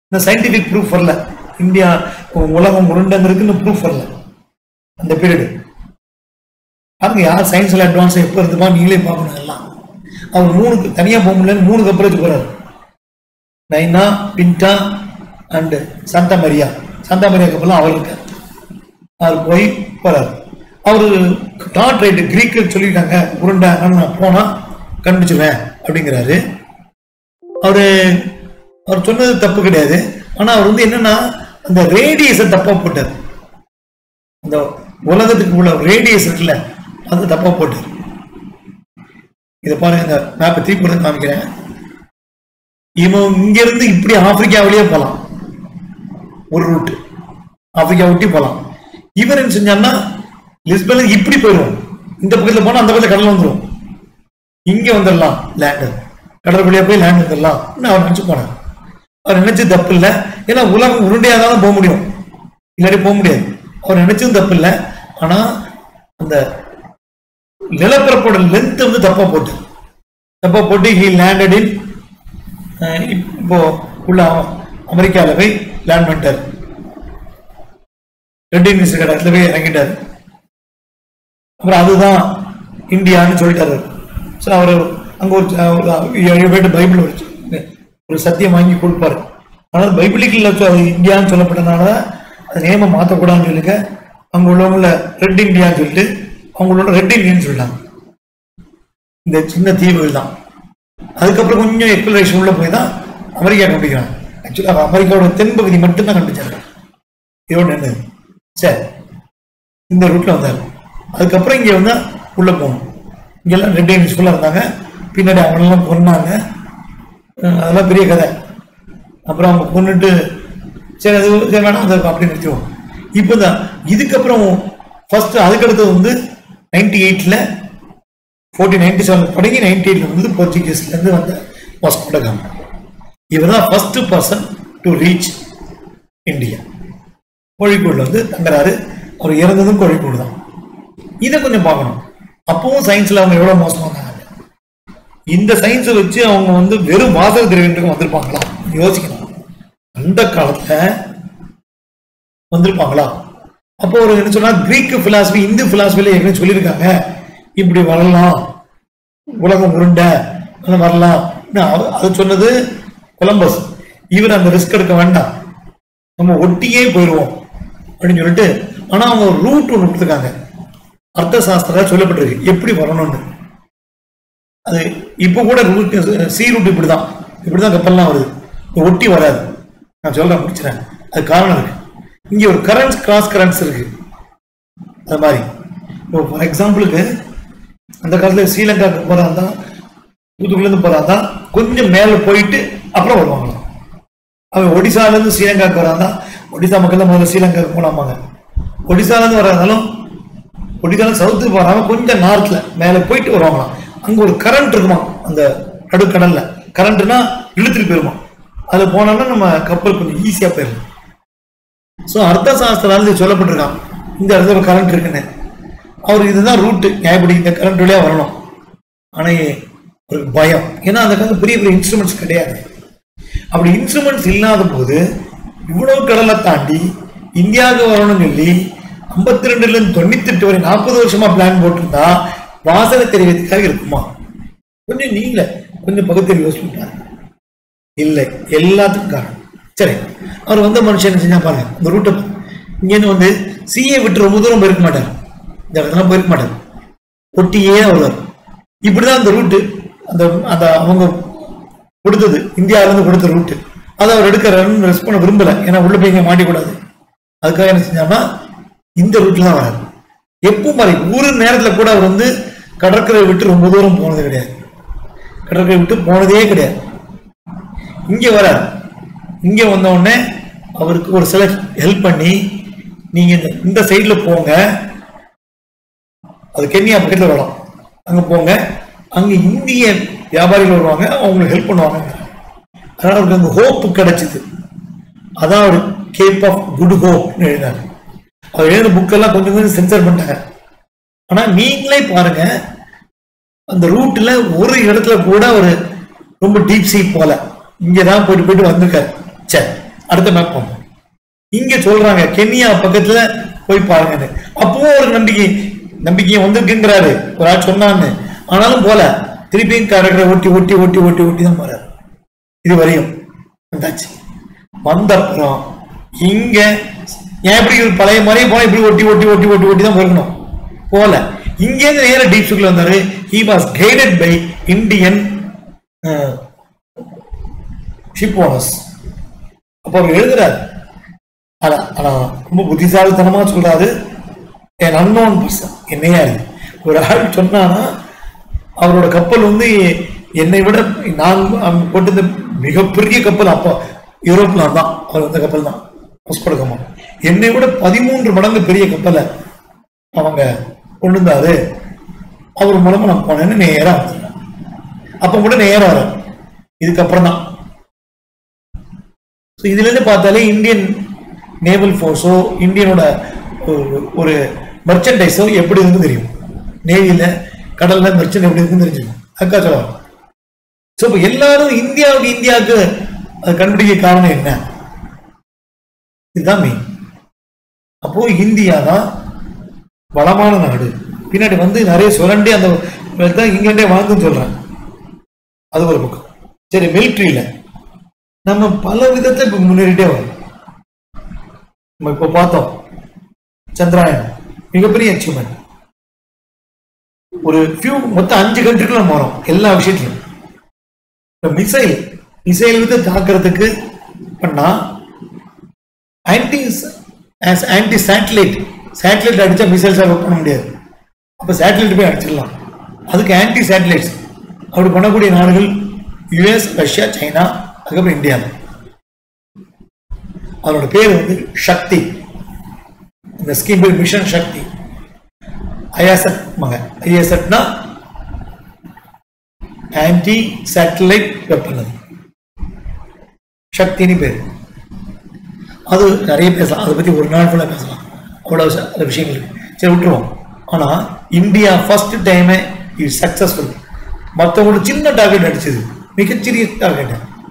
இந்த சயின்டிபிக் ப்ரூஃப் வரல இந்தியா உலகம் உருண்டங்கிறதுக்கு ப்ரூஃப் வரல அந்த பீரியடு பாருங்க யார் சயின்ஸ்ல அட்வான்ஸ் எப்போ இருந்துப்பா நீங்களே பார்க்கணும் எல்லாம் அவர் மூணுக்கு தனியாக போக முடியலன்னு மூணு கப்பரேஜ் போறாரு நைனா பின்டா அண்ட் சந்தா மரியா சந்தா மரியா கப்பலாம் அவர் இருக்கார் அவர் போய் போறாரு அவர் டாட் ரைட்டு கிரீக்கு சொல்லிட்டாங்க உருண்டை நான் போனா கண்டுபிடிச்சிருவேன் அப்படிங்கிறாரு அவரு அவர் சொன்னது தப்பு கிடையாது ஆனா அவர் வந்து என்னன்னா அந்த ரேடியஸை தப்பா போட்டார் அந்த உலகத்துக்கு உள்ள ரேடியஸ் இருக்குல்ல அது தப்பா போட்டார் இதை பாருங்க இந்த மேப்பை திருப்பி கொடுத்து காமிக்கிறேன் இவன் இங்க இருந்து இப்படி ஆப்பிரிக்கா வழியே போலாம் ஒரு ரூட் ஆப்பிரிக்கா ஒட்டி போலாம் இவர் என்ன செஞ்சான்னா லிஸ்பன்ல இப்படி போயிடும் இந்த பக்கத்துல போனா அந்த பக்கத்துல கடல் வந்துடும் இங்க வந்துடலாம் லேண்டு கடல் வழியா போய் லேண்ட் வந்துடலாம் அவர் நினைச்சு போனார் அவர் நினைச்சு தப்பு இல்லை ஏன்னா உலகம் உருண்டையாக தான் போக முடியும் இல்லாட்டி போக முடியாது அவர் நினைச்சதும் தப்பு இல்லை ஆனா அந்த நிலப்பரப்போட லென்த் வந்து தப்பா போட்டு தப்பா போட்டு ஹி லேண்டட் இன் இப்போ உள்ள அமெரிக்கால போய் லேண்ட் பண்ணிட்டார் ரெட் இண்டிஸ் இடத்துல போய் இறங்கிட்டாரு அப்புறம் அதுதான் இந்தியான்னு சொல்லிட்டாரு ஸோ அவர் அங்க ஒரு ஒரு ஏழு பேர் பைபிள் வச்சு ஒரு சத்தியம் வாங்கி கொடுப்பாரு ஆனால் பைபிளிக்கல் அது இந்தியான்னு சொல்லப்பட்டனால அது நேம மாற்றக்கூடாதுன்னு சொல்லுங்க அங்க உள்ளவங்கள ரெட் இந்தியான்னு சொல்லிட்டு அவங்களோட ரெட் இந்தியன்னு சொல்லிட்டாங்க இந்த சின்ன தீவுகள் தான் அதுக்கப்புறம் கொஞ்சம் எக்ஸ்பிளரேஷன் உள்ள போய் தான் அமெரிக்கா கண்டுபிடிக்கிறாங்க ஆக்சுவலாக அமெரிக்காவோட தென்பகுதி மட்டும்தான் கண்டுபிடிச்சாங்க இதோட என்ன சரி இந்த ரூட்ல வந்தார் அதுக்கப்புறம் இங்க வந்து உள்ள போகணும் இங்கெல்லாம் ரெட் இண்டிஸ் ஃபுல்லாக இருந்தாங்க பின்னாடி அவங்களெல்லாம் கொன்னாங்க அஹ் அதெல்லாம் பெரிய கதை அப்புறம் அவங்க கொண்டுட்டு சரி அது சரி வேணாம் அதை அப்படி நிறுத்திடுவோம் இப்போ தான் இதுக்கப்புறம் ஃபர்ஸ்ட் அதுக்கடுத்தது வந்து நைன்டி எயிட்டில் ஃபோர்டீன் நைன்டி செவன் தொடங்கி நைன்டி எயிட்ல வந்து போர்ச்சுகீஸ்லேருந்து வந்த வாஸ்கோட காமா இவர் தான் first person to reach India கோழிக்கோடில் வந்து தங்குறாரு அவர் இறந்ததும் கோழிக்கோடு தான் இதை கொஞ்சம் பார்க்கணும் அப்பவும் சயின்ஸ்ல அவங்க எவ்வளவு மோசமா இருந்தாங்க இந்த சயின்ஸை வச்சு அவங்க வந்து வெறும் வாசக திரவியத்துக்கு வந்திருப்பாங்களா யோசிக்கணும் அந்த காலத்துல வந்திருப்பாங்களா அப்போ ஒரு என்ன சொன்னா கிரீக் பிலாசபி இந்து பிலாசபில ஏற்கனவே சொல்லியிருக்காங்க இப்படி வரலாம் உலகம் உருண்டை அது வரலாம் இன்னும் அவ- அது சொன்னது கொலம்பஸ் இவர் அந்த ரிஸ்க் எடுக்க வேண்டாம் நம்ம ஒட்டியே போயிடுவோம் அப்படின்னு சொல்லிட்டு ஆனா அவங்க ஒரு ரூட் ஒன்று கொடுத்துருக்காங்க அர்த்த சாஸ்திர சொல்லப்பட்டிருக்கு எப்படி வரணும்னு அது இப்போ கூட ரூட் சி ரூட் இப்படிதான் இப்படிதான் கப்பல்லாம் வருது இது ஒட்டி வராது நான் சொல்றேன் முடிச்சிடறேன் அது காரணம் இருக்கு இங்க ஒரு கரண்ட்ஸ் கிராஸ் கரண்ட்ஸ் இருக்கு அது மாதிரி இப்போ ஃபார் எக்ஸாம்பிளுக்கு அந்த காலத்துல ஸ்ரீலங்காவுக்கு போறாங்க தூத்துக்குடிலேருந்து போறாங்க கொஞ்சம் மேலே போயிட்டு அப்புறம் வருவாங்களாம் அவன் ஒடிசால இருந்து ஸ்ரீலங்காவுக்கு வராங்க ஒடிசா மக்கள் தான் முதல்ல ஸ்ரீலங்காவுக்கு போனாமாங்க ஒடிசால இருந்து வர்றதாலும் ஒடிசால சவுத்துக்கு வராம கொஞ்சம் நார்த்ல மேல போயிட்டு வருவாங்களாம் அங்க ஒரு கரண்ட் இருக்குமா அந்த நடுக்கடல்ல கரண்ட்னா இழுத்துட்டு போயிருமா அதுல போனோம்னா நம்ம கப்பல் கொஞ்சம் ஈஸியா போயிடலாம் ஸோ அர்த்த சாஸ்திரால இது சொல்லப்பட்டிருக்கான் இந்த இடத்துல ஒரு கரண்ட் இருக்குன்னு அவர் இதுதான் ரூட்டு நியாயப்படி இந்த கரண்ட் வழியா வரணும் ஆனா ஒரு பயம் ஏன்னா அந்த காலத்துல பெரிய பெரிய இன்ஸ்ட்ருமெண்ட்ஸ் கிடையாது அப்படி இன்ஸ்ட்ருமெண்ட்ஸ் இல்லாத போது இவ்வளவு கடலை தாண்டி இந்தியாவுக்கு வரணும்னு சொல்லி ஐம்பத்தி ரெண்டுல இருந்து தொண்ணூத்தி எட்டு வரை நாற்பது வருஷமா பிளான் போட்டிருந்தா வாசனை தெரிவிக்கிறதுக்காக இருக்குமா கொஞ்சம் நீங்கள கொஞ்சம் பக்கத்தில் யோசிச்சு பாருங்க இல்லை எல்லாத்துக்கும் காரணம் சரி அவர் வந்த மனுஷன் என்ன செஞ்சா பாருங்க இந்த ரூட்டை இங்கேருந்து வந்து சிஏ விட்டு ரொம்ப தூரம் போயிருக்க மாட்டார் இந்த இடத்துல போயிருக்க மாட்டார் ஒட்டியே வருவார் இப்படிதான் அந்த ரூட்டு அந்த அந்த அவங்க கொடுத்தது இந்தியாவில இருந்து கொடுத்த ரூட்டு அதை அவர் எடுக்க ரன் ரெஸ்ட் பண்ண விரும்பல ஏன்னா உள்ள போய் இங்க மாட்டிக்கூடாது அதுக்காக என்ன செஞ்சாருன்னா இந்த ரூட்ல தான் வராரு எப்பவும் பாரு ஒரு நேரத்துல கூட அவர் வந்து கடற்கரை விட்டு ரொம்ப தூரம் போனது கிடையாது கடற்கரை விட்டு போனதே கிடையாது இங்க வரார் இங்க வந்த உடனே அவருக்கு ஒரு சிலர் ஹெல்ப் பண்ணி நீங்க இந்த இந்த சைடுல போங்க அது கென்யா பக்கத்துல வரும் அங்க போங்க அங்க இந்திய வியாபாரிகள் வருவாங்க அவங்களுக்கு ஹெல்ப் பண்ணுவாங்க அதனால அவருக்கு அந்த ஹோப் கிடைச்சது அதான் அவர் கேப் ஆஃப் குட் ஹோப் எழுதினார் அவர் எழுதின புக்கெல்லாம் கொஞ்சம் கொஞ்சம் சென்சர் பண்ணிட்டாங்க ஆனா நீங்களே பாருங்க அந்த ரூட்ல ஒரு இடத்துல கூட ஒரு ரொம்ப டீப் சீ போல இங்கதான் போயிட்டு போயிட்டு வந்திருக்காரு சரி அடுத்த மேப் பார்ப்போம் இங்க சொல்றாங்க கென்யா பக்கத்துல போய் பாருங்கன்னு அப்பவும் ஒரு நம்பிக்கை நம்பிக்கை வந்திருக்குங்கிறாரு ஒரு ஆள் சொன்னான்னு ஆனாலும் போல திருப்பியும் கடற்கரை ஒட்டி ஒட்டி ஒட்டி ஒட்டி ஒட்டி தான் போறாரு இது வரையும் வந்தாச்சு வந்த அப்புறம் இங்க ஏன் இப்படி ஒரு பழைய மாதிரியே போனா இப்படி ஒட்டி ஒட்டி ஒட்டி ஒட்டி ஒட்டி தான் போகணும் போல இங்கேருந்து நேர டீப்ஸுக்குள்ள வந்தாரு he was guided by Indian ship owners அப்போ அவர் எழுதுறாரு ஆனா ஆனா ரொம்ப புத்திசாலித்தனமா சொல்றாரு என் அன்னோன் பர்சன் என்னையா இது ஒரு ஆள் சொன்னானா அவரோட கப்பல் வந்து என்னை விட நான் அங்க போட்டிருந்த மிகப்பெரிய கப்பல் அப்போ யூரோப்ல தான் அவர் அந்த கப்பல் தான் புஷ்படகமா என்னை விட பதிமூன்று மடங்கு பெரிய கப்பலை அவங்க கொண்டு வந்தாரு அவர் மூலமா நான் போனேன்னு நேரா வந்துடுறேன் அப்ப கூட நேரா வர இதுக்கப்புறம் தான் ஸோ இதுல இருந்து பார்த்தாலே இந்தியன் நேவல் ஃபோர்ஸோ இந்தியனோட ஒரு- ஒரு மெர்ச்சன்டைஸோ எப்படி இருந்து தெரியும் நேவியில கடல்ல மெர்ச்சன்ட் எப்படி இருக்குன்னு தெரிஞ்சுக்கும் அக்கா சொல்லுவாங்க ஸோ இப்போ எல்லாரும் இந்தியாவுக்கு இந்தியாவுக்கு அது கண்டுபிடிக்க காரணம் என்ன இதுதான் மெயின் அப்போ இந்தியா தான் வளமான நாடு பின்னாடி வந்து நிறைய சுரண்டி அந்த தான் இங்கிலாண்டே வாழ்ந்துன்னு சொல்றாங்க அது ஒரு பக்கம் சரி மிலிட்ரியில நம்ம பல விதத்தை இப்ப முன்னேறிட்டே வரோம் நம்ம இப்ப பார்த்தோம் சந்திராயன் மிகப்பெரிய அச்சீவ்மெண்ட் ஒரு ஃபியூ மொத்தம் அஞ்சு கண்ட்ரிக்குள்ள நம்ம வரோம் எல்லா விஷயத்திலும் இப்ப மிசைல் மிசைல் வந்து தாக்குறதுக்கு பண்ணா ஆன்டி ஆன்டி சேட்டலைட் சேட்டலைட் அடிச்சா மிசைல்ஸ் ஒர்க் பண்ண முடியாது அப்ப சேட்டலைட் போய் அடிச்சிடலாம் அதுக்கு ஆன்டி சேட்டலைட்ஸ் அப்படி பண்ணக்கூடிய நாடுகள் யுஎஸ் ரஷ்யா சைனா அதுக்கப்புறம் இந்தியா அதோட பேர் வந்து சக்தி இந்த ஸ்கீம் பேர் மிஷன் சக்தி ஐஎஸ்எட் மக ஐஎஸ்எட்னா ஆன்டி சேட்டலைட் வெப்பன் அது சக்தின்னு பேர் அது நிறைய பேசலாம் அதை பத்தி ஒரு நாள் ஃபுல்லாக பேசலாம் அவ்வளவு ச- அது விஷயங்கள் இருக்கு சரி விட்டுருவோம் ஆனா இந்தியா ஃபர்ஸ்ட் டைமே இது சக்சஸ்ஃபுல் மற்றவங்களோட சின்ன டார்கெட் அடிச்சது மிகச்சிறிய target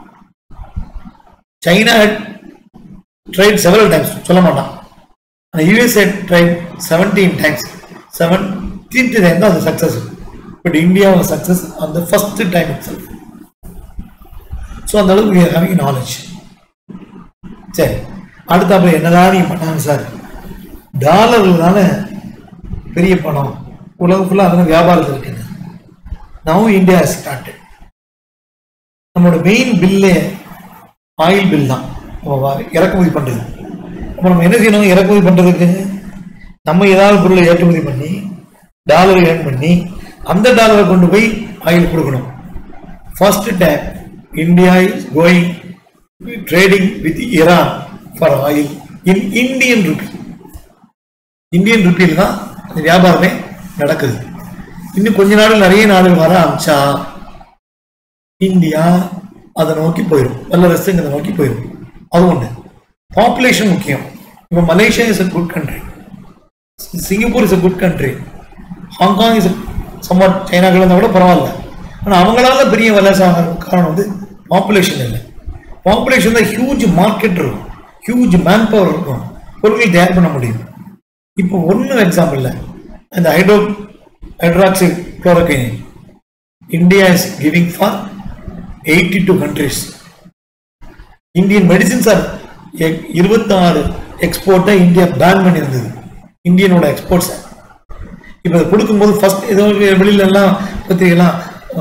China tried several times சொல்ல மாட்டான் ஆனால் USA tried seventeen times seventeenth time தான் அது சக்சஸ் பட் இந்தியா சக்சஸ் அந்த first time itself so அந்த அளவுக்கு we are having knowledge சரி அடுத்தாப்புல என்னதான் நீங்க பண்ணாங்க சார் டாலர்ல தானே பெரிய பணம் உலகம் ஃபுல்லாக அதெல்லாம் வியாபாரத்தில் இருக்குது நவ் இந்தியா ஸ்டார்டட் நம்மளோட மெயின் பில்லே ஆயில் பில் தான் நம்ம வா- இறக்குமதி பண்றது அப்போ நம்ம என்ன செய்யணும் இறக்குமதி பண்றதுக்கு நம்ம ஏதாவது பொருளை ஏற்றுமதி பண்ணி டாலரை ஏர்ன் பண்ணி அந்த டாலரை கொண்டு போய் ஆயில் கொடுக்கணும் first time India is going trading with Iran for oil in Indian rupee Indian ருப்பியில் தான் அந்த வியாபாரமே நடக்குது இன்னும் கொஞ்ச நாள் நிறைய நாடுகள் வர ஆரம்பிச்சா இந்தியா அதை நோக்கி போயிடும் வல்லரசுங்கிறத நோக்கி போயிடும் அது ஒண்ணு பாப்புலேஷன் முக்கியம் இப்போ Malaysia is a good country Singapore is a good country Hong Kong is somewhat சைனாக்கள் இருந்தால் கூட பரவாயில்ல ஆனால் அவங்களால பெரிய வல்லரசு ஆகிறதுக்கு காரணம் வந்து பாப்புலேஷன் இல்லை பாப்புலேஷன் தான் ஹியூஜ் மார்க்கெட் இருக்கும் ஹியூஜ் மேன் பவர் இருக்கும் பொருட்கள் தயார் பண்ண முடியும் இப்போ ஒன்றும் எக்ஸாம்பிள் இல்லை இந்த ஹைட்ரோ ஹைட்ராக்சி குளோரோகைனின் India is giving for eighty two countries Indian medicines are இருபத்தாறு எக்ஸ்போர்ட்டை இந்தியா பேன் பண்ணியிருந்தது இந்தியனோட எக்ஸ்போர்ட்ஸை இப்போ அதை கொடுக்கும்போது ஃபர்ஸ்ட் ஏதோ வெளியில எல்லாம் பத்திரிகைலாம்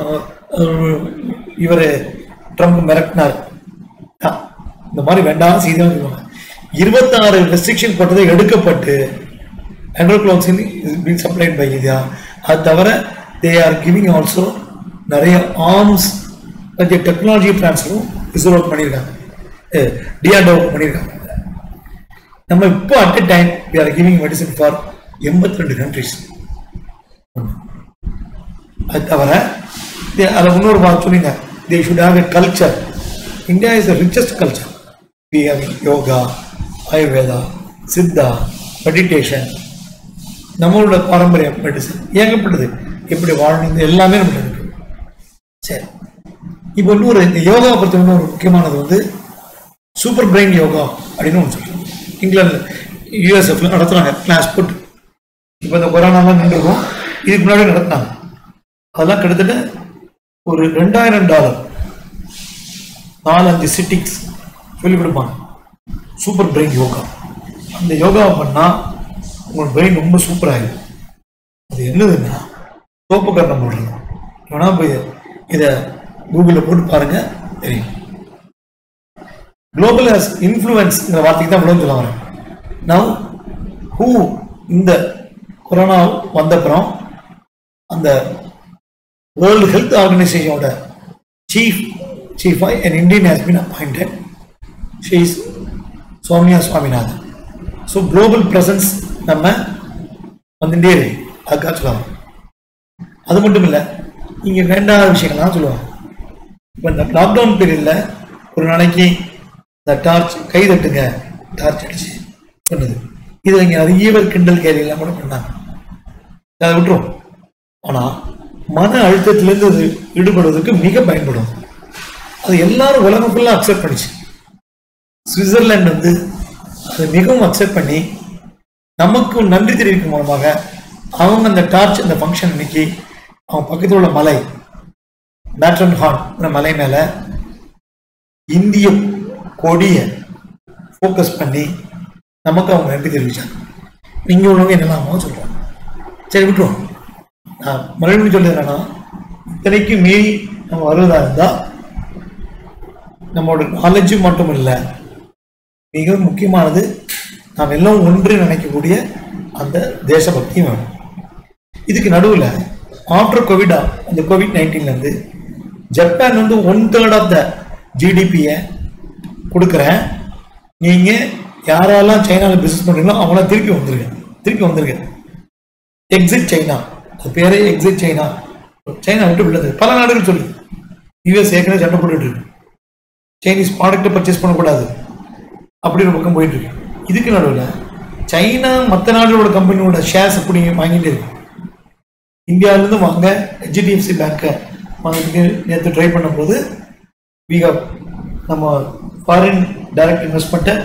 இவர் ட்ரம்ப் மிரட்டினார் ஆ, இந்த மாதிரி வேண்டாம் செய்தான் சொல்லுவாங்க இருபத்தாறு ரெஸ்ட்ரிக்ஷன் போட்டதை எடுக்கப்பட்டு hydroxychloroquine is been supplied by India அது தவிர தே ஆர் கிவிங் ஆல்சோ நிறைய ஆர்ம்ஸ் பற்றிய டெக்னாலஜி ட்ரான்ஸ்ஃபரும் இஸ்ரோ பண்ணியிருக்காங்க டிஆர்டோ பண்ணியிருக்காங்க நம்ம இப்போ at a time we are giving medicine for எண்பத்தி ரெண்டு கண்ட்ரிஸ் அது தவிர they- அதை இன்னொரு வார்த்தை சொல்லிங்க they should have a culture India is the richest culture we have yoga Ayurveda Siddha meditation நம்மளோட பாரம்பரிய மெடிசன் ஏகப்பட்டது எப்படி வாழணும் இது எல்லாமே நம்ம இருக்கு சரி இப்போ இன்னொரு இந்த யோகா பொறுத்த இன்னொரு முக்கியமானது வந்து சூப்பர் பிரெயின் யோகா அப்படின்னு ஒன்று சொல்றாங்க இங்கிலாந்து யூஎஸ்எஃப்ல நடத்துறாங்க கிளாஸ் போட்டு இப்போ இந்த கொரோனாலாம் நின்றுருக்கும் இதுக்கு முன்னாடி நடத்தினாங்க அதெல்லாம் கிட்டத்தட்ட ஒரு ரெண்டாயிரம் டாலர் நாலு அஞ்சு சிட்டிங்ஸ் சொல்லிக் கொடுப்பாங்க சூப்பர் பிரெயின் யோகா அந்த யோகா பண்ணால் உங்கள் பிரெயின் ரொம்ப சூப்பராகிடும் அது என்னதுன்னா சோப்பு கரணம் போடுறது வேணா போய் இதை கூகுளில் போட்டு பாருங்க தெரியும் குளோபல் ஹஸ் இன்ஃப்ளூயன்ஸ்ங்கிற வார்த்தைக்கு தான் இவ்வளோ சொல்ல வரேன் நவ் ஹூ இந்த கொரோனா வந்தப்புறம் அந்த வேர்ல்டு ஹெல்த் ஆர்கனைசேஷனோட சீஃப் சீஃபாக an Indian has been appointed she is Soumya Swaminathan so global presence நம்ம வந்துட்டே இருக்கு அதுக்காக சொல்லுவாங்க அது மட்டும் இல்லை இங்கே வேண்டாத விஷயங்கள்லாம் சொல்லுவாங்க இப்போ இந்த லாக்டவுன் பீரியடில் ஒரு நாளைக்கு இந்த டார்ச் கை தட்டுங்க டார்ச் அடிச்சு சொன்னது இது இங்கே நிறைய பேர் கிண்டல் கேள்வியெல்லாம் கூட பண்ணாங்க அதை விட்டுரும் ஆனால் மன அழுத்தத்திலேருந்து அது ஈடுபடுவதற்கு மிக பயன்படும் அது எல்லாரும் உலகம் ஃபுல்லாக அக்செப்ட் பண்ணிச்சு சுவிட்சர்லாந்து வந்து அதை மிகவும் அக்செப்ட் பண்ணி நமக்கு நன்றி தெரிவிக்கும் மூலமாக அவங்க அந்த டார்ச் அந்த ஃபங்க்ஷன் அன்னைக்கு அவங்க பக்கத்தில் உள்ள மலை பேட்ரன் ஹார்ன் மலை மேலே இந்திய கொடியை ஃபோக்கஸ் பண்ணி நமக்கு அவங்க நன்றி தெரிவிச்சாங்க இங்கே உள்ளவங்க என்னெல்லாமோ சொல்கிறாங்க சரி விட்டுருவோம் நான் மறுபடியும் சொல்றது என்னன்னா இத்தனைக்கும் மீறி நம்ம வருவதா இருந்தால் நம்மளோட நாலேஜும் மட்டும் இல்லை மிக முக்கியமானது நாம் எல்லாம் ஒன்று நினைக்கக்கூடிய அந்த தேசபக்தியும் வேணும் இதுக்கு நடுவில் ஆஃப்டர் கோவிடா அந்த கோவிட் நைன்டீன்லேருந்து ஜப்பான் வந்து ஒன் தேர்ட் ஆஃப் த ஜிடிபியை கொடுக்குறேன் நீங்கள் யாரெல்லாம் சைனாவில் பிஸ்னஸ் பண்ணுறீங்களோ அவங்களாம் திருப்பி வந்துருங்க திருப்பி வந்துருங்க எக்ஸிட் சைனா அது பேரே எக்ஸிட் சைனா சைனா விட்டு விடுறது பல நாடுகள் சொல்லி யூஎஸ் ஏற்கனவே சண்டை போட்டுட்டு இருக்கு சைனீஸ் ப்ராடக்ட்டை பர்ச்சேஸ் பண்ணக்கூடாது அப்படி ஒரு பக்கம் போயிட்டு இருக்கு இதுக்கு நடுவில் சைனா மற்ற நாடுகளோட கம்பெனியோட ஷேர்ஸ் அப்படி வாங்கிட்டு இருக்கு இந்தியாவிலேருந்து வாங்க ஹெச்டிஎஃப்சி பேங்க்கை வாங்கிட்டு நேற்று ட்ரை பண்ணும்போது we have நம்ம ஃபாரின் டைரக்ட் இன்வெஸ்ட்மெண்ட்டை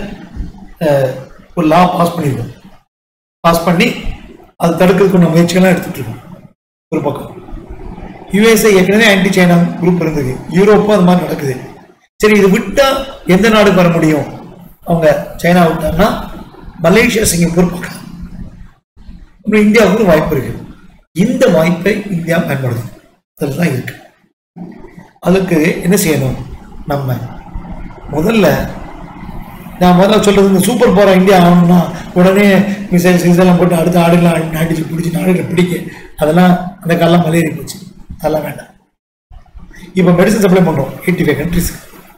ஒரு லா பாஸ் பண்ணியிருக்கோம் பாஸ் பண்ணி அது தடுக்கிறதுக்கு முயற்சிகள்லாம் எடுத்துட்டு இருக்கோம் ஒரு பக்கம் யுஎஸ்ஏ ஏற்கனவே ஆன்டி சைனா குரூப் இருந்தது யூரோப்பும் அது மாதிரி நடக்குது சரி இது விட்டா எந்த நாடுக்கு வர முடியும் அவங்க சைனா விட்டாங்கன்னா மலேசியா சிங்கப்பூர் பார்க்கலாம் அப்புறம் இந்தியாவுக்கு ஒரு வாய்ப்பு இருக்கு இந்த வாய்ப்பை இந்தியா பயன்படுத்தும் அதில் தான் இருக்கு அதுக்கு என்ன செய்யணும் நம்ம முதல்ல நான் முதல்ல சொல்றது இந்த சூப்பர் பவர் இந்தியா ஆகணும்னா உடனே மிசைல்ஸ் மிசைலாம் போட்டு அடுத்த ஆடுலாம் அடிச்சு பிடிச்சி நாடுகளை பிடிக்க அதெல்லாம் அந்த காலம் மலேறி போச்சு அதெல்லாம் வேண்டாம் இப்போ மெடிசன் சப்ளை பண்ணுறோம் எயிட்டி ஃபைவ் கண்ட்ரிஸ்க்கு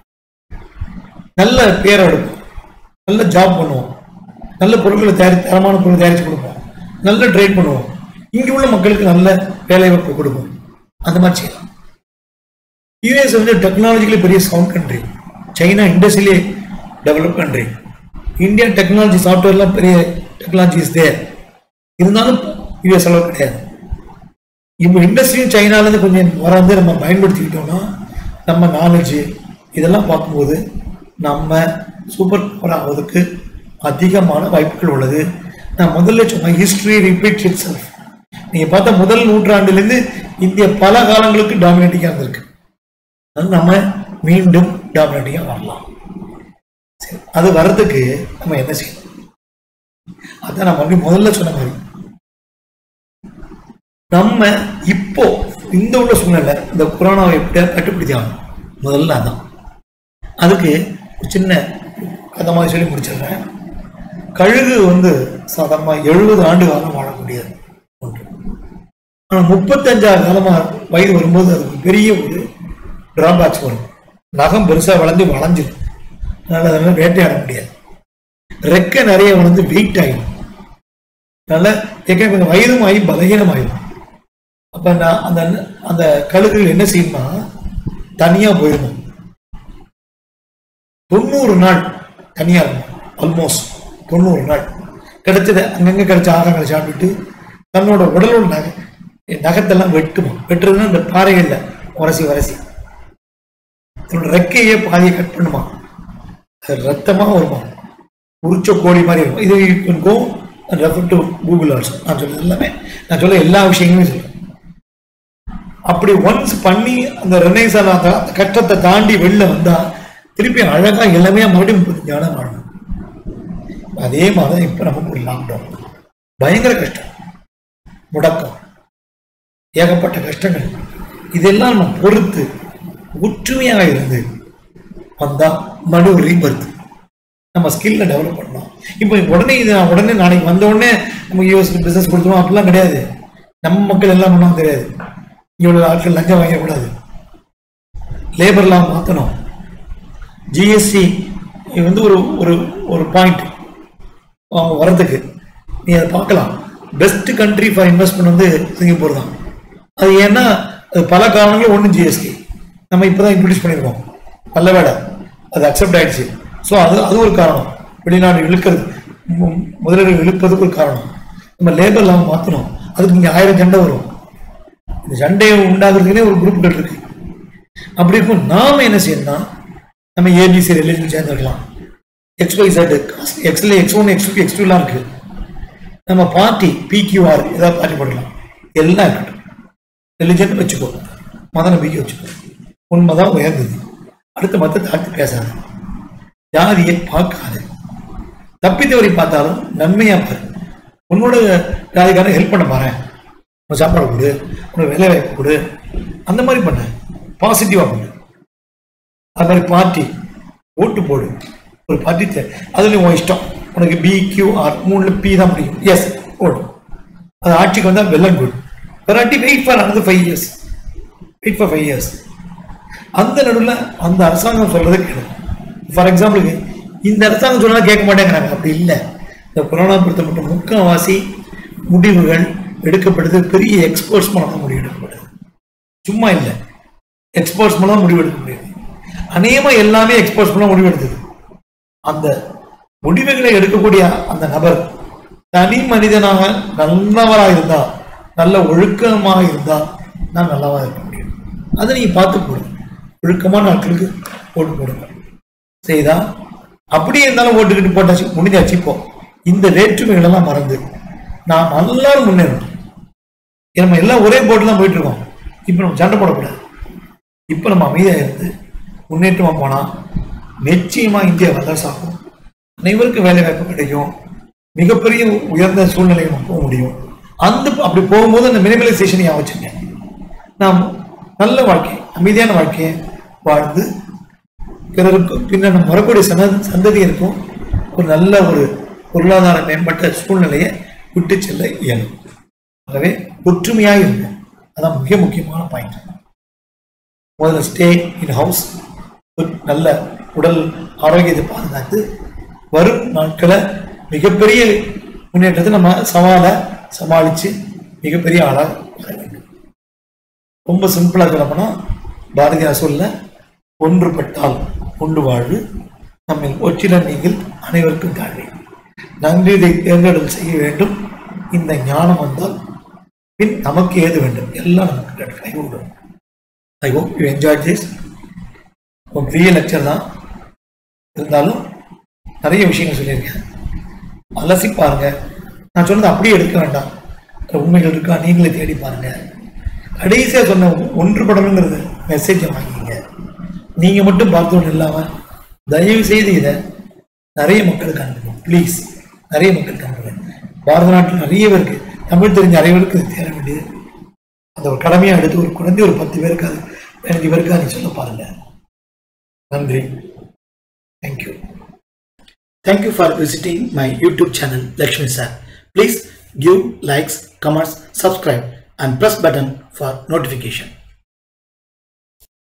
நல்ல பேரை எடுப்போம் நல்ல ஜாப் பண்ணுவோம் நல்ல பொருட்களை தயாரி தரமான பொருள் தயாரித்து கொடுப்போம் நல்ல ட்ரேட் பண்ணுவோம் இங்கே உள்ள மக்களுக்கு நல்ல வேலை வாய்ப்பு கொடுப்போம் அந்த மாதிரி செய்யலாம் யூஎஸ் வந்து டெக்னாலஜிக்கலி பெரிய சவுண்ட் கண்ட்ரி சைனா இண்டஸ்ட்ரியிலே டெவலப் கண்ட்ரி இந்தியா டெக்னாலஜி சாஃப்ட்வேர்லாம் பெரிய டெக்னாலஜி இஸ் தேர் இருந்தாலும் யூஎஸ் அளவு கிடையாது இப்போ இண்டஸ்ட்ரியும் சைனாலேருந்து கொஞ்சம் வராந்து நம்ம பயன்படுத்திக்கிட்டோம்னா நம்ம நாலேஜ் இதெல்லாம் பார்க்கும்போது நம்ம சூப்பர் பவர் ஆவதுக்கு அதிகமான வாய்ப்புகள் உள்ளது நான் முதல்ல சொன்னேன் ஹிஸ்டரி ரிப்பீட்ஸ் இட் செல்ஃப் நீங்கள் பார்த்தா முதல் நூற்றாண்டிலிருந்து இந்தியா பல காலங்களுக்கு டாமினேட்டிங்காக இருந்திருக்கு அது நம்ம மீண்டும் டாமினேட்டிங்காக வரலாம் சரி அது வர்றதுக்கு நம்ம என்ன செய்யணும் அதான் நான் மறுபடியும் முதல்ல சொன்ன மாதிரி நம்ம இப்போ இந்த உள்ள சூழ்நிலை இந்த கொரோனாவை எப்படியா கட்டுப்படுத்தி ஆகணும் முதல்ல அதான் அதுக்கு ஒரு சின்ன கதை மாதிரி சொல்லி முடிச்சிடுறேன் கழுகு வந்து சாதாரணமாக எழுபது ஆண்டு காலம் வாழக்கூடியது ஒன்று ஆனால் முப்பத்தஞ்சாறு காலமாக வயது வரும்போது அதுக்கு பெரிய ஒரு டிராபேக்ஸ் வரும் நகம் பெருசாக வளைஞ்சு வளைஞ்சிடும் அதனால் அதனால் வேட்டையாட முடியாது ரெக்கை நிறைய வளர்ந்து வெயிட் ஆகிடும் அதனால ஏற்கனவே கொஞ்சம் வயதும் ஆகி பலகீனம் ஆகிடும் அப்போ நான் அந்த அந்த கழுகுகள் என்ன செய்யணும்னா தனியாக போயிடணும் தொண்ணூறு நாள் தனியாக இருக்கும் ஆல்மோஸ்ட் தொண்ணூறு நாள் கிடைச்சத அங்கங்கே கிடைச்ச ஆகாரங்களை சாப்பிட்டுட்டு தன்னோட உடலோட நகை நகத்தெல்லாம் வெட்டுமா வெட்டுறதுன்னா இந்த பாறைகளில் உரசி உரசி தன்னோட ரெக்கையே பாதியை கட் பண்ணுமா அது ரத்தமாக இருக்கும் உரிச்ச கோழி மாதிரி இருக்கும் இது you can go and refer to Google also நான் சொல்றது எல்லாமே நான் சொல்ல எல்லா விஷயங்களுமே சொல்றேன் அப்படி ஒன்ஸ் பண்ணி அந்த ரெனைசால அந்த அந்த கஷ்டத்தை தாண்டி வெளில வந்தா திருப்பி அழகா இளமையா மறுபடியும் முப்பத்தஞ்சு ஆடம் வாழணும் அதே மாதிரி தான் இப்ப நமக்கு ஒரு லாக்டவுன் பயங்கர கஷ்டம் முடக்கம் ஏகப்பட்ட கஷ்டங்கள் இதெல்லாம் நம்ம பொறுத்து ஒற்றுமையாக இருந்து வந்தா மறு ரீபர்த் நம்ம ஸ்கில்ல டெவலப் பண்ணலாம் இப்போ உடனே இது நான் உடனே நாளைக்கு வந்த உடனே நம்ம யூஎஸ் பிசினஸ் கொடுத்துருவோம் அப்படிலாம் கிடையாது நம்ம மக்கள் எல்லாம் பண்ணுவாங்க தெரியாது இவ்வளவு ஆட்கள் லஞ்சம் வாங்கக்கூடாது லேபர்லாம் மாற்றணும் ஜிஎஸ்டி வந்து ஒரு ஒரு ஒரு பாயிண்ட் அவங்க வரதுக்கு நீ அதை பார்க்கலாம் பெஸ்ட் கண்ட்ரி ஃபார் இன்வெஸ்ட்மெண்ட் வந்து சிங்கப்பூர் தான் அது ஏன்னா அது பல காரணங்களும் ஒன்று ஜிஎஸ்டி நம்ம இப்போ தான் இன்ட்ரடியூஸ் பண்ணியிருக்கோம் நல்ல வேலை அது அக்செப்ட் ஆயிடுச்சு ஸோ அது அது ஒரு காரணம் வெளிநாடு இழுக்கிறது மு- முதலீடு இழுப்பதுக்கு ஒரு காரணம் நம்ம லேபர் இல்லாமல் மாற்றணும் அதுக்கு இங்கே ஆயிரம் சண்டை வரும் இந்த சண்டையை உண்டாக்குறதுக்குனே ஒரு குரூப்கள் இருக்கு அப்படி இருக்கும் நாம என்ன செய்யணும்னா நம்ம ஏபிசி ரிலேஷன் சேர்ந்துருக்கலாம் எக்ஸ் ஒய் செட் எக்ஸ்ல X one X two X டூலாம் இருக்கு நம்ம பார்ட்டி பிக்யூஆர் ஏதாவது பார்ட்டி போடலாம் எல்லாம் இருக்கட்டும் ரிலிஜன் வச்சுக்கோ மத நம்பிக்கை வச்சுக்கோ உண்மைதான் உயர்ந்தது அடுத்த மத்த தாழ்த்து பேசாத ஜாதியை பார்க்காத தப்பி தவறி பார்த்தாலும் நன்மையா பாரு உன்னோட ஜாதிக்காரன் ஹெல்ப் பண்ண பாறேன் உனக்கு சாப்பாடு கொடு உனக்கு வேலை வாய்ப்பு கொடு அந்த மாதிரி பண்ண பாசிட்டிவா பண்ணு அது மாதிரி பார்ட்டி ஓட்டு போடு ஒரு பார்ட்டி தே அதுலேயும் உன் இஷ்டம் உனக்கு பி கியூ ஆர் மூணுல பி தான் முடியும் எஸ் போடு அது ஆட்சிக்கு வந்தால் வெல் அண்ட் குட் வெராட்டி wait for another five years wait for five years அந்த நடுவில் அந்த அரசாங்கம் சொல்றதை கேளு ஃபார் எக்ஸாம்பிளுக்கு இந்த அரசாங்கம் சொன்னா கேட்க மாட்டேங்கிறாங்க அப்படி இல்லை இந்த கொரோனா பொறுத்த மட்டும் முக்கால்வாசி முடிவுகள் எடுக்கப்படுது பெரிய எக்ஸ்போர்ட்ஸ் மூலம் தான் முடிவு எடுக்கப்படுது சும்மா இல்லை எக்ஸ்போர்ட்ஸ் மூலம் முடிவு எடுக்க முடியாது அநேகமா எல்லாமே எக்ஸ்போர்ட்ஸ் மூலம் முடிவு எடுத்தது அந்த முடிவுகளை எடுக்கக்கூடிய அந்த நபர் தனி மனிதனாக நல்லவராக இருந்தா நல்ல ஒழுக்கமாக இருந்தா நான் நல்லாவா இருக்க முடியும் அதை நீங்க பார்த்து போடுங்க ஒழுக்கமான ஆட்களுக்கு ஓட்டு போடுங்க செய்தா அப்படியே இருந்தாலும் ஓட்டுக்கிட்டு போட்டாச்சு முடிஞ்சாச்சு இப்போ இந்த வேற்றுமைகள் எல்லாம் மறந்து நாம் எல்லாரும் முன்னேறணும் நம்ம எல்லாம் ஒரே போட்டு தான் போயிட்டு இருக்கோம் இப்போ நம்ம சண்டை போடக்கூடாது இப்போ நம்ம அமைதியாக இருந்து முன்னேற்றமாக போனால் நிச்சயமாக இந்தியா வல்லரசு ஆகும் அனைவருக்கும் வேலை வாய்ப்பு கிடைக்கும் மிகப்பெரிய உயர்ந்த சூழ்நிலைக்கு நம்ம போக முடியும் அந்த அப்படி போகும்போது அந்த மினிமலைசேஷன் ஞாபகம் வச்சுங்க நாம் நல்ல வாழ்க்கை அமைதியான வாழ்க்கையை வாழ்ந்து பிறருக்கும் பின்னர் நம்ம வரக்கூடிய சன சந்ததியருக்கும் ஒரு நல்ல ஒரு பொருளாதார மேம்பட்ட சூழ்நிலையை விட்டு செல்ல இயலும் ஆகவே ஒற்றுமையாக இருக்கும் அதான் மிக முக்கியமான பாயிண்ட் முதல்ல ஸ்டே இன் ஹவுஸ் நல்ல உடல் ஆரோக்கியத்தை பாதுகாத்து வரும் நாட்களை மிகப்பெரிய முன்னேற்றத்தை நம்ம சவாலை சமாளித்து மிகப்பெரிய ஆளாக வர வேண்டும் ரொம்ப சிம்பிளாக சொல்லப்போனா பாரதியார் சொல்ல ஒன்றுபட்டால் உண்டு வாழ்வு நம்மை ஒற்றில நீங்கள் அனைவருக்கும் தாழ்வை நன்றி இதை தேர்ந்தெடுப்பு செய்ய வேண்டும் இந்த ஞானம் வந்தால் பின் நமக்கு ஏது வேண்டும் எல்லாம் நமக்கு கிடைக்கும் கைகூடும் I hope you enjoy this ஒரு பெரிய லெக்சர் தான் இருந்தாலும் நிறைய விஷயங்கள் சொல்லியிருக்கேன் அலசி பாருங்க நான் சொன்னது அப்படியே எடுக்க வேண்டாம் அதுல உண்மைகள் இருக்கா நீங்களே தேடி பாருங்க கடைசியாக சொன்ன ஒன்றுபடணுங்கிறது மெசேஜை வாங்கிங்க நீங்க மட்டும் பார்த்தோன்னு இல்லாம தயவு செய்து இதை நிறைய மக்களுக்கு அனுப்புங்க ப்ளீஸ் நிறைய மக்களுக்கு அனுப்புங்க பாரத நாட்டில் நிறைய பேருக்கு தமிழ் தெரிஞ்ச அனைவருக்கு இது தேர வேண்டியது அந்த ஒரு கடமையை எடுத்து ஒரு குழந்தை ஒரு பத்து பேருக்கு அது பதினஞ்சு பேருக்கு அதை சொல்ல பாருங்க நன்றி thank you Thank you for visiting my YouTube channel Lakshmi Sir. Please give likes, comments, subscribe and press button for notification.